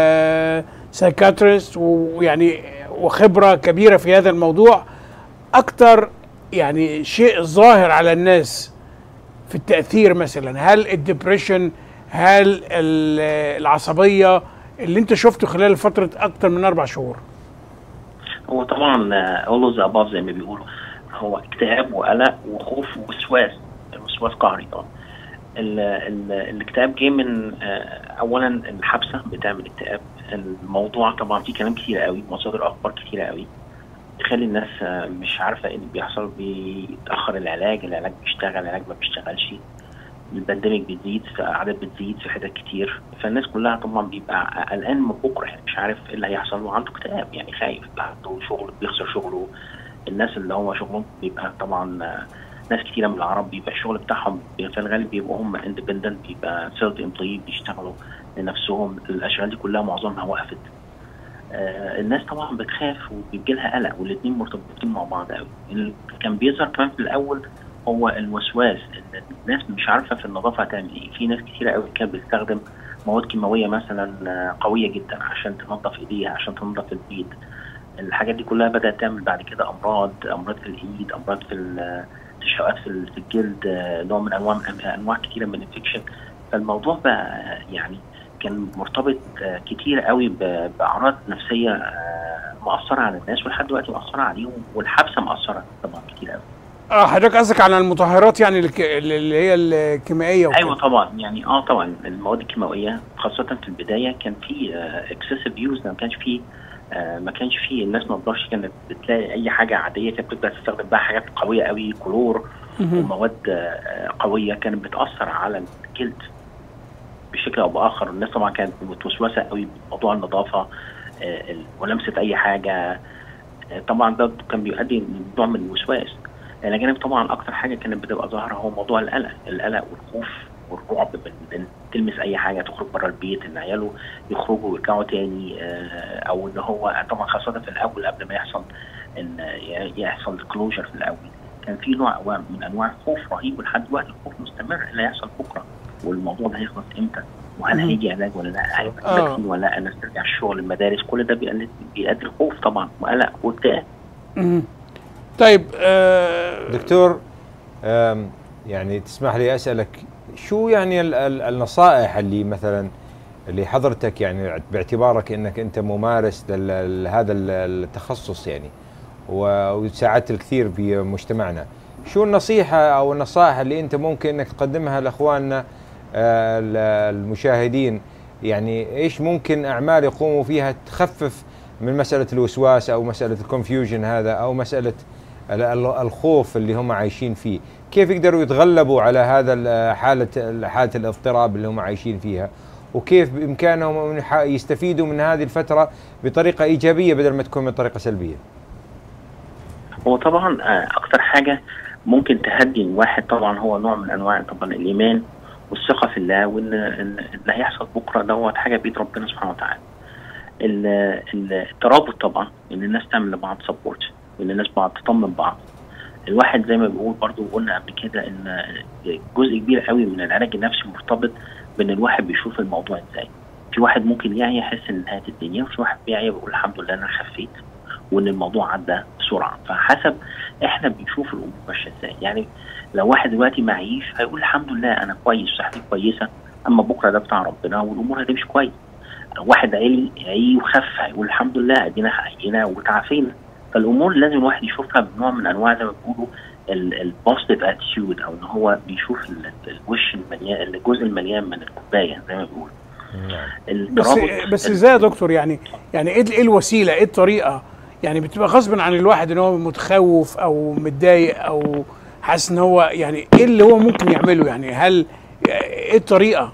وسايكاتريست ويعني وخبره كبيره في هذا الموضوع اكتر يعني شيء ظاهر على الناس في التاثير مثلا هل الدبريشن هل ال- العصبيه اللي انت شفته خلال فتره اكتر من اربع شهور هو طبعا آه، all of the above زي ما بيقولوا هو اكتئاب وقلق وخوف ووسواس الوسواس قهري طبعا ال- ال- الاكتئاب جه من آه، اولا الحبسه بتعمل اكتئاب الموضوع طبعا فيه كلام كتير قوي مصادر اخبار كتير قوي بيخلي الناس آه، مش عارفه ايه اللي بيحصل بيتاخر العلاج العلاج بيشتغل العلاج ما بيشتغلش البانديميك بتزيد فاعداد بتزيد في حتت كتير فالناس كلها طبعا بيبقى قلقان من بكره يعني مش عارف ايه اللي هيحصل وعنده اكتئاب يعني خايف عنده شغل بيخسر شغله الناس اللي هو شغلهم بيبقى طبعا آه، ناس كتيره من العرب بيبقى الشغل بتاعهم في الغالب بيبقوا هم اندبندنت بيبقى سيلف امبلوي بيشتغلوا لنفسهم الاشغال دي كلها معظمها وقفت آه، الناس طبعا بتخاف وبيجي لها قلق والاثنين مرتبطين مع بعض قوي اللي كان بيظهر كمان في الاول هو الوسواس ان الناس مش عارفه في النظافه هتعمل ايه في ناس كتيره قوي كانت بتستخدم مواد كيماويه مثلا آه، قويه جدا عشان تنظف ايديها عشان تنظف البيت الحاجات دي كلها بدات تعمل بعد كده امراض امراض في الايد امراض في ال- تشققات في ال- في الجلد آه، نوع من انواع انواع كتيره من الانفكشن فالموضوع بقى يعني كان مرتبط آه، كتير قوي ب- باعراض نفسيه آه، مأثره على الناس ولحد دلوقتي مأثره عليهم والحبسه مأثره طبعا كتير قوي اه حضرتك قصدك على المطهرات يعني الك- اللي هي الكيميائيه وكده. ايوه طبعا يعني اه طبعا المواد الكيماويه خاصه في البدايه كان في اكسسيف يوز ما كانش في آه، ما كانش في الناس ما تقدرش كانت بتلاقي اي حاجه عاديه كانت بتبدا تستخدم بقى حاجات قويه قوي كلور مهم. ومواد آه، قويه كانت بتاثر على الجلد بشكل او باخر الناس طبعا كانت متوسوسه قوي بموضوع النظافه آه، ال- ولمسه اي حاجه آه، طبعا ده كان بيؤدي لنوع من الوسواس الى جانب طبعا اكتر حاجه كانت بتبقى ظاهره هو موضوع القلق القلق والخوف والرعب من من تلمس اي حاجه تخرج بره البيت ان عياله يخرجوا ويرجعوا تاني آه، او ان هو طبعا خاصه في الاول قبل ما يحصل ان ي- يحصل كلوجر في الاول كان في نوع أنواع- من انواع الخوف رهيب ولحد دلوقتي الخوف مستمر إيه اللي هيحصل بكره والموضوع ده هيخلص امتى وهل مهم. هيجي علاج ولا لا هيبقى آه. فاكسين ولا لا الناس ترجع الشغل المدارس كل ده بيقلل بيؤدي خوف طبعا وقلق واكتئاب مم. طيب آه دكتور آم، يعني تسمح لي اسالك شو يعني ال- ال- النصائح اللي مثلا اللي حضرتك يعني باعتبارك انك انت ممارس لل- لهذا ال- التخصص يعني و- وساعدت الكثير في مجتمعنا شو النصيحة او النصائح اللي انت ممكن انك تقدمها لاخواننا آه، ال- المشاهدين يعني ايش ممكن اعمال يقوموا فيها تخفف من مسألة الوسواس او مسألة الكونفيوجن هذا او مسألة ال- ال- الخوف اللي هم عايشين فيه كيف يقدروا يتغلبوا على هذا ال- حالة حالة الاضطراب اللي هم عايشين فيها وكيف بإمكانهم أن يح- يستفيدوا من هذه الفترة بطريقة إيجابية بدل ما تكون بطريقة سلبية هو طبعا آه، اكتر حاجه ممكن تهدي الواحد طبعا هو نوع من انواع طبعا الايمان والثقه في الله وان إن اللي هيحصل بكره دوت حاجه بيد ربنا سبحانه وتعالى. ال- ال- الترابط طبعا ان الناس تعمل لبعض سبورت وان الناس بعض تطمن بعض. الواحد زي ما بيقول برضو قلنا قبل كده ان جزء كبير قوي من العلاج النفسي مرتبط بان الواحد بيشوف الموضوع ازاي. في واحد ممكن يعي يحس ان نهايه الدنيا وفي واحد بيعي ويقول الحمد لله انا خفيت وان الموضوع عدى بسرعه فحسب احنا بنشوف الامور ماشيه ازاي يعني لو واحد دلوقتي معيش هيقول الحمد لله انا كويس صحتي كويسه اما بكره ده بتاع ربنا والامور هتمشي كويس واحد عالي عي وخف هيقول الحمد لله ادينا حقينا وتعافينا فالامور لازم الواحد يشوفها بنوع من انواع زي ما بيقولوا البوزيتيف اتيتيود او ان هو بيشوف ال- الوش المليان الجزء المليان من الكوبايه زي ما بيقولوا بس الترابط بس ازاي يا دكتور يعني يعني ايه ايه الوسيله ايه الطريقه يعني بتبقى غصب عن الواحد ان هو متخوف او متضايق او حاسس ان هو يعني ايه اللي هو ممكن يعمله يعني هل ايه الطريقه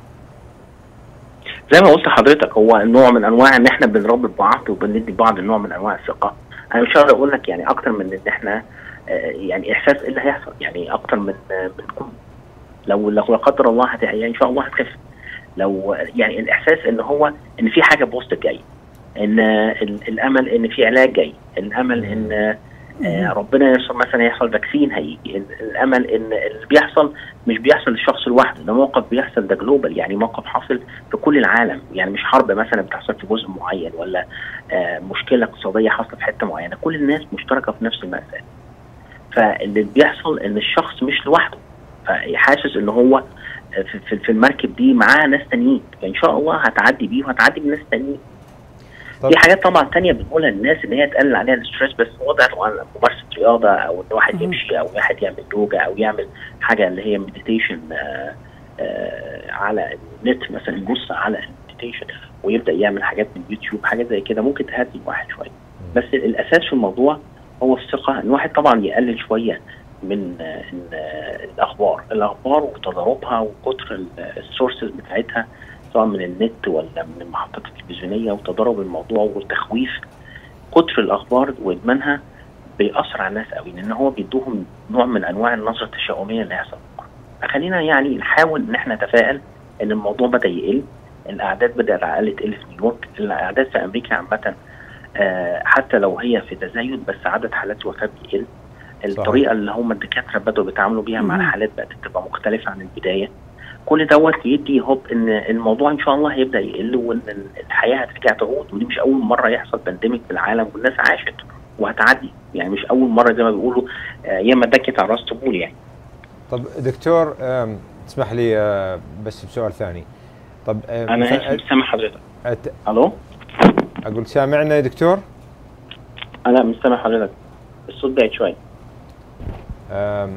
زي ما قلت لحضرتك هو نوع من انواع ان احنا بنربط بعض وبندي بعض نوع من انواع الثقه انا مش هقدر اقول لك يعني اكتر من ان احنا آه، يعني احساس ايه اللي هيحصل يعني اكتر من آه، من كل لو لو لا قدر الله هت يعني ان شاء الله هتخف لو يعني الاحساس ان هو ان في حاجه بوزيتيف جاي ان آه، ال- الامل ان في علاج جاي الامل ان آه، آه، ربنا يحصل مثلا يحصل فاكسين هيجي ال- الامل ان اللي بيحصل مش بيحصل للشخص لوحده ده موقف بيحصل ده جلوبال يعني موقف حاصل في كل العالم يعني مش حرب مثلا بتحصل في جزء معين ولا آه، مشكله اقتصاديه حاصله في حته معينه كل الناس مشتركه في نفس المأساة فاللي بيحصل ان الشخص مش لوحده فحاسس ان هو في, في, في المركب دي معاه ناس تانيين فان شاء الله هتعدي بيه وهتعدي بناس تانيين طب- في حاجات طبعا تانية بنقولها للناس ان هي تقلل عليها الاستريس بس واضح طبعا ممارسه رياضه او ان واحد يمشي او واحد يعمل يوجا او يعمل حاجه اللي هي مديتيشن على النت مثلا يبص على المديتيشن ويبدا يعمل حاجات من يوتيوب حاجات زي كده ممكن تهدي الواحد شويه بس الاساس في الموضوع هو الثقه ان الواحد طبعا يقلل شويه من آه، إن، آه، الاخبار الاخبار وتضاربها وكتر السورسز بتاعتها سواء من النت ولا من المحطات التلفزيونيه وتضارب الموضوع والتخويف كتر الاخبار وادمانها بيأثر على الناس قوي لان هو بيدوهم نوع من انواع النظره التشاؤميه اللي هيحصل بكره فخلينا يعني نحاول ان احنا نتفائل ان الموضوع بدا يقل الاعداد بدات على الاقل تقل في نيويورك الاعداد في امريكا عامه آه، حتى لو هي في تزايد بس عدد حالات الوفاه بيقل الطريقه اللي هم الدكاتره بدأوا بيتعاملوا بيها مع مم. الحالات بقت تبقى مختلفه عن البدايه كل دوت يدي هوب ان الموضوع ان شاء الله هيبدا يقل وان الحياه هترجع تعود ودي مش اول مره يحصل بانديميك في العالم والناس عاشت وهتعدي يعني مش اول مره زي ما بيقولوا آه، ياما دكت على راس طبول يعني طب دكتور آم، تسمح لي آه، بس بسؤال ثاني طب آه، انا ف- اسف مش سامع حضرتك أت- الو اقول سامعنا يا دكتور انا مش سامع حضرتك الصوت بعيد شويه آم،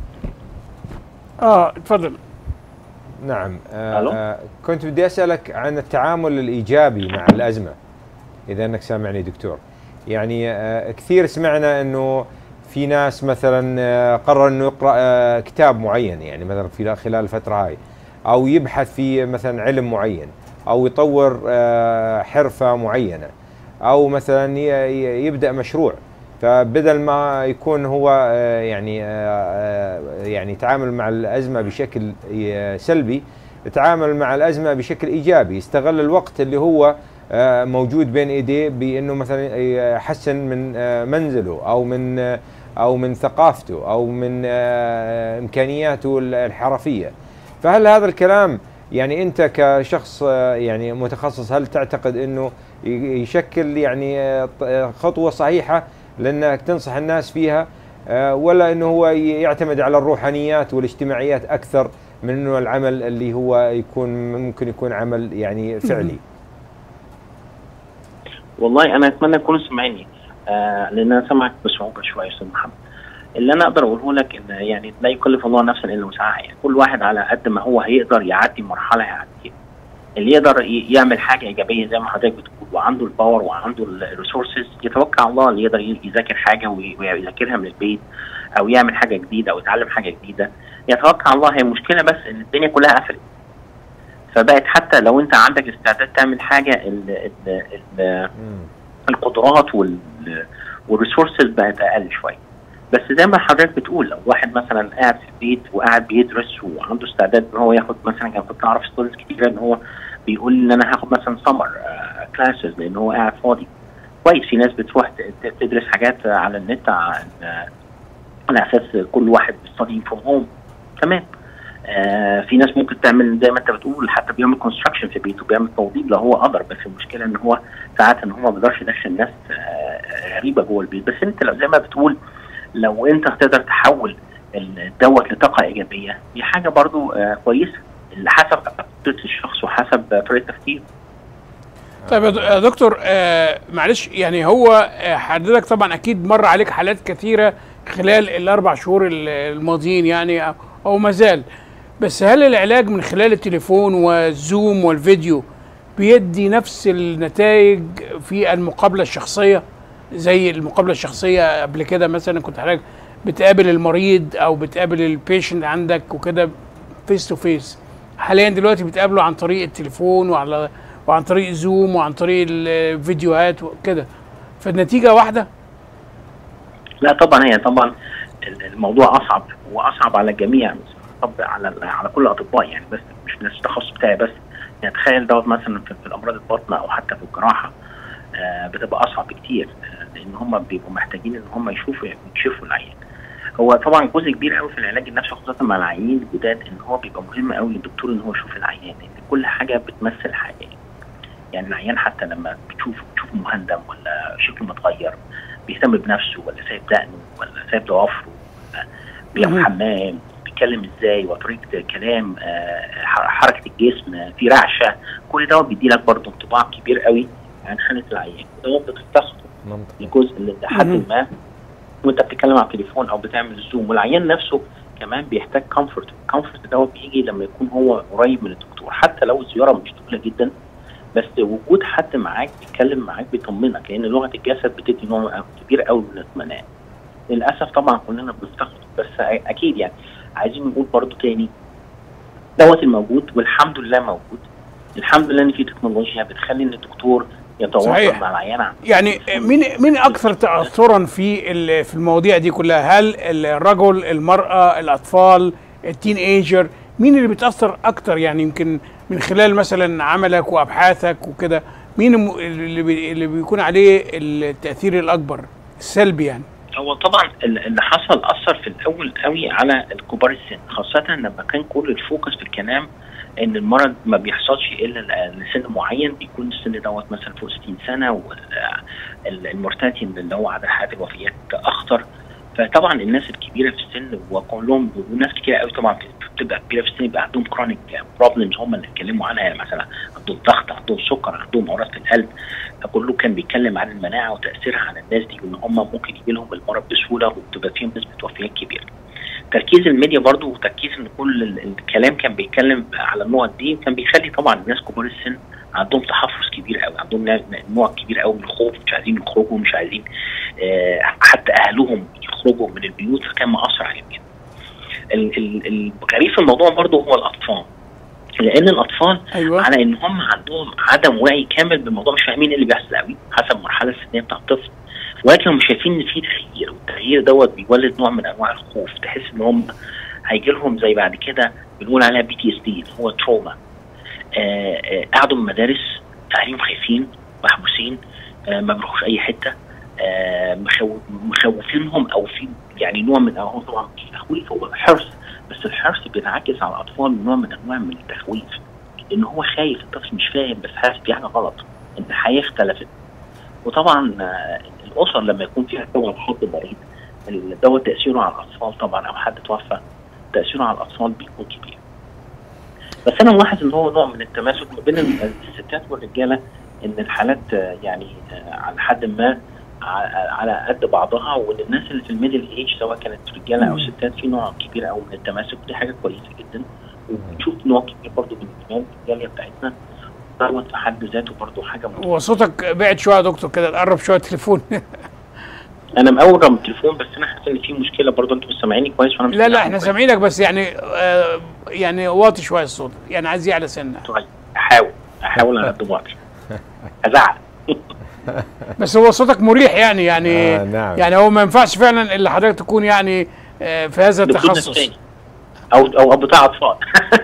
اه اتفضل نعم آه، ألو؟ آه، كنت بدي اسالك عن التعامل الايجابي مع الازمه اذا انك سامعني دكتور يعني آه، كثير سمعنا انه في ناس مثلا آه، قرر انه يقرا آه، كتاب معين يعني مثلا في خلال الفتره هاي او يبحث في مثلا علم معين او يطور آه، حرفه معينه او مثلا ي- ي- يبدا مشروع فبدل ما يكون هو آه، يعني آه، آه، يعني يتعامل مع الازمه بشكل آه، سلبي يتعامل مع الازمه بشكل ايجابي يستغل الوقت اللي هو آه، موجود بين ايديه بانه مثلا يحسن من آه، منزله او من آه، او من ثقافته او من آه، امكانياته الحرفيه فهل هذا الكلام يعني انت كشخص آه، يعني متخصص هل تعتقد انه ي- يشكل يعني آه، ط- آه، خطوه صحيحه لانك تنصح الناس فيها آه، ولا انه هو ي- يعتمد على الروحانيات والاجتماعيات اكثر من انه العمل اللي هو يكون ممكن يكون عمل يعني فعلي والله انا اتمنى تكونوا سامعيني آه لان انا سامعك بصعوبه شويه يا استاذ محمد اللي انا اقدر اقوله لك ان يعني لا يكلف الله نفسا الا وسعها يعني كل واحد على قد ما هو هيقدر يعدي مرحله يعديها اللي يقدر ي- يعمل حاجه ايجابيه زي ما حضرتك بتقول وعنده الباور وعنده الريسورسز يتوكل على الله اللي يقدر ي- يذاكر حاجه وي- ويذاكرها من البيت او يعمل حاجه جديده او يتعلم حاجه جديده يتوكل على الله هي المشكله بس ان الدنيا كلها قفلت فبقت حتى لو انت عندك استعداد تعمل حاجه ال ال ال القدرات وال والريسورسز بقت اقل شويه بس زي ما حضرتك بتقول لو واحد مثلا قاعد في البيت وقاعد بيدرس وعنده استعداد ان هو ياخد مثلا كان كنت اعرف ستودنتس كتير ان هو بيقول ان انا هاخد مثلا سمر كلاسز لان هو قاعد فاضي كويس في ناس بتروح ت- ت- تدرس حاجات على النت عن على اساس كل واحد بيستدي فروم هوم تمام آه في ناس ممكن تعمل زي ما انت بتقول حتى بيعمل كونستراكشن في بيته بيعمل توضيب لو هو قدر بس المشكله ان هو ساعات ان هو ما بيقدرش يدخل ناس آه غريبه جوه البيت بس انت لو زي ما بتقول لو انت هتقدر تحول ال- دوت لطاقه ايجابيه دي حاجه برضو آه كويسه اللي حسب قدره الشخص وحسب آه، طريقه تفكيره طيب يا د- يا دكتور آه معلش يعني هو آه، حضرتك طبعا اكيد مر عليك حالات كثيره خلال الاربع شهور ال- الماضيين يعني أو- او ما زال بس هل العلاج من خلال التليفون والزوم والفيديو بيدي نفس النتائج في المقابله الشخصيه زي المقابله الشخصيه قبل كده مثلا كنت حضرتك بتقابل المريض او بتقابل البيشنت عندك وكده فيس تو فيس حاليا دلوقتي بتقابله عن طريق التليفون وعلى وعن طريق زوم وعن طريق الفيديوهات وكده فالنتيجه واحده لا طبعا هي طبعا ال- الموضوع اصعب واصعب على الجميع مش طب على على كل الاطباء يعني بس مش من التخصص بتاعي بس يعني تخيل دوت مثلا في, في الامراض الباطنه او حتى في الجراحه آه بتبقى اصعب بكتير آه لان هم بيبقوا محتاجين ان هم يشوفوا يكشفوا العيان هو طبعا جزء كبير قوي في العلاج النفسي خاصه مع العيانين الجداد ان هو بيبقى مهم قوي للدكتور ان هو يشوف العيان لان كل حاجه بتمثل حاجه يعني العيان حتى لما بتشوفه بتشوفه مهندم ولا شكله متغير بيهتم بنفسه ولا سايب دقنه ولا سايب ضوافره ولا بيعمل مهم. حمام بيتكلم ازاي وطريقه كلام آه، ح- حركه الجسم آه، في رعشه كل ده بيدي لك برضه انطباع كبير قوي عن حاله العيان وده بتاخده لجزء لحد مهم. ما وانت بتتكلم على التليفون او بتعمل زوم والعيان نفسه كمان بيحتاج كومفورت الكومفورت ده بيجي لما يكون هو قريب من الدكتور حتى لو الزياره مش طويله جدا بس وجود حد معاك بيتكلم معاك بيطمنك لان لغه الجسد بتدي نوع كبير قوي من الاطمئنان للاسف طبعا كلنا بنفتقده بس اكيد يعني عايزين نقول برضو تاني دوت الموجود والحمد لله موجود الحمد لله ان في تكنولوجيا بتخلي ان الدكتور يتواصل صحيح. مع العيان عن يعني مين مين اكثر تاثرا في ال- في المواضيع دي كلها هل الرجل المراه الاطفال التين ايجر مين اللي بيتاثر اكتر يعني يمكن من خلال مثلا عملك وابحاثك وكده مين الم- اللي بي اللي بيكون عليه التاثير الاكبر السلبي يعني هو طبعا ال- اللي حصل اثر في الاول قوي على الكبار السن خاصه لما كان كل الفوكس في الكلام ان المرض ما بيحصلش الا ل- لسن معين بيكون السن دوت مثلا فوق 60 سنه والمورتاليتي اللي هو عدد حالات الوفيات اخطر فطبعا الناس الكبيره في السن وكلهم وناس كتير قوي طبعا بتبقى كبيره في السن يبقى عندهم كرونيك بروبلمز هم اللي اتكلموا عنها يعني مثلا عندهم ضغط عندهم سكر عندهم امراض في القلب فكله كان بيتكلم عن المناعه وتاثيرها على الناس دي وان هم ممكن يجي لهم المرض بسهوله وبتبقى فيهم نسبه وفيات كبيره. تركيز الميديا برضو وتركيز ان كل ال- الكلام كان بيتكلم على النقط دي كان بيخلي طبعا الناس كبار السن عندهم تحفظ كبير قوي عندهم ن- نوع كبير قوي من الخوف مش عايزين يخرجوا مش عايزين آه، حتى اهلهم يخرجوا من البيوت فكان مأثر عليهم جدا. ال- ال- الغريب في الموضوع برضو هو الاطفال لان الاطفال أيوة. على ان هم عندهم عدم وعي كامل بالموضوع مش فاهمين ايه اللي بيحصل قوي حسب المرحله السنيه بتاع الطفل ولكن هم شايفين ان في تغيير والتغيير دوت بيولد نوع من انواع الخوف تحس ان هم هيجي لهم زي بعد كده بنقول عليها بي تي اس دي هو تروما آه، آه، قعدوا من مدارس اهاليهم خايفين محبوسين آه، ما بيروحوش اي حته آه، مخو- مخوفينهم او في يعني نوع من هو طبعا مش تخويف هو حرص بس الحرص بينعكس على الاطفال من نوع من انواع من التخويف ان هو خايف الطفل مش فاهم بس حاسس في حاجه غلط ان الحياه اختلفت وطبعا آه، الاسر لما يكون فيها طبعا حد بعيد ال- دوت تاثيره على الاطفال طبعا او حد توفى تاثيره على الاطفال بيكون كبير بس انا ملاحظ ان هو نوع من التماسك ما بين ال- الستات والرجاله ان الحالات آه، يعني آه، على حد ما ع- على قد بعضها وان الناس اللي في الميدل ايج سواء كانت رجاله او مم. ستات في نوع كبير قوي من التماسك ودي حاجه كويسه جدا وبنشوف نوع كبير برضه من الاهتمام بالجاليه بتاعتنا دوت في حد ذاته برضه حاجه مهمة. هو صوتك بعد شويه يا دكتور كده تقرب شويه التليفون انا مقرب من التليفون بس انا حاسس ان في مشكله برضه انتوا مش سامعيني كويس وانا مش لا لا سامعكم احنا كويس. سامعينك بس يعني آه يعني واطي شويه الصوت يعني عايز يعلى سنه طيب احاول احاول على قد ما اقدر ازعل بس هو صوتك مريح يعني يعني آه، نعم. يعني هو ما ينفعش فعلا الا حضرتك تكون يعني آه في هذا دكتور التخصص نفساني. او او أو بتاع اطفال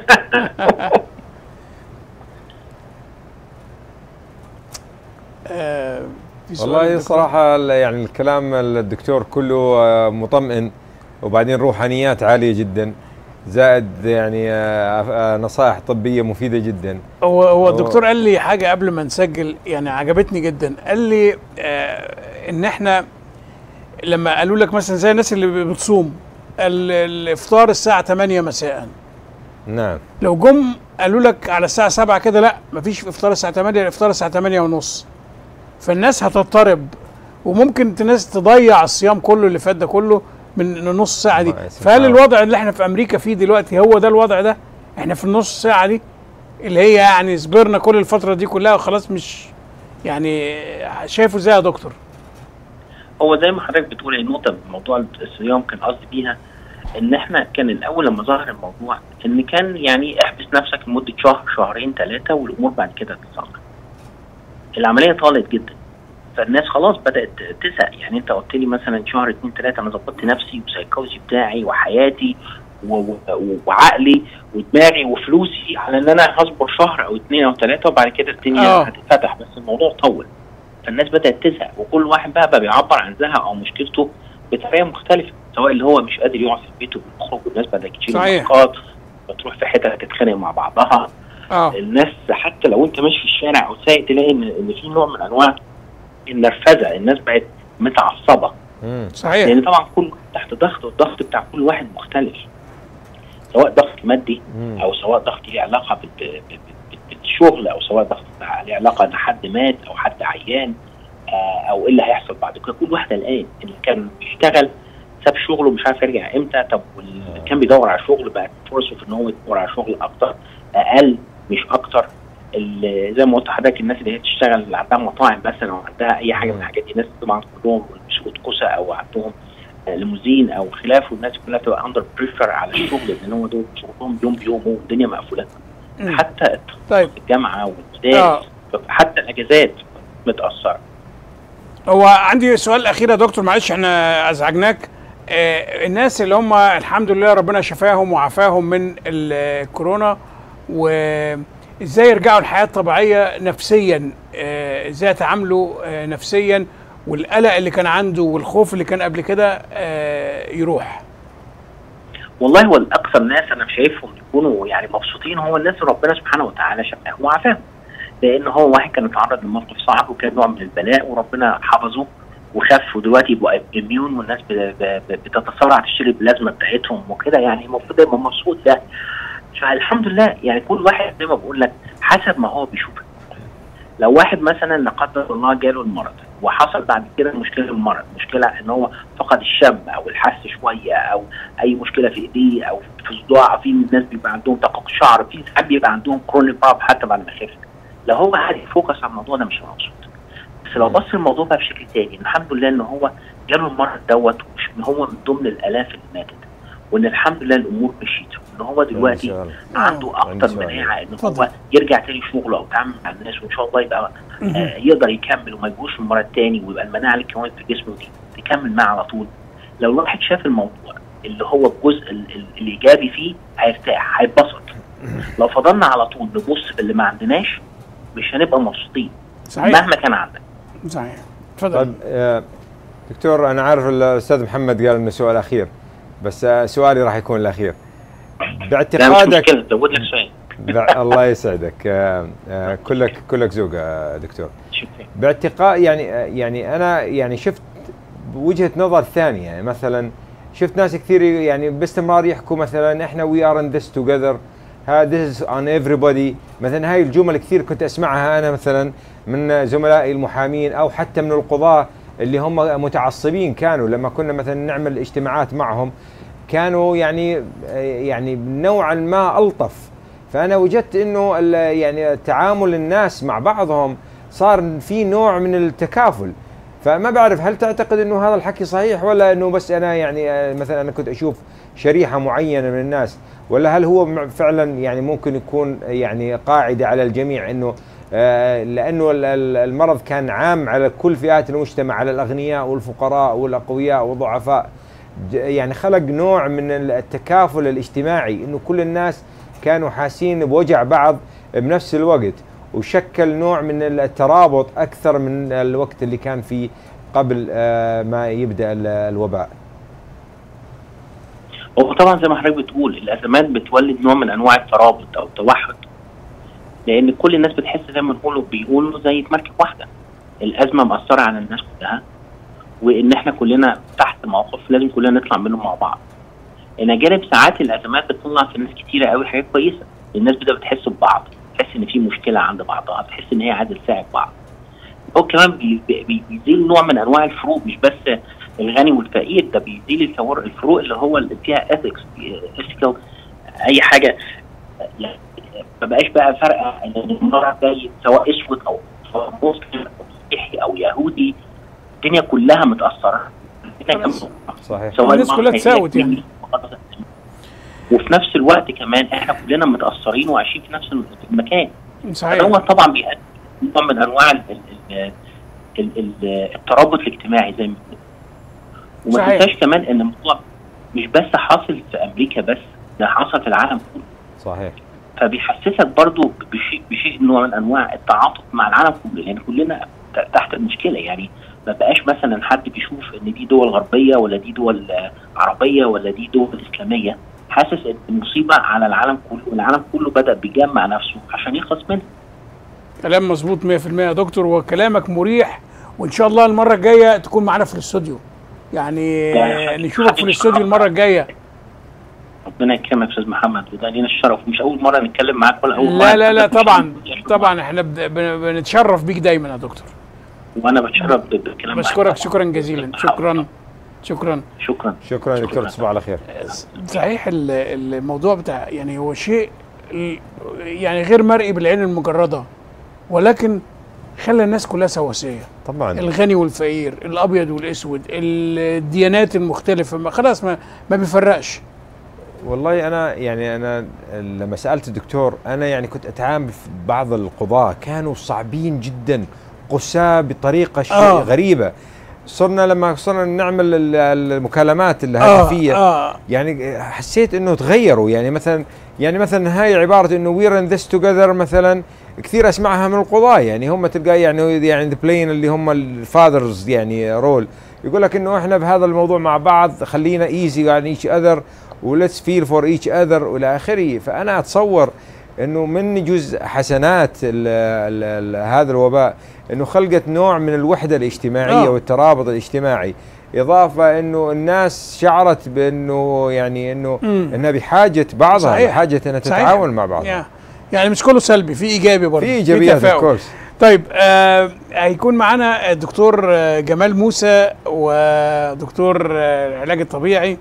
آه في سؤال والله دكتور؟ صراحة ال- يعني الكلام الدكتور كله آه، مطمئن وبعدين روحانيات عالية جدا زائد يعني آه، آه، نصائح طبية مفيدة جدا هو هو هو- الدكتور قال لي حاجه قبل ما نسجل يعني عجبتني جدا قال لي آه ان احنا لما قالوا لك مثلا زي الناس اللي بتصوم ال- الافطار الساعه 8 مساء نعم لو جم قالوا لك على الساعه 7 كده لا مفيش افطار الساعه 8 الافطار الساعه 8 ونص فالناس هتضطرب وممكن الناس تضيع الصيام كله اللي فات ده كله من النص ساعه دي فهل الوضع اللي احنا في امريكا فيه دلوقتي هو ده الوضع ده احنا في النص ساعه دي اللي هي يعني صبرنا كل الفتره دي كلها وخلاص مش يعني شايفه ازاي يا دكتور هو زي ما حضرتك بتقول هي نقطه من موضوع الصيام كان قصدي بيها ان احنا كان الاول لما ظهر الموضوع ان كان يعني احبس نفسك لمده شهر شهرين ثلاثه والامور بعد كده تتصلح. العمليه طالت جدا فالناس خلاص بدات تزهق يعني انت قلت لي مثلا شهر اتنين ثلاثه انا ظبطت نفسي والسايكولوجي بتاعي وحياتي و- و- وعقلي ودماغي وفلوسي على ان انا هصبر شهر او اتنين او ثلاثه وبعد كده الدنيا آه. هتتفتح بس الموضوع طول فالناس بدات تزهق وكل واحد بقى بقى بيعبر عن زهقه او مشكلته بطريقه مختلفه سواء اللي هو مش قادر يقعد في البيت وبيخرج والناس بدات تشيل صحيح. النقاط بتروح في حته تتخانق مع بعضها اه الناس حتى لو انت ماشي في الشارع او سايق تلاقي ان ان في نوع من انواع النرفزه الناس بقت متعصبه صحيح لان طبعا كل واحد تحت ضغط والضغط بتاع كل واحد مختلف سواء ضغط مادي او سواء ضغط ليه علاقه بال- بال- بال- بالشغل او سواء ضغط ليه علاقه ان حد مات او حد عيان آه، او ايه اللي هيحصل بعد كده كل واحد قلقان اللي كان بيشتغل ساب شغله مش عارف يرجع امتى طب واللي كان بيدور على شغل بقت فرصه في ان هو يدور على شغل اكتر اقل مش اكتر اللي زي ما قلت لحضرتك الناس اللي هي بتشتغل اللي عندها مطاعم مثلا او عندها اي حاجه من الحاجات دي الناس طبعا كلهم بيسوقوا كوسه او عندهم آه، ليموزين او خلافه والناس كلها بتبقى اندر بريشر على الشغل لان هو دول شغلهم يوم بيوم والدنيا مقفوله مم. حتى طيب الجامعه والمدارس حتى الاجازات متاثره هو عندي سؤال اخير يا دكتور معلش احنا ازعجناك آه الناس اللي هم الحمد لله ربنا شفاهم وعافاهم من الكورونا وازاي يرجعوا الحياه الطبيعيه نفسيا آه ازاي يتعاملوا آه نفسيا والقلق اللي كان عنده والخوف اللي كان قبل كده آه يروح والله هو الاكثر ناس انا شايفهم يكونوا يعني مبسوطين هو الناس اللي ربنا سبحانه وتعالى شفاهم وعافاهم لان هو واحد كان اتعرض لموقف صعب وكان نوع من البلاء وربنا حفظه وخف ودلوقتي يبقى اميون والناس ب- ب- ب- بتتسارع تشتري البلازما بتاعتهم وكده يعني المفروض يبقى مبسوط ده فالحمد لله يعني كل واحد زي ما بقول لك حسب ما هو بيشوف لو واحد مثلا لا قدر الله جاله المرض وحصل بعد كده مشكله المرض مشكله ان هو فقد الشم او الحس شويه او اي مشكله في ايديه او في صداع في ناس بيبقى عندهم تقاق شعر في ساعات بيبقى عندهم كرونيك باب حتى بعد ما خف لو هو قاعد يفوكس على الموضوع ده مش مبسوط بس لو بص الموضوع بقى بشكل تاني إن الحمد لله ان هو جاله المرض دوت ومش ان هو من ضمن الالاف اللي ماتت وان الحمد لله الامور مشيت وان ان هو دلوقتي عنده اكتر من ان هو يرجع تاني شغله او يتعامل مع الناس وان شاء الله يبقى آه يقدر يكمل وما يجوش المره التاني ويبقى المناعه اللي كونت في جسمه دي تكمل معاه على طول لو الواحد شاف الموضوع اللي هو الجزء ال- ال- الايجابي فيه هيرتاح هيتبسط لو فضلنا على طول نبص في اللي ما عندناش مش هنبقى مبسوطين صحيح. مهما كان عندك صحيح اتفضل طيب آه، دكتور انا عارف الاستاذ محمد قال انه سؤال اخير بس آه، سؤالي راح يكون الاخير لا مش باعتقادك مشكله زود لك سؤال بع- الله يسعدك آه، آه، كلك كلك ذوق آه، دكتور باعتقاد يعني آه، يعني انا يعني شفت وجهه نظر ثانيه يعني مثلا شفت ناس كثير يعني باستمرار يحكوا مثلا احنا وي ار ان ذس توجذر ذس اون everybody مثلا هاي الجمل كثير كنت اسمعها انا مثلا من زملائي المحامين او حتى من القضاه اللي هم متعصبين كانوا لما كنا مثلا نعمل اجتماعات معهم كانوا يعني يعني نوعا ما الطف فانا وجدت انه ال- يعني تعامل الناس مع بعضهم صار في نوع من التكافل فما بعرف هل تعتقد انه هذا الحكي صحيح ولا انه بس انا يعني آه، مثلا انا كنت اشوف شريحه معينه من الناس ولا هل هو مع- فعلا يعني ممكن يكون يعني قاعده على الجميع انه آه، لانه ال- ال- المرض كان عام على كل فئات المجتمع على الاغنياء والفقراء والاقوياء والضعفاء ج- يعني خلق نوع من التكافل الاجتماعي انه كل الناس كانوا حاسين بوجع بعض بنفس الوقت وشكل نوع من الترابط اكثر من الوقت اللي كان فيه قبل آه، ما يبدا ال- الوباء هو طبعا زي ما حضرتك بتقول الازمات بتولد نوع من انواع الترابط او التوحد لان كل الناس بتحس زي ما بنقولوا بيقولوا زي مركب واحده الازمه مأثره على الناس كلها وان احنا كلنا تحت موقف لازم كلنا نطلع منه مع بعض الى جانب ساعات الازمات بتطلع في ناس كتيره قوي حاجات كويسه الناس بدأت بتحس ببعض تحس ان في مشكله عند بعضها بتحس ان هي عايزه تساعد بعض هو كمان بي- بي- بيزيل نوع من انواع الفروق مش بس الغني والفقير ده بيزيل الفور- الفروق اللي هو اللي فيها اثكس ايثيكال اي حاجه يعني ما بقاش بقى فرق ان المرض ده سواء اسود او سواء مسلم او مسيحي او يهودي الدنيا كلها متاثره الدنيا كلها صحيح سواء الناس كلها المرض تساوت هيجي يعني. وفي نفس الوقت كمان احنا كلنا متاثرين وعايشين في نفس المكان صحيح هو طبعا بيؤدي نوع من انواع ال ال ال ال الترابط الاجتماعي زي ما بنقول وما صحيح. تنساش كمان ان الموضوع مش بس حاصل في امريكا بس ده حصل في العالم كله صحيح فبيحسسك برضو بشيء بشيء نوع من انواع التعاطف مع العالم كله لان كلنا ت- تحت المشكله يعني ما بقاش مثلا حد بيشوف ان دي دول غربيه ولا دي دول آه، عربيه ولا دي دول اسلاميه حاسس ان المصيبه على العالم كله والعالم كله بدا بيجمع نفسه عشان يخلص منها كلام مظبوط 100% يا دكتور وكلامك مريح وان شاء الله المره الجايه تكون معانا في الاستوديو يعني نشوفك في الاستوديو المره الجايه ربنا يكرمك يا استاذ محمد وده لينا الشرف مش اول مره نتكلم معاك ولا اول لا مره لا لا نتكلم طبعا طبعا احنا بد- بن- بنتشرف بيك دايما يا دكتور وانا بتشرف ب- بالكلام معاك بشكرك شكرا جزيلا شكرا شكرا شكرا شكرا دكتور تصبح على خير صحيح ال- الموضوع بتاع يعني هو شيء ال- يعني غير مرئي بالعين المجرده ولكن خلى الناس كلها سواسيه طبعا الغني والفقير الابيض والاسود الديانات المختلفه ما خلاص ما ما بيفرقش والله انا يعني انا لما سالت الدكتور انا يعني كنت اتعامل في بعض القضاه كانوا صعبين جدا قساة بطريقه شيء آه. غريبه صرنا لما صرنا نعمل ال- المكالمات الهاتفيه آه. يعني حسيت انه تغيروا يعني مثلا يعني مثلا هاي عباره انه وير ان ذس توجذر مثلا كثير اسمعها من القضاه يعني هم تلقى يعني يعني ذا بلاين اللي هم الفاذرز يعني رول يقول لك انه احنا بهذا الموضوع مع بعض خلينا ايزي يعني ايتش اذر وليتس فيل فور ايتش اذر والى اخره فانا اتصور انه من جزء حسنات ال ال ال هذا الوباء انه خلقت نوع من الوحده الاجتماعيه آه. والترابط الاجتماعي اضافه انه الناس شعرت بانه يعني انه مم. انها بحاجه بعضها صحيح. بحاجه انها صحيح. تتعاون مع بعضها يا- يعني مش كله سلبي في ايجابي برضه في ايجابيات تفاؤل. اوف كورس طيب آه هيكون معانا الدكتور آه، جمال موسى ودكتور آه، العلاج الطبيعي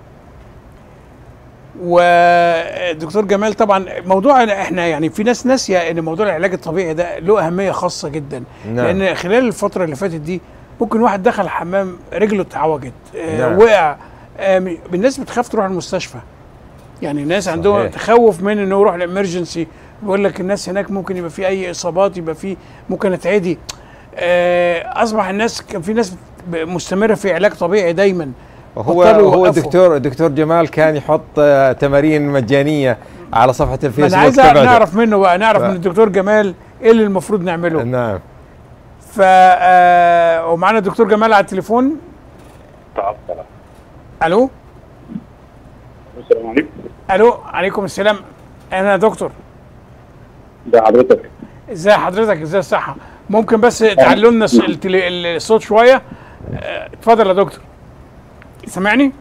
والدكتور جمال طبعا موضوع احنا يعني في ناس ناسيه ان موضوع العلاج الطبيعي ده له اهميه خاصه جدا نعم. لان خلال الفتره اللي فاتت دي ممكن واحد دخل الحمام رجله اتعوجت آه نعم. وقع آه م- الناس بتخاف تروح المستشفى يعني الناس عندهم صحيح. تخوف من انه يروح الامرجنسي بيقول لك الناس هناك ممكن يبقى في اي اصابات يبقى في ممكن اتعدي آه، اصبح الناس كان في ناس ب- مستمره في علاج طبيعي دايما هو بطلوا هو يوقفوا. الدكتور الدكتور جمال كان يحط آه، تمارين مجانيه على صفحه ما الفيسبوك انا عايز تبعته. نعرف منه بقى نعرف ف- من الدكتور جمال ايه اللي المفروض نعمله نعم ف آه، ومعانا الدكتور جمال على التليفون الو السلام عليكم الو عليكم السلام انا دكتور ده حضرتك ازاي حضرتك ازاي الصحه ممكن بس تعلوا لنا الص- التلي- الصوت شويه آه، اتفضل يا دكتور سامعني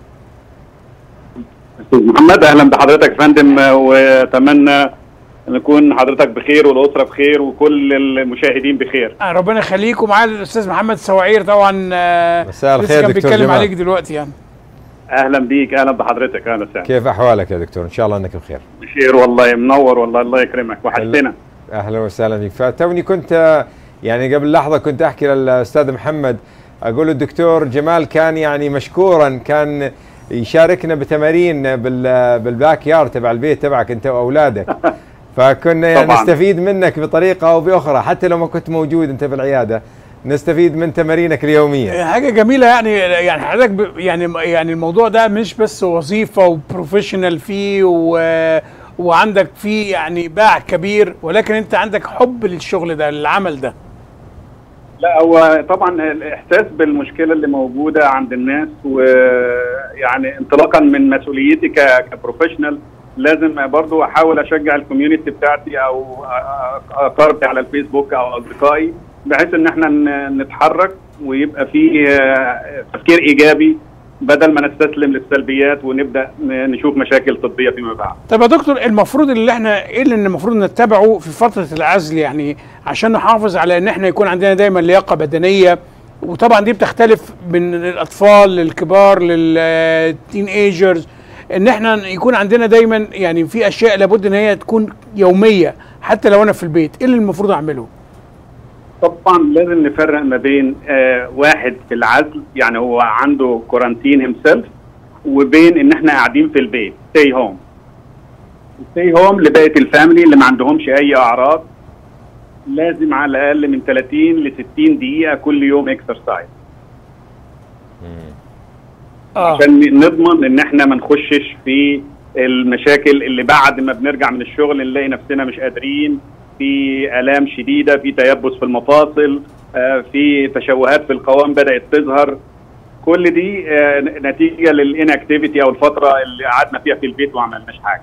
استاذ محمد اهلا بحضرتك يا فندم واتمنى ان يكون حضرتك بخير والاسره بخير وكل المشاهدين بخير آه، ربنا يخليك ومعايا الاستاذ محمد سواعير طبعا آه، مساء لسه الخير كان دكتور بيتكلم جمال. عليك دلوقتي يعني اهلا بيك اهلا بحضرتك اهلا وسهلا كيف احوالك يا دكتور ان شاء الله انك بخير بخير والله منور والله الله يكرمك وحشتنا اهلا وسهلا بك فتوني كنت آه، يعني قبل لحظه كنت احكي للاستاذ محمد اقول له الدكتور جمال كان يعني مشكورا كان يشاركنا بتمارين بال بالباك يارد تبع البيت تبعك انت واولادك فكنا يعني طبعاً. نستفيد منك بطريقه او باخرى حتى لو ما كنت موجود انت بالعياده نستفيد من تمارينك اليوميه حاجه جميله يعني يعني حضرتك ب- يعني يعني الموضوع ده مش بس وظيفه وبروفيشنال فيه و وعندك فيه يعني باع كبير ولكن انت عندك حب للشغل ده للعمل ده لا هو طبعا الاحساس بالمشكله اللي موجوده عند الناس ويعني انطلاقا من مسؤوليتي ك- كبروفيشنال لازم برضو احاول اشجع الكوميونتي بتاعتي او اقاربي على الفيسبوك او اصدقائي بحيث ان احنا ن- نتحرك ويبقى في آه، تفكير ايجابي بدل ما نستسلم للسلبيات ونبدا ن- نشوف مشاكل طبيه فيما بعد طب يا دكتور المفروض اللي احنا ايه اللي المفروض نتبعه في فتره العزل يعني عشان نحافظ على ان احنا يكون عندنا دايما لياقه بدنيه وطبعا دي بتختلف من الاطفال للكبار للتين ايجرز ان احنا يكون عندنا دايما يعني في اشياء لابد ان هي تكون يوميه حتى لو انا في البيت ايه اللي المفروض اعمله طبعا لازم نفرق ما بين آه واحد في العزل يعني هو عنده كورانتين هيمسيلف وبين ان احنا قاعدين في البيت ستي هوم ستي هوم لبقيه الفاميلي اللي ما عندهمش اي اعراض لازم على الاقل من 30 ل 60 دقيقه كل يوم اكسرسايز عشان نضمن ان احنا ما نخشش في المشاكل اللي بعد ما بنرجع من الشغل نلاقي نفسنا مش قادرين في الام شديده في تيبس في المفاصل آه، في تشوهات في القوام بدات تظهر كل دي آه، نتيجه للانكتيفيتي او الفتره اللي قعدنا فيها في البيت وما عملناش حاجه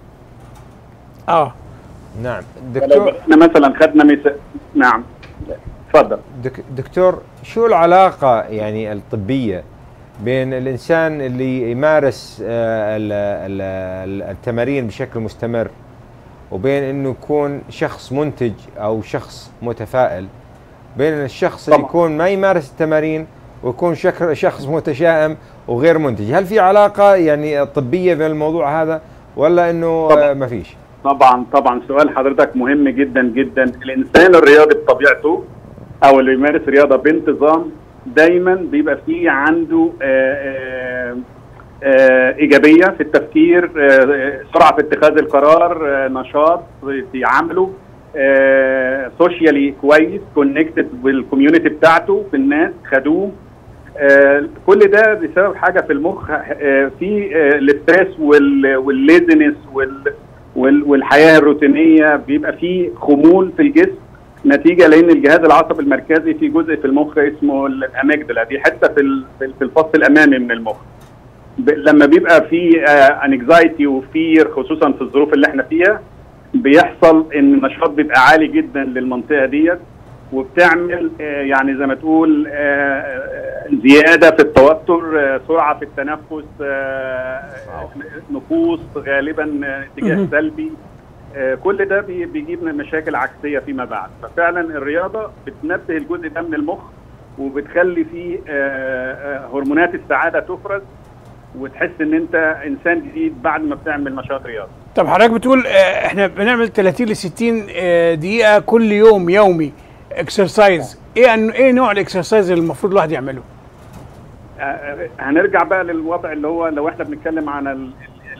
اه نعم لو دكتور احنا مثلا خدنا مثال نعم اتفضل دك دكتور شو العلاقة يعني الطبية بين الإنسان اللي يمارس آه، ال- ال- ال- التمارين بشكل مستمر وبين إنه يكون شخص منتج أو شخص متفائل بين الشخص اللي يكون ما يمارس التمارين ويكون شك- شخص متشائم وغير منتج هل في علاقة يعني طبية بين الموضوع هذا ولا إنه آه، ما فيش طبعا طبعا سؤال حضرتك مهم جدا جدا الانسان الرياضي بطبيعته او اللي بيمارس رياضه بانتظام دايما بيبقى فيه عنده آه، آه، آه، ايجابيه في التفكير آه، سرعه في اتخاذ القرار آه، نشاط في عمله سوشيالي كويس كونكتد بالكوميونتي بتاعته في الناس خدوه آه، كل ده بسبب حاجه في المخ آه، في آه، الاستريس وال- والليزنس وال- وال- والحياه الروتينيه بيبقى في خمول في الجسم نتيجه لان الجهاز العصبي المركزي في جزء في المخ اسمه الاميجدلا دي حته في ال- في في الفص الامامي من المخ ب- لما بيبقى في انكزايتي وفير خصوصا في الظروف اللي احنا فيها بيحصل ان النشاط بيبقى عالي جدا للمنطقه ديت وبتعمل آه، يعني زي ما تقول آه، آه، زياده في التوتر آه، سرعه في التنفس آه، نفوس غالبا آه، اتجاه مهم. سلبي آه، كل ده بي- بيجيب لنا مشاكل عكسيه فيما بعد ففعلا الرياضه بتنبه الجزء ده من المخ وبتخلي فيه آه، آه، هرمونات السعاده تفرز وتحس ان انت انسان جديد بعد ما بتعمل نشاط رياضي طب حضرتك بتقول آه، احنا بنعمل 30 ل 60 آه، دقيقه كل يوم يومي اكسرسايز ايه أن- ايه نوع الاكسرسايز اللي المفروض الواحد يعمله آه، هنرجع بقى للوضع اللي هو لو احنا بنتكلم عن ال-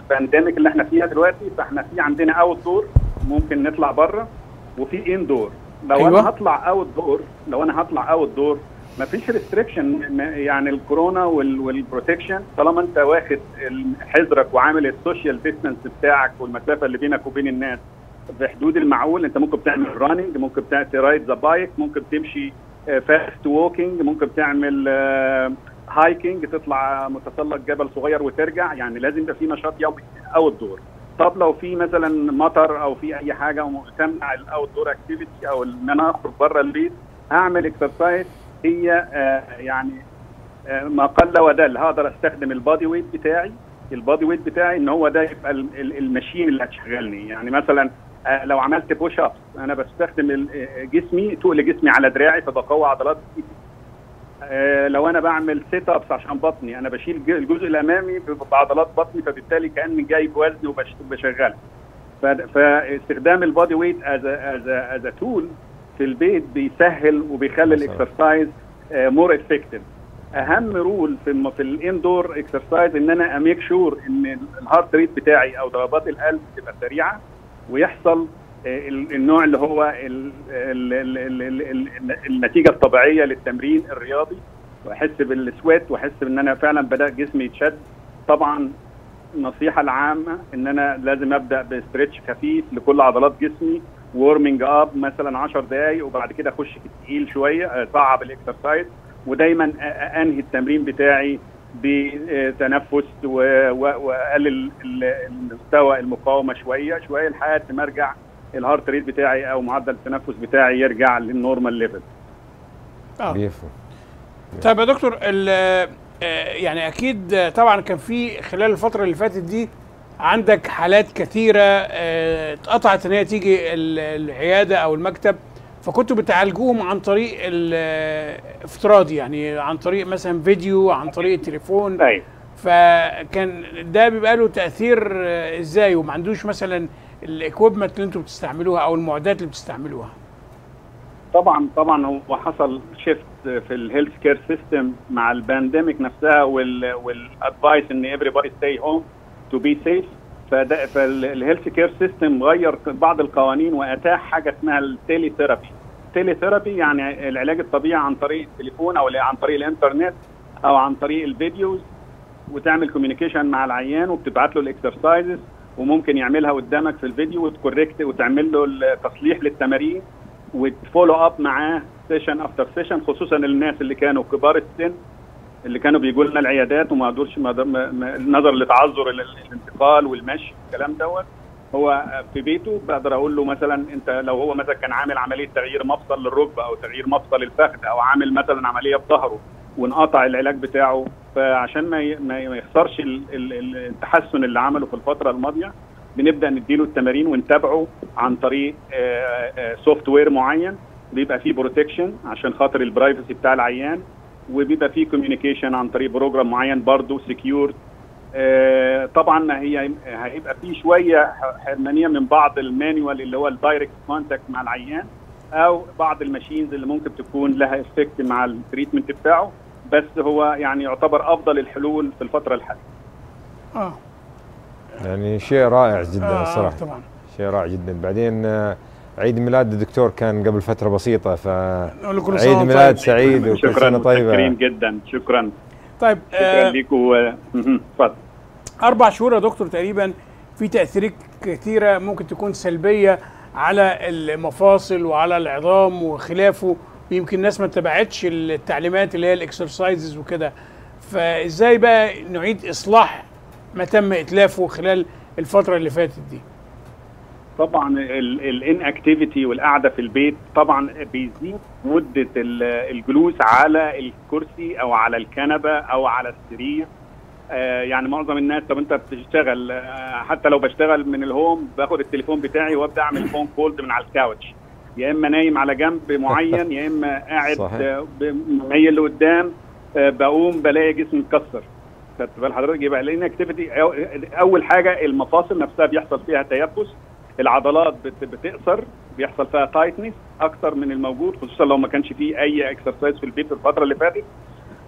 البانديميك اللي احنا فيها دلوقتي فاحنا في عندنا اوت دور ممكن نطلع بره وفي ان دور لو أيوة. أيوة. انا هطلع اوت دور لو انا هطلع اوت دور مفيش ريستريكشن يعني الكورونا وال- والبروتكشن طالما انت واخد ال- حذرك وعامل السوشيال ديستانس بتاعك والمسافه اللي بينك وبين الناس في حدود المعقول انت ممكن تعمل راننج ممكن ترايد ذا بايك ممكن تمشي فاست ووكينج ممكن تعمل هايكنج تطلع متسلق جبل صغير وترجع يعني لازم يبقى في نشاط يومي اوت دور طب لو في مثلا مطر او في اي حاجه وتمنع الاوت دور اكتيفيتي او ان انا اخرج بره البيت هعمل اكسرسايز هي آه يعني آه ما قل ودل هقدر استخدم البادي ويت بتاعي البادي ويت بتاعي ان هو ده يبقى ال- ال- الماشين اللي هتشغلني يعني مثلا آه لو عملت بوش ابس انا بستخدم ال- آه، جسمي تقل جسمي على دراعي فبقوي عضلات ايدي آه، لو انا بعمل سيت ابس عشان بطني انا بشيل الج- الجزء الامامي ب- بعضلات بطني فبالتالي كاني جايب وزني وبشغله فاستخدام البادي ويت از از از تول في البيت بيسهل وبيخلي الاكسرسايز مور افكتيف اهم رول في الم... في الاندور اكسرسايز ان انا اميك شور ان الهارت ريت بتاعي او ضربات القلب تبقى سريعه ويحصل آه، ال- النوع اللي هو ال ال ال ال ال ال النتيجه الطبيعيه للتمرين الرياضي واحس بالسويت واحس ان انا فعلا بدا جسمي يتشد طبعا النصيحه العامه ان انا لازم ابدا بستريتش خفيف لكل عضلات جسمي وورمنج اب مثلا 10 دقائق وبعد كده اخش في التقيل شويه اصعب الاكسرسايز ودايما أ- أ- انهي التمرين بتاعي بتنفس و- و- واقلل ال- المستوى المقاومه شويه شويه لحد ما ارجع الهارت ريت بتاعي او معدل التنفس بتاعي يرجع للنورمال ليفل اه بيفو طيب يا دكتور ال- آه، يعني اكيد آه، طبعا كان في خلال الفتره اللي فاتت دي عندك حالات كثيره آه، اتقطعت ان هي تيجي ال- العياده او المكتب فكنتوا بتعالجوهم عن طريق الافتراضي يعني عن طريق مثلا فيديو عن طريق التليفون أيوة. فكان ده بيبقى له تاثير آه، ازاي وما عندوش مثلا الاكويبمنت اللي انتوا بتستعملوها او المعدات اللي بتستعملوها طبعا طبعا هو حصل شيفت في الهيلث كير سيستم مع البانديميك نفسها وال والادفايس ان everybody stay home to be safe فده فالهيلث كير سيستم غير بعض القوانين واتاح حاجه اسمها التيلي ثيرابي التيلي ثيرابي يعني العلاج الطبيعي عن طريق التليفون او عن طريق الانترنت او عن طريق الفيديوز وتعمل كوميونيكيشن مع العيان وبتبعت له الاكسرسايزز وممكن يعملها قدامك في الفيديو وتكوركت وتعمل له التصليح للتمارين وتفولو اب معاه سيشن افتر سيشن خصوصا الناس اللي كانوا كبار السن اللي كانوا بيجوا لنا العيادات وما قدرش ما ما- ما- نظرا لتعذر ال- الانتقال والمشي الكلام دوت هو في بيته بقدر اقول له مثلا انت لو هو مثلا كان عامل عمليه تغيير مفصل للركبه او تغيير مفصل الفخذ او عامل مثلا عمليه في ظهره وانقطع العلاج بتاعه فعشان ما ي- ما ي- ما يخسرش ال- ال- ال- التحسن اللي عمله في الفتره الماضيه بنبدا نديله التمارين ونتابعه عن طريق سوفت وير معين بيبقى فيه بروتكشن عشان خاطر البرايفسي بتاع العيان وبيبقى فيه كوميونيكيشن عن طريق بروجرام معين برضه سكيور طبعا ما هي هيبقى فيه شويه حرمانيه من بعض المانيوال اللي هو الدايركت كونتاكت مع العيان او بعض الماشينز اللي ممكن تكون لها افكت مع التريتمنت بتاعه بس هو يعني يعتبر افضل الحلول في الفتره الحاليه اه يعني شيء رائع جدا آه، الصراحه طبعا شيء رائع جدا بعدين آه، عيد ميلاد الدكتور كان قبل فتره بسيطه ف نقول له كل سنة عيد وأنت ميلاد طيب. سعيد وكل شكرا سنه طيبه متشكرين جدا شكرا طيب شكرا آه ليكم اتفضل اربع شهور يا دكتور تقريبا في تاثيرات كثيره ممكن تكون سلبيه على المفاصل وعلى العظام وخلافه ويمكن الناس ما اتبعتش التعليمات اللي هي الاكسرسايزز وكده فازاي بقى نعيد اصلاح ما تم اتلافه خلال الفتره اللي فاتت دي طبعا الان اكتيفيتي والقعده في البيت طبعا بيزيد مده ال- الجلوس على الكرسي او على الكنبه او على السرير آه، يعني معظم الناس طب انت بتشتغل آه، حتى لو بشتغل من الهوم باخد التليفون بتاعي وابدا اعمل فون كولز من على الكاوتش يا اما نايم على جنب معين يا اما قاعد صحيح. آه، ب- مميل لقدام آه، بقوم بلاقي جسمي مكسر خدت بال حضرتك يبقى الان اكتيفيتي اول حاجه المفاصل نفسها بيحصل فيها تيبس العضلات بت- بتقصر بيحصل فيها تايتنس اكتر من الموجود خصوصا لو ما كانش فيه اي اكسرسايز في البيت في الفتره اللي فاتت آه،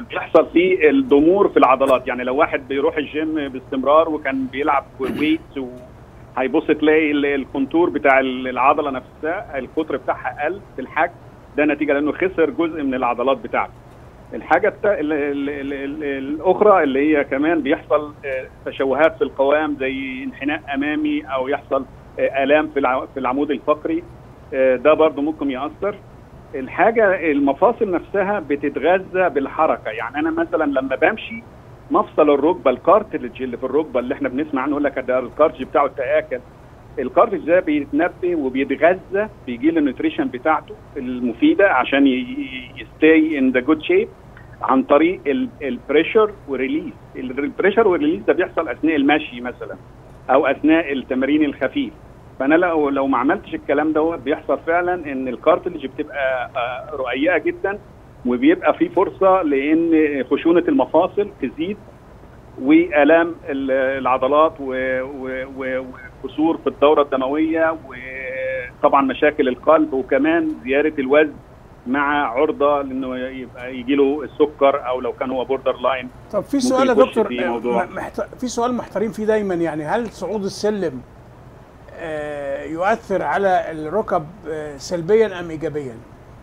بيحصل فيه الضمور في العضلات يعني لو واحد بيروح الجيم باستمرار وكان بيلعب ويتس هيبص تلاقي ال- الكونتور بتاع ال- العضله نفسها القطر بتاعها قل في الحجم ده نتيجه لانه خسر جزء من العضلات بتاعته الحاجه الت... ال... ال... ال... ال... الاخرى اللي هي كمان بيحصل آه، تشوهات في القوام زي انحناء امامي او يحصل آه، الام في الع... في العمود الفقري آه، ده برضو ممكن ياثر الحاجه المفاصل نفسها بتتغذى بالحركه يعني انا مثلا لما بمشي مفصل الركبه الكارتلج اللي في الركبه اللي احنا بنسمع عنه يقول لك ده الكارتلج بتاعه تاكل الكارتلج ده بيتنبه وبيتغذى بيجي له النيوتريشن بتاعته المفيده عشان يستي ان ذا جود شيب عن طريق البريشر وريليز البريشر والريليز ده بيحصل اثناء المشي مثلا او اثناء التمارين الخفيف فانا لو لو ما عملتش الكلام دوت بيحصل فعلا ان الكارتلج بتبقى آه، رقيقه جدا وبيبقى في فرصه لان خشونه المفاصل تزيد والام ال- العضلات و- و- و- وكسور في الدوره الدمويه وطبعا مشاكل القلب وكمان زياده الوزن مع عرضه لانه يبقى يجي له السكر او لو كان هو بوردر لاين طب في ممكن سؤال يا يخش دكتور في آه، موضوع. م- محت... في سؤال محتارين فيه دايما يعني هل صعود السلم آه، يؤثر على الركب آه، سلبيا ام ايجابيا؟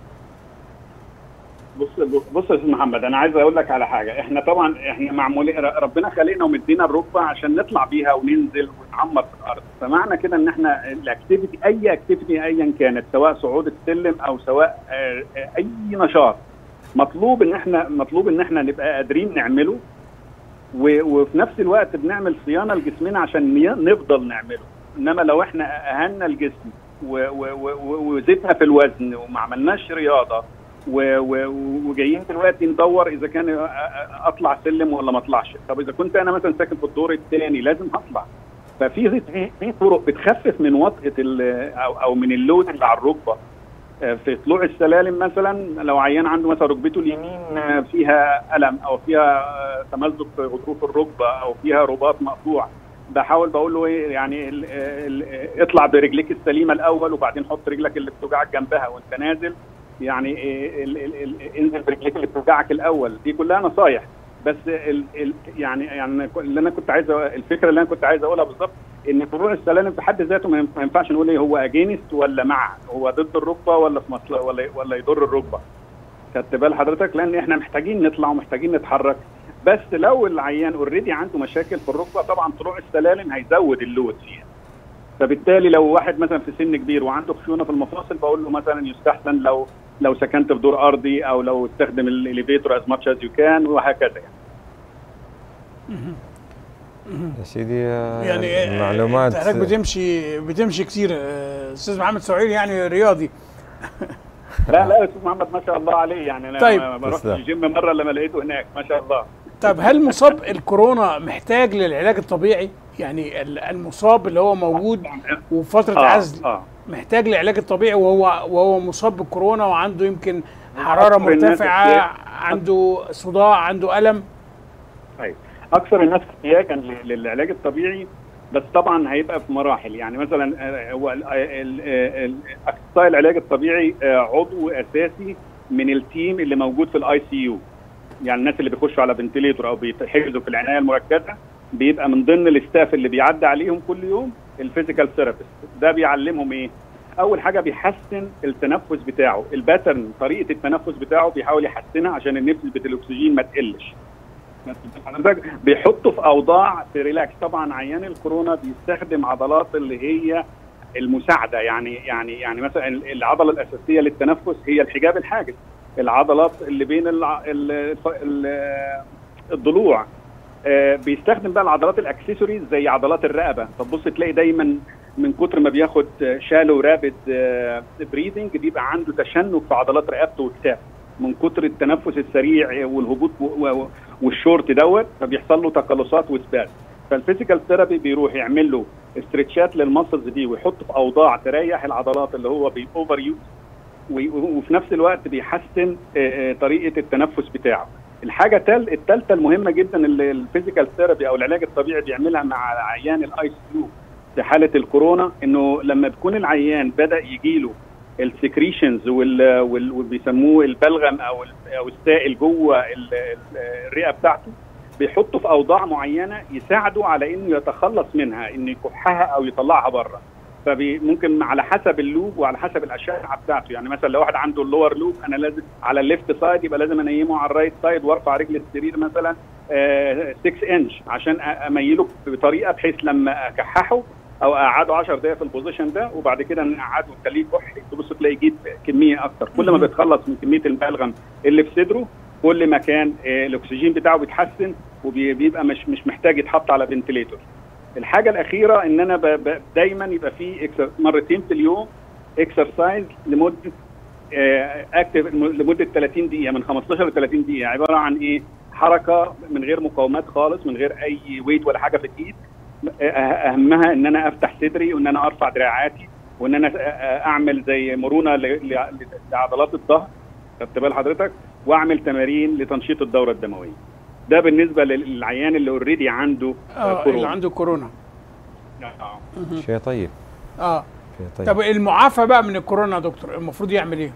بص بص يا استاذ محمد انا عايز اقول لك على حاجه احنا طبعا احنا معمولين ربنا خلقنا ومدينا الركبه عشان نطلع بيها وننزل ونعمر في الارض فمعنى كده ان احنا الاكتيفيتي اي اكتيفيتي ايا كانت سواء صعود السلم او سواء آه، آه، اي نشاط مطلوب ان احنا مطلوب ان احنا نبقى قادرين نعمله و- وفي نفس الوقت بنعمل صيانه لجسمنا عشان ي- نفضل نعمله انما لو احنا اهنا الجسم و- و- و- وزدنا في الوزن وما عملناش رياضه و- و- وجايين دلوقتي ندور اذا كان أ- أ- اطلع سلم ولا ما اطلعش طب اذا كنت انا مثلا ساكن في الدور الثاني لازم اطلع ففي في- في طرق بتخفف من وطئه ال- او او من اللود اللي على الركبه آه، في طلوع السلالم مثلا لو عيان عنده مثلا ركبته اليمين آه، فيها الم او فيها آه، تمزق في غضروف الركبه او فيها رباط مقطوع بحاول بقول له ايه يعني ال ال اطلع برجليك السليمه الاول وبعدين حط رجلك اللي بتوجعك جنبها وانت نازل يعني إيه ال ال ال انزل برجليك اللي بتوجعك الاول دي كلها نصايح بس ال ال يعني يعني اللي انا كنت عايز أ- الفكره اللي انا كنت عايز اقولها بالظبط ان طلوع السلالم في حد ذاته ما ينف- ما ينفعش نقول ايه هو اجينست ولا مع هو ضد الركبه ولا في مصلحه ولا ولا يضر الركبه خدت بال حضرتك لان احنا محتاجين نطلع ومحتاجين نتحرك بس لو العيان اوريدي عنده مشاكل في الركبه طبعا طلوع السلالم هيزود اللود فيها فبالتالي لو واحد مثلا في سن كبير وعنده خشونه في المفاصل بقول له مثلا يستحسن لو لو سكنت في دور ارضي او لو استخدم الاليفيتور از ماتش از يو كان وهكذا يعني يا سيدي آه، يعني آه، معلومات انت حضرتك بتمشي بتمشي كتير آه، استاذ محمد سعيد يعني رياضي لا لا يا استاذ محمد ما شاء الله عليه يعني انا طيب. ما رحت تسلم. الجيم مره لما لقيته هناك ما شاء الله طب هل مصاب الكورونا محتاج للعلاج الطبيعي؟ يعني ال- المصاب اللي هو موجود وفترة آه، عزل آه. محتاج للعلاج الطبيعي وهو وهو مصاب بالكورونا وعنده يمكن حرارة أكثر الناس مرتفعة احتياج- عنده صداع عنده ألم طيب اكثر الناس احتياجا ل- للعلاج الطبيعي بس طبعا هيبقى في مراحل يعني مثلا آه، هو ال- ال- ال- اخصائي العلاج الطبيعي آه، عضو اساسي من التيم اللي موجود في الاي سي يو يعني الناس اللي بيخشوا على فنتليتور او بيتحجزوا في العنايه المركزه بيبقى من ضمن الاستاف اللي بيعدي عليهم كل يوم الفيزيكال ثيرابيست ده بيعلمهم ايه اول حاجه بيحسن التنفس بتاعه الباترن طريقه التنفس بتاعه بيحاول يحسنها عشان نسبه الاكسجين ما تقلش حضرتك بيحطوا في اوضاع في ريلاكس طبعا عيان الكورونا بيستخدم عضلات اللي هي المساعده يعني يعني يعني مثلا العضله الاساسيه للتنفس هي الحجاب الحاجز العضلات اللي بين الع... ال... ال... الضلوع آه، بيستخدم بقى العضلات الاكسسوارز زي عضلات الرقبه فتبص تلاقي دايما من كتر ما بياخد شالو رابد بريذنج بيبقى عنده تشنج في عضلات رقبته وكتافه من كتر التنفس السريع والهبوط و- و- والشورت دوت فبيحصل له تقلصات وثبات فالفيزيكال ثيرابي بيروح يعمل له استرتشات للمسلز دي ويحط في اوضاع تريح العضلات اللي هو بيوفر يوز وفي نفس الوقت بيحسن آه، آه، طريقه التنفس بتاعه الحاجه تل الثالثه المهمه جدا اللي الفيزيكال ثيرابي او العلاج الطبيعي بيعملها مع عيان الاي سي يو في حاله الكورونا انه لما بيكون العيان بدا يجيله السكريشنز وال وال- وبيسموه البلغم او ال- او السائل جوه ال- ال- الرئه بتاعته بيحطه في اوضاع معينه يساعده على انه يتخلص منها انه يكحها او يطلعها بره فممكن على حسب اللوب وعلى حسب الاشعه بتاعته يعني مثلا لو واحد عنده اللور لوب انا لازم على الليفت سايد يبقى لازم انيمه على الرايت سايد وارفع رجل السرير مثلا 6 انش عشان أ- اميله بطريقه بحيث لما اكححه او اقعده 10 دقائق في البوزيشن ده وبعد كده نقعده ونخليه يكح تبص تلاقي يجيب كميه اكتر كل ما مم. بيتخلص من كميه البلغم اللي في صدره كل ما كان آه، الاكسجين بتاعه بيتحسن وبيبقى مش مش محتاج يتحط على فنتليتور الحاجه الاخيره ان انا ب... ب... دايما يبقى في إكسر... مرتين في اليوم اكسرسايز لمده اكتف لمده 30 دقيقه من 15 ل 30 دقيقه عباره عن ايه حركه من غير مقاومات خالص من غير اي ويت ولا حاجه في الايد آه، اهمها ان انا افتح صدري وان انا ارفع دراعاتي وان انا آه، اعمل زي مرونه ل... ل... لعضلات الظهر خدت بال حضرتك واعمل تمارين لتنشيط الدوره الدمويه ده بالنسبه للعيان اللي اوريدي عنده اه اللي عنده كورونا مهم. شيء طيب اه شيء طيب طب المعافى بقى من الكورونا يا دكتور المفروض يعمل ايه؟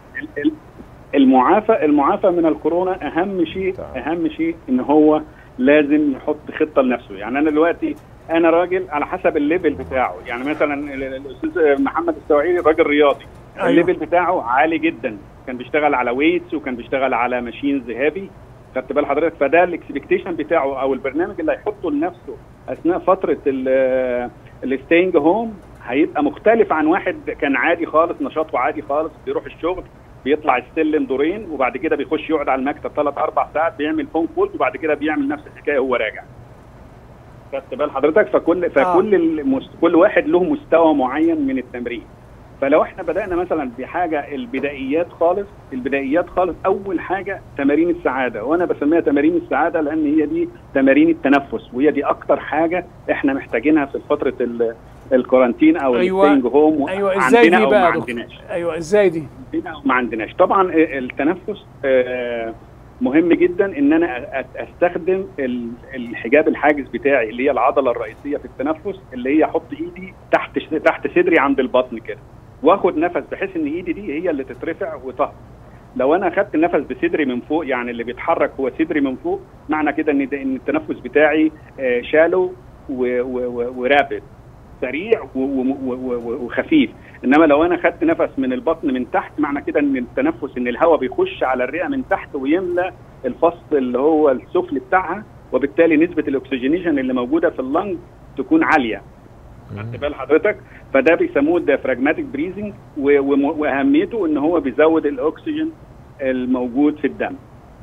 المعافى المعافى من الكورونا اهم شيء اهم شيء ان هو لازم يحط خطه لنفسه يعني انا دلوقتي انا راجل على حسب الليفل بتاعه يعني مثلا ال- ال- الاستاذ محمد السواعيري راجل رياضي أيوة. الليفل بتاعه عالي جدا كان بيشتغل على ويتس وكان بيشتغل على ماشينز هيفي خدت بال حضرتك فده الاكسبكتيشن بتاعه او البرنامج اللي هيحطه لنفسه اثناء فتره الستينج هوم هيبقى مختلف عن واحد كان عادي خالص نشاطه عادي خالص بيروح الشغل بيطلع السلم دورين وبعد كده بيخش يقعد على المكتب ثلاث اربع ساعات بيعمل فون كول وبعد كده بيعمل نفس الحكايه وهو راجع خدت بال حضرتك فكل فكل المست... كل واحد له مستوى معين من التمرين فلو احنا بدانا مثلا بحاجه البدائيات خالص البدائيات خالص اول حاجه تمارين السعاده وانا بسميها تمارين السعاده لان هي دي تمارين التنفس وهي دي اكتر حاجه احنا محتاجينها في فتره ال- الكورانتين او ايوه الستينج هوم ايوه ازاي عندنا دي أو بقى ما يا دكتور؟ عندناش ايوه ازاي دي؟ عندنا او ما عندناش طبعا التنفس آه، مهم جدا ان انا أ- استخدم ال- الحجاب الحاجز بتاعي اللي هي العضله الرئيسيه في التنفس اللي هي احط ايدي تحت تحت صدري عند البطن كده واخد نفس بحيث ان ايدي دي هي اللي تترفع وتهبط لو انا اخدت نفس بصدري من فوق يعني اللي بيتحرك هو صدري من فوق معنى كده ان ده- ان التنفس بتاعي آه، شالو و- و- و- ورابد سريع و- و- و- و- وخفيف انما لو انا خدت نفس من البطن من تحت معنى كده ان التنفس ان الهواء بيخش على الرئه من تحت ويملى الفص اللي هو السفلي بتاعها وبالتالي نسبه الاكسجينيشن اللي موجوده في اللنج تكون عاليه خدت بال حضرتك فده بيسموه الديافراجماتيك بريزنج واهميته ان هو بيزود الاكسجين الموجود في الدم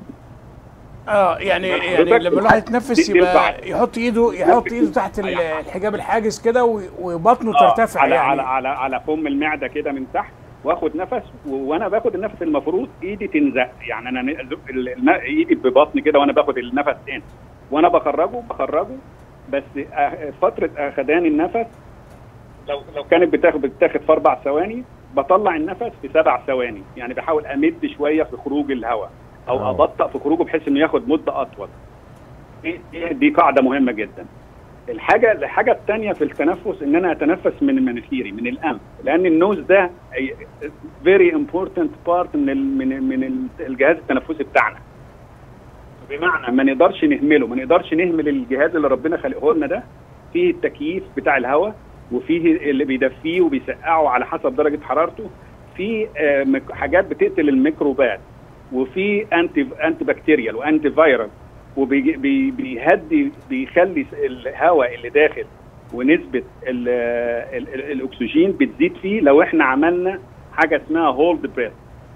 اه يعني يعني حضرتك لما الواحد يتنفس دي- دي يبقى البعد. يحط ايده يحط ايده تحت ال- الحجاب الحاجز كده و- وبطنه آه، ترتفع على يعني على على على فم المعده كده من تحت واخد نفس و- وانا باخد النفس المفروض ايدي تنزق يعني انا ن- أزق ال- الم- ايدي ببطني كده وانا باخد النفس ان وانا بخرجه بخرجه بس آه، فتره اخدان النفس لو لو كانت بتاخد بتاخد في اربع ثواني بطلع النفس في سبع ثواني يعني بحاول امد شويه في خروج الهواء او آه. ابطا في خروجه بحيث انه ياخد مده اطول دي, دي- دي قاعده مهمه جدا الحاجه الحاجه الثانيه في التنفس ان انا اتنفس من مناخيري من الانف لان النوز ده فيري امبورتنت بارت من ال من من ال- الجهاز التنفسي بتاعنا بمعنى ما نقدرش نهمله ما نقدرش نهمل الجهاز اللي ربنا خلقه لنا ده فيه التكييف بتاع الهواء وفيه اللي بيدفيه وبيسقعه على حسب درجه حرارته في آه، مك- حاجات بتقتل الميكروبات وفي انتي انتي بكتيريال وانتي فيرال وبيهدي بيخلي الهواء اللي داخل ونسبه ال ال ال الاكسجين بتزيد فيه لو احنا عملنا حاجه اسمها هولد بريث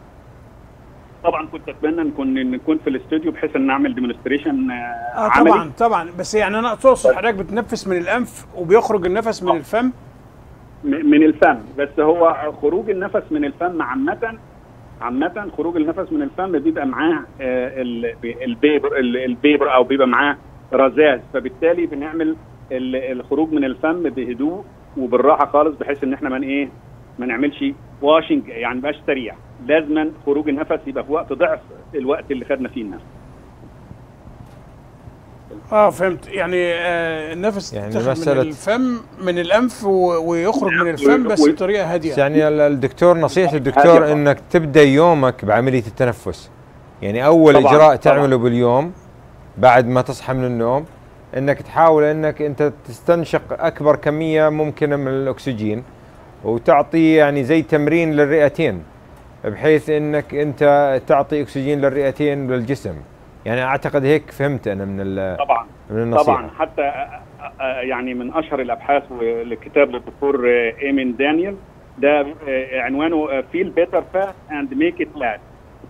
طبعا كنت اتمنى نكون نكون في الاستوديو بحيث ان نعمل ديمونستريشن اه طبعا طبعا بس يعني انا اقصد حضرتك بتنفس من الانف وبيخرج النفس من الفم من الفم بس هو خروج النفس من الفم عامة عامة خروج النفس من الفم بيبقى معاه آه، ال- البيبر ال- البيبر او بيبقى معاه رذاذ فبالتالي بنعمل ال- الخروج من الفم بهدوء وبالراحة خالص بحيث ان احنا من ايه ما نعملش واشنج يعني ما يبقاش سريع لازما خروج النفس يبقى في وقت ضعف الوقت اللي خدنا فيه النفس اه فهمت يعني آه النفس يعني يعني من مسألة- الفم من الانف و- ويخرج من الفم بس بطريقه هاديه يعني ال- الدكتور نصيحة الدكتور هادية. انك تبدا يومك بعملية التنفس يعني اول طبعاً، اجراء طبعاً. تعمله باليوم بعد ما تصحى من النوم انك تحاول انك انت تستنشق اكبر كمية ممكنة من الاكسجين وتعطي يعني زي تمرين للرئتين بحيث انك انت تعطي اكسجين للرئتين للجسم يعني اعتقد هيك فهمت انا من ال- طبعا من النصيحة طبعا حتى آه، آه، يعني من اشهر الابحاث لكتاب للدكتور آه، ايمن دانيال ده آه، عنوانه فيل بيتر فاست اند ميك ات لاست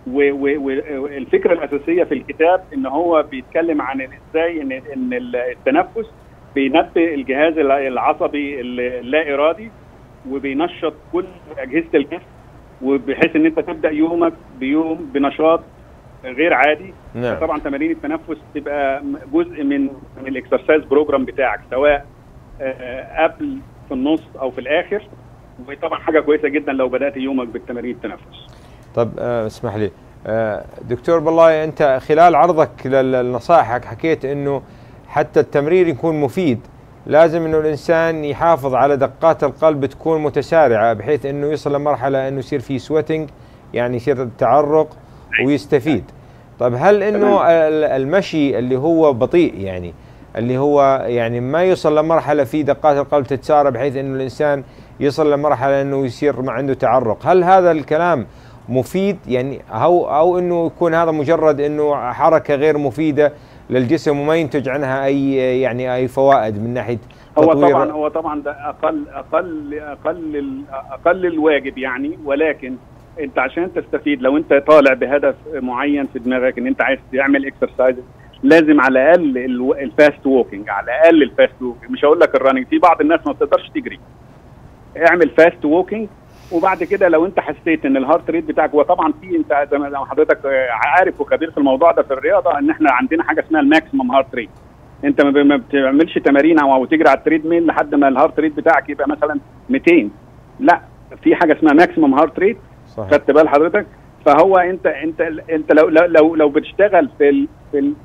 والفكره الاساسيه في الكتاب ان هو بيتكلم عن ازاي ان ان التنفس بينبه الجهاز العصبي اللا ارادي وبينشط كل اجهزه الجسم وبحيث ان انت تبدا يومك بيوم بنشاط غير عادي نعم. طبعا تمارين التنفس تبقى جزء من من الاكسرسايز بروجرام بتاعك سواء آه، قبل في النص او في الاخر وطبعا حاجه كويسه جدا لو بدات يومك بالتمارين التنفس طب آه اسمح لي آه دكتور بالله انت خلال عرضك للنصائح حكيت انه حتى التمرير يكون مفيد لازم انه الانسان يحافظ على دقات القلب تكون متسارعه بحيث انه يصل لمرحله انه يصير في سويتنج يعني يصير تعرق ويستفيد طب هل انه ال- المشي اللي هو بطيء يعني اللي هو يعني ما يوصل لمرحله في دقات القلب تتسارع بحيث انه الانسان يصل لمرحله انه يصير ما عنده تعرق هل هذا الكلام مفيد يعني او او انه يكون هذا مجرد انه حركه غير مفيده للجسم وما ينتج عنها اي يعني اي فوائد من ناحيه هو تطوير طبعا هو طبعا ده اقل اقل اقل ال- اقل الواجب يعني ولكن انت عشان تستفيد لو انت طالع بهدف معين في دماغك ان انت عايز تعمل اكسرسايز لازم على الاقل الو- الفاست ووكينج على الاقل الفاست ووكينج مش هقول لك الرننج في بعض الناس ما بتقدرش تجري اعمل فاست ووكينج وبعد كده لو انت حسيت ان الهارت ريت بتاعك هو طبعا في انت زي ما زي ما حضرتك آه، عارف وخبير في الموضوع ده في الرياضه ان احنا عندنا حاجه اسمها الماكسيمم هارت ريت انت ما ب- ما بتعملش تمارين او أو تجري على التريد ميل لحد ما الهارت ريت بتاعك يبقى مثلا 200 لا في حاجه اسمها ماكسيمم هارت ريت صحيح. خدت بال حضرتك فهو انت انت انت لو لو لو, لو بتشتغل في ال في ال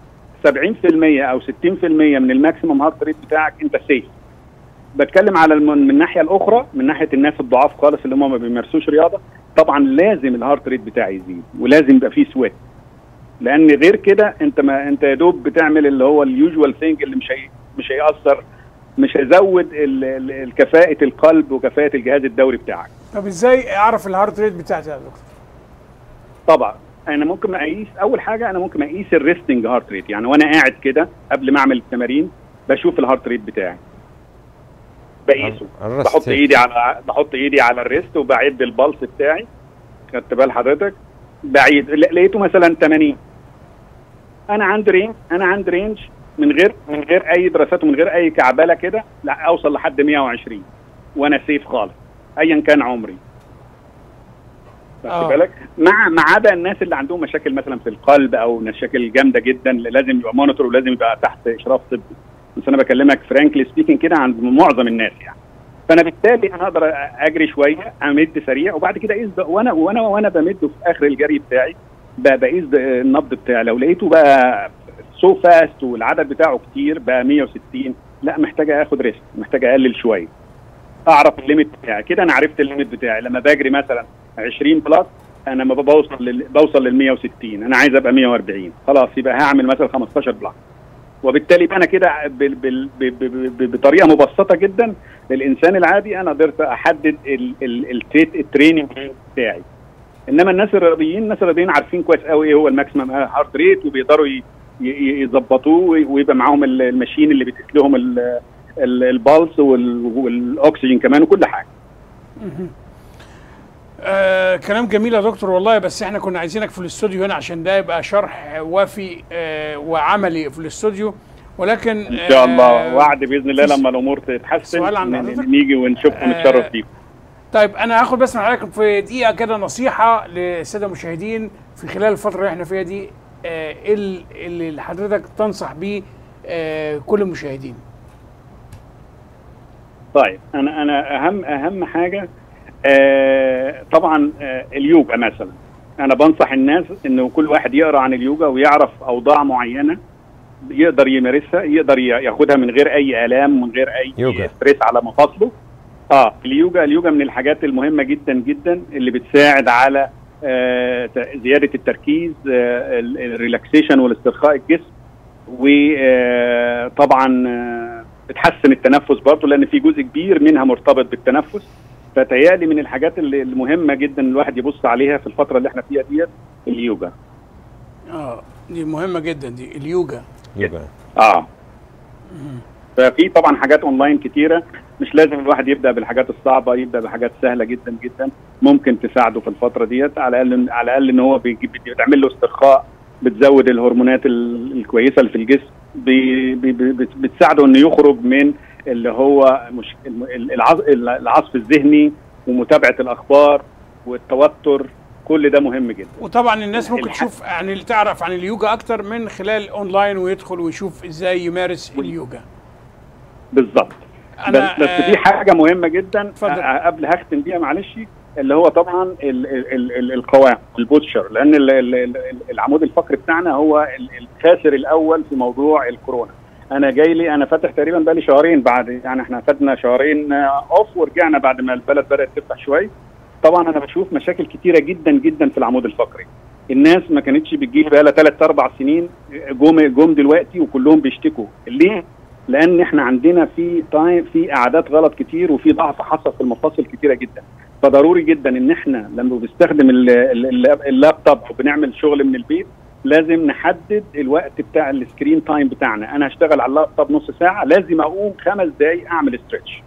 70% او 60% من الماكسيمم هارت ريت بتاعك انت سيف بتكلم على الم- من الناحيه الاخرى من ناحيه الناس الضعاف خالص اللي هم ما بيمارسوش رياضه طبعا لازم الهارت ريت بتاعي يزيد ولازم يبقى فيه سويت لان غير كده انت ما انت يا دوب بتعمل اللي هو اليوجوال ثينج اللي مش هي مش هيأثر مش هيزود ال- ال- ال- كفاءه القلب وكفاءه الجهاز الدوري بتاعك طب ازاي اعرف الهارت ريت بتاعتي يا دكتور طبعا انا ممكن اقيس اول حاجه انا ممكن اقيس الريستنج هارت ريت يعني وانا قاعد كده قبل ما اعمل التمارين بشوف الهارت ريت بتاعي بقيسه الرست بحط هيك. ايدي على بحط ايدي على الريست وبعد البلس بتاعي خدت بال حضرتك بعيد ل- لقيته مثلا 80 انا عندي رينج انا عندي رينج من غير من غير اي دراسات ومن غير اي كعبله كده لا اوصل لحد 120 وانا سيف خالص ايا كان عمري آه. واخد بالك مع ما عدا الناس اللي عندهم مشاكل مثلا في القلب او مشاكل جامده جدا اللي لازم يبقى مونيتور ولازم يبقى تحت اشراف طبي بس انا بكلمك فرانكلي سبيكينج كده عند معظم الناس يعني فانا بالتالي انا اقدر اجري شويه امد سريع وبعد كده اقيس ده- وانا وانا وانا بمد في اخر الجري بتاعي ب- بقيس ده- النبض بتاعي لو لقيته بقى سو فاست والعدد بتاعه كتير بقى 160 لا محتاج اخد ريسك محتاج اقلل شويه اعرف الليميت بتاعي كده انا عرفت الليميت بتاعي لما بجري مثلا 20 بلس انا ما بوصل لل... بوصل لل 160 انا عايز ابقى 140 خلاص يبقى هعمل مثلا 15 بلس وبالتالي يبقى انا كده بال... بال... ب... ب... ب... بطريقه مبسطه جدا للانسان العادي انا قدرت احدد ال... ال... التريت التريننج بتاعي انما الناس الرياضيين الناس الرياضيين عارفين كويس قوي ايه هو الماكسيمم هارت ريت وبيقدروا ي... ي- يظبطوه وي- ويبقى معاهم ال- الماشين اللي بتقيس لهم ال... ال- البلس وال... والاكسجين كمان وكل حاجه مهم. آه كلام جميل يا دكتور والله بس احنا كنا عايزينك في الاستوديو هنا عشان ده يبقى شرح وافي آه وعملي في الاستوديو ولكن ان شاء الله وعد باذن الله في- لما الامور تتحسن سؤال عن ن- حضرتك؟ نيجي ونشوفكم آه، ونتشرف بيكم طيب انا هاخد بس من حضرتك في دقيقه كده نصيحه للساده المشاهدين في خلال الفتره اللي احنا فيها دي آه، ايه ال- اللي حضرتك تنصح بيه آه، كل المشاهدين طيب انا انا اهم اهم حاجه آه طبعا آه اليوجا مثلا انا بنصح الناس انه كل واحد يقرا عن اليوجا ويعرف اوضاع معينه يقدر يمارسها يقدر ي- ياخدها من غير اي الام من غير اي يوجا. ستريس على مفاصله اه اليوجا اليوجا من الحاجات المهمه جدا جدا اللي بتساعد على آه ت- زياده التركيز آه ال- الريلاكسيشن والاسترخاء الجسم وطبعا بتحسن التنفس برضه لان في جزء كبير منها مرتبط بالتنفس فتهيألي من الحاجات اللي المهمه جدا الواحد يبص عليها في الفتره اللي احنا فيها ديت اليوجا اه دي مهمه جدا دي اليوجا يوجا اه ففي طبعا حاجات اونلاين كتيره مش لازم الواحد يبدا بالحاجات الصعبه يبدا بحاجات سهله جدا جدا ممكن تساعده في الفتره ديت على الاقل على الاقل ان هو بيجي- بتعمل له استرخاء بتزود الهرمونات ال- الكويسه اللي في الجسم بي بي بي بت- بتساعده انه يخرج من اللي هو مش الم- العص- العصف الذهني ومتابعه الاخبار والتوتر كل ده مهم جدا وطبعا الناس ممكن تشوف عن اللي تعرف عن اليوجا اكتر من خلال اونلاين ويدخل ويشوف ازاي يمارس اليوجا بالظبط أنا- بس, بس آه، في حاجه مهمه جدا اتفضل. آه، قبل هختم بيها معلش اللي هو طبعا ال ال ال القوام البوتشر لان ال ال ال العمود الفقري بتاعنا هو ال- الخاسر الاول في موضوع الكورونا انا جاي لي انا فاتح تقريبا بقالي شهرين بعد يعني احنا خدنا شهرين آه، اوف ورجعنا بعد ما البلد بدات تفتح شويه طبعا انا بشوف مشاكل كتيره جدا جدا في العمود الفقري الناس ما كانتش بتجيلي بقى لها ثلاث اربع سنين جم جم دلوقتي وكلهم بيشتكوا ليه؟ لان احنا عندنا في تايم في قعدات غلط كتير وفي ضعف حصل في المفاصل كتيره جدا فضروري جدا ان احنا لما بنستخدم ال- ال- ال- اللابتوب او بنعمل شغل من البيت لازم نحدد الوقت بتاع السكرين تايم بتاعنا انا هشتغل على اللابتوب نص ساعه لازم اقوم خمس دقائق اعمل ستريتش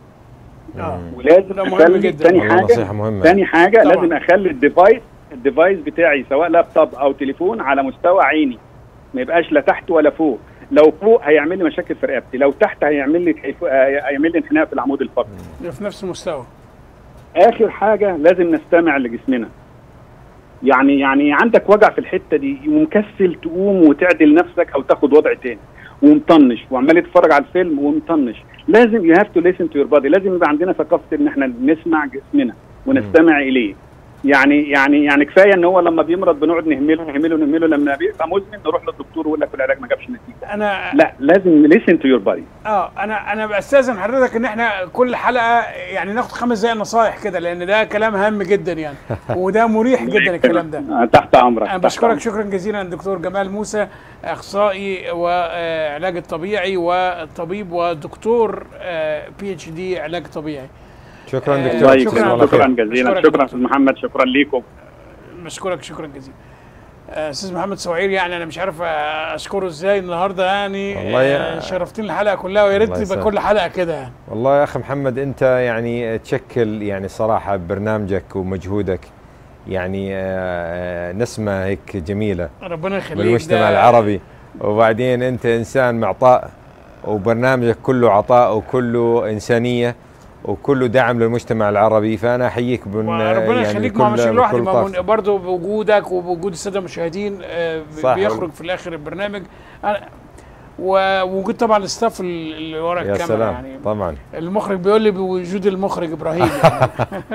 ولازم ده مهم اخلي جدا. تاني والله حاجه نصيحة مهمة. تاني حاجه طبعاً. لازم اخلي الديفايس الديفايس بتاعي سواء لابتوب او تليفون على مستوى عيني ما يبقاش لا تحت ولا فوق لو فوق هيعمل لي مشاكل في رقبتي لو تحت هيعمل لي كيف- هيعمل لي انحناء في العمود الفقري في نفس المستوى اخر حاجه لازم نستمع لجسمنا يعني يعني عندك وجع في الحته دي ومكسل تقوم وتعدل نفسك او تاخد وضع تاني ومطنش وعمال تتفرج على الفيلم ومطنش لازم يو هاف تو ليسن تو يور بادي لازم يبقى عندنا ثقافه ان احنا نسمع جسمنا ونستمع اليه يعني يعني يعني كفايه ان هو لما بيمرض بنقعد نهمله نهمله نهمله لما بيبقى مزمن نروح للدكتور ويقول لك العلاج ما جابش نتيجه انا لا لازم ليسن تو يور بادي اه انا انا بستاذن حضرتك ان احنا كل حلقه يعني ناخد خمس دقايق نصايح كده لان ده كلام هام جدا يعني وده مريح جدا الكلام ده تحت امرك انا تحت بشكرك أمرك. شكرا جزيلا الدكتور جمال موسى اخصائي وعلاج الطبيعي والطبيب ودكتور بي اتش دي علاج طبيعي شكرا آه، دكتور الله شكراً يكرمك الله شكرا خير. جزيلا أشكرك شكرا استاذ محمد شكرا ليكم بشكرك شكرا جزيلا آه، استاذ محمد سوعير يعني انا مش عارف آه، اشكره ازاي النهارده يعني والله يا- آه، شرفتني الحلقه كلها ويا ريت الله تبقى يسعدك. كل حلقه كده يعني والله يا اخي محمد انت يعني تشكل يعني صراحه برنامجك ومجهودك يعني آه، آه، نسمه هيك جميله ربنا يخليك بالمجتمع ده- العربي وبعدين انت انسان معطاء وبرنامجك كله عطاء وكله انسانيه وكله دعم للمجتمع العربي فانا احييك بن ربنا يخليك ما هو مش بكل- لوحدي بكل ما هو طاقتك. برضه بوجودك وبوجود الساده المشاهدين آه، ب- صح. بيخرج في الاخر البرنامج أنا ووجود طبعا الاستاف اللي ورا يا الكاميرا سلام يعني طبعا المخرج بيقول لي بوجود المخرج ابراهيم يعني.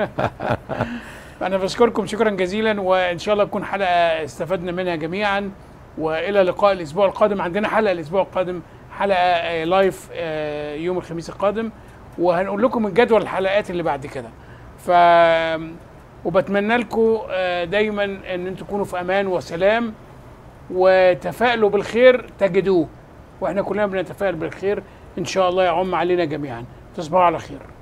انا بشكركم شكرا جزيلا وان شاء الله تكون حلقه استفدنا منها جميعا والى لقاء الاسبوع القادم عندنا حلقه الاسبوع القادم حلقه آه، لايف آه، يوم الخميس القادم وهنقول لكم الجدول الحلقات اللي بعد كده ف وبتمنى لكم آه، دايما ان انتم تكونوا في امان وسلام وتفائلوا بالخير تجدوه واحنا كلنا بنتفائل بالخير ان شاء الله يعم علينا جميعا تصبحوا على خير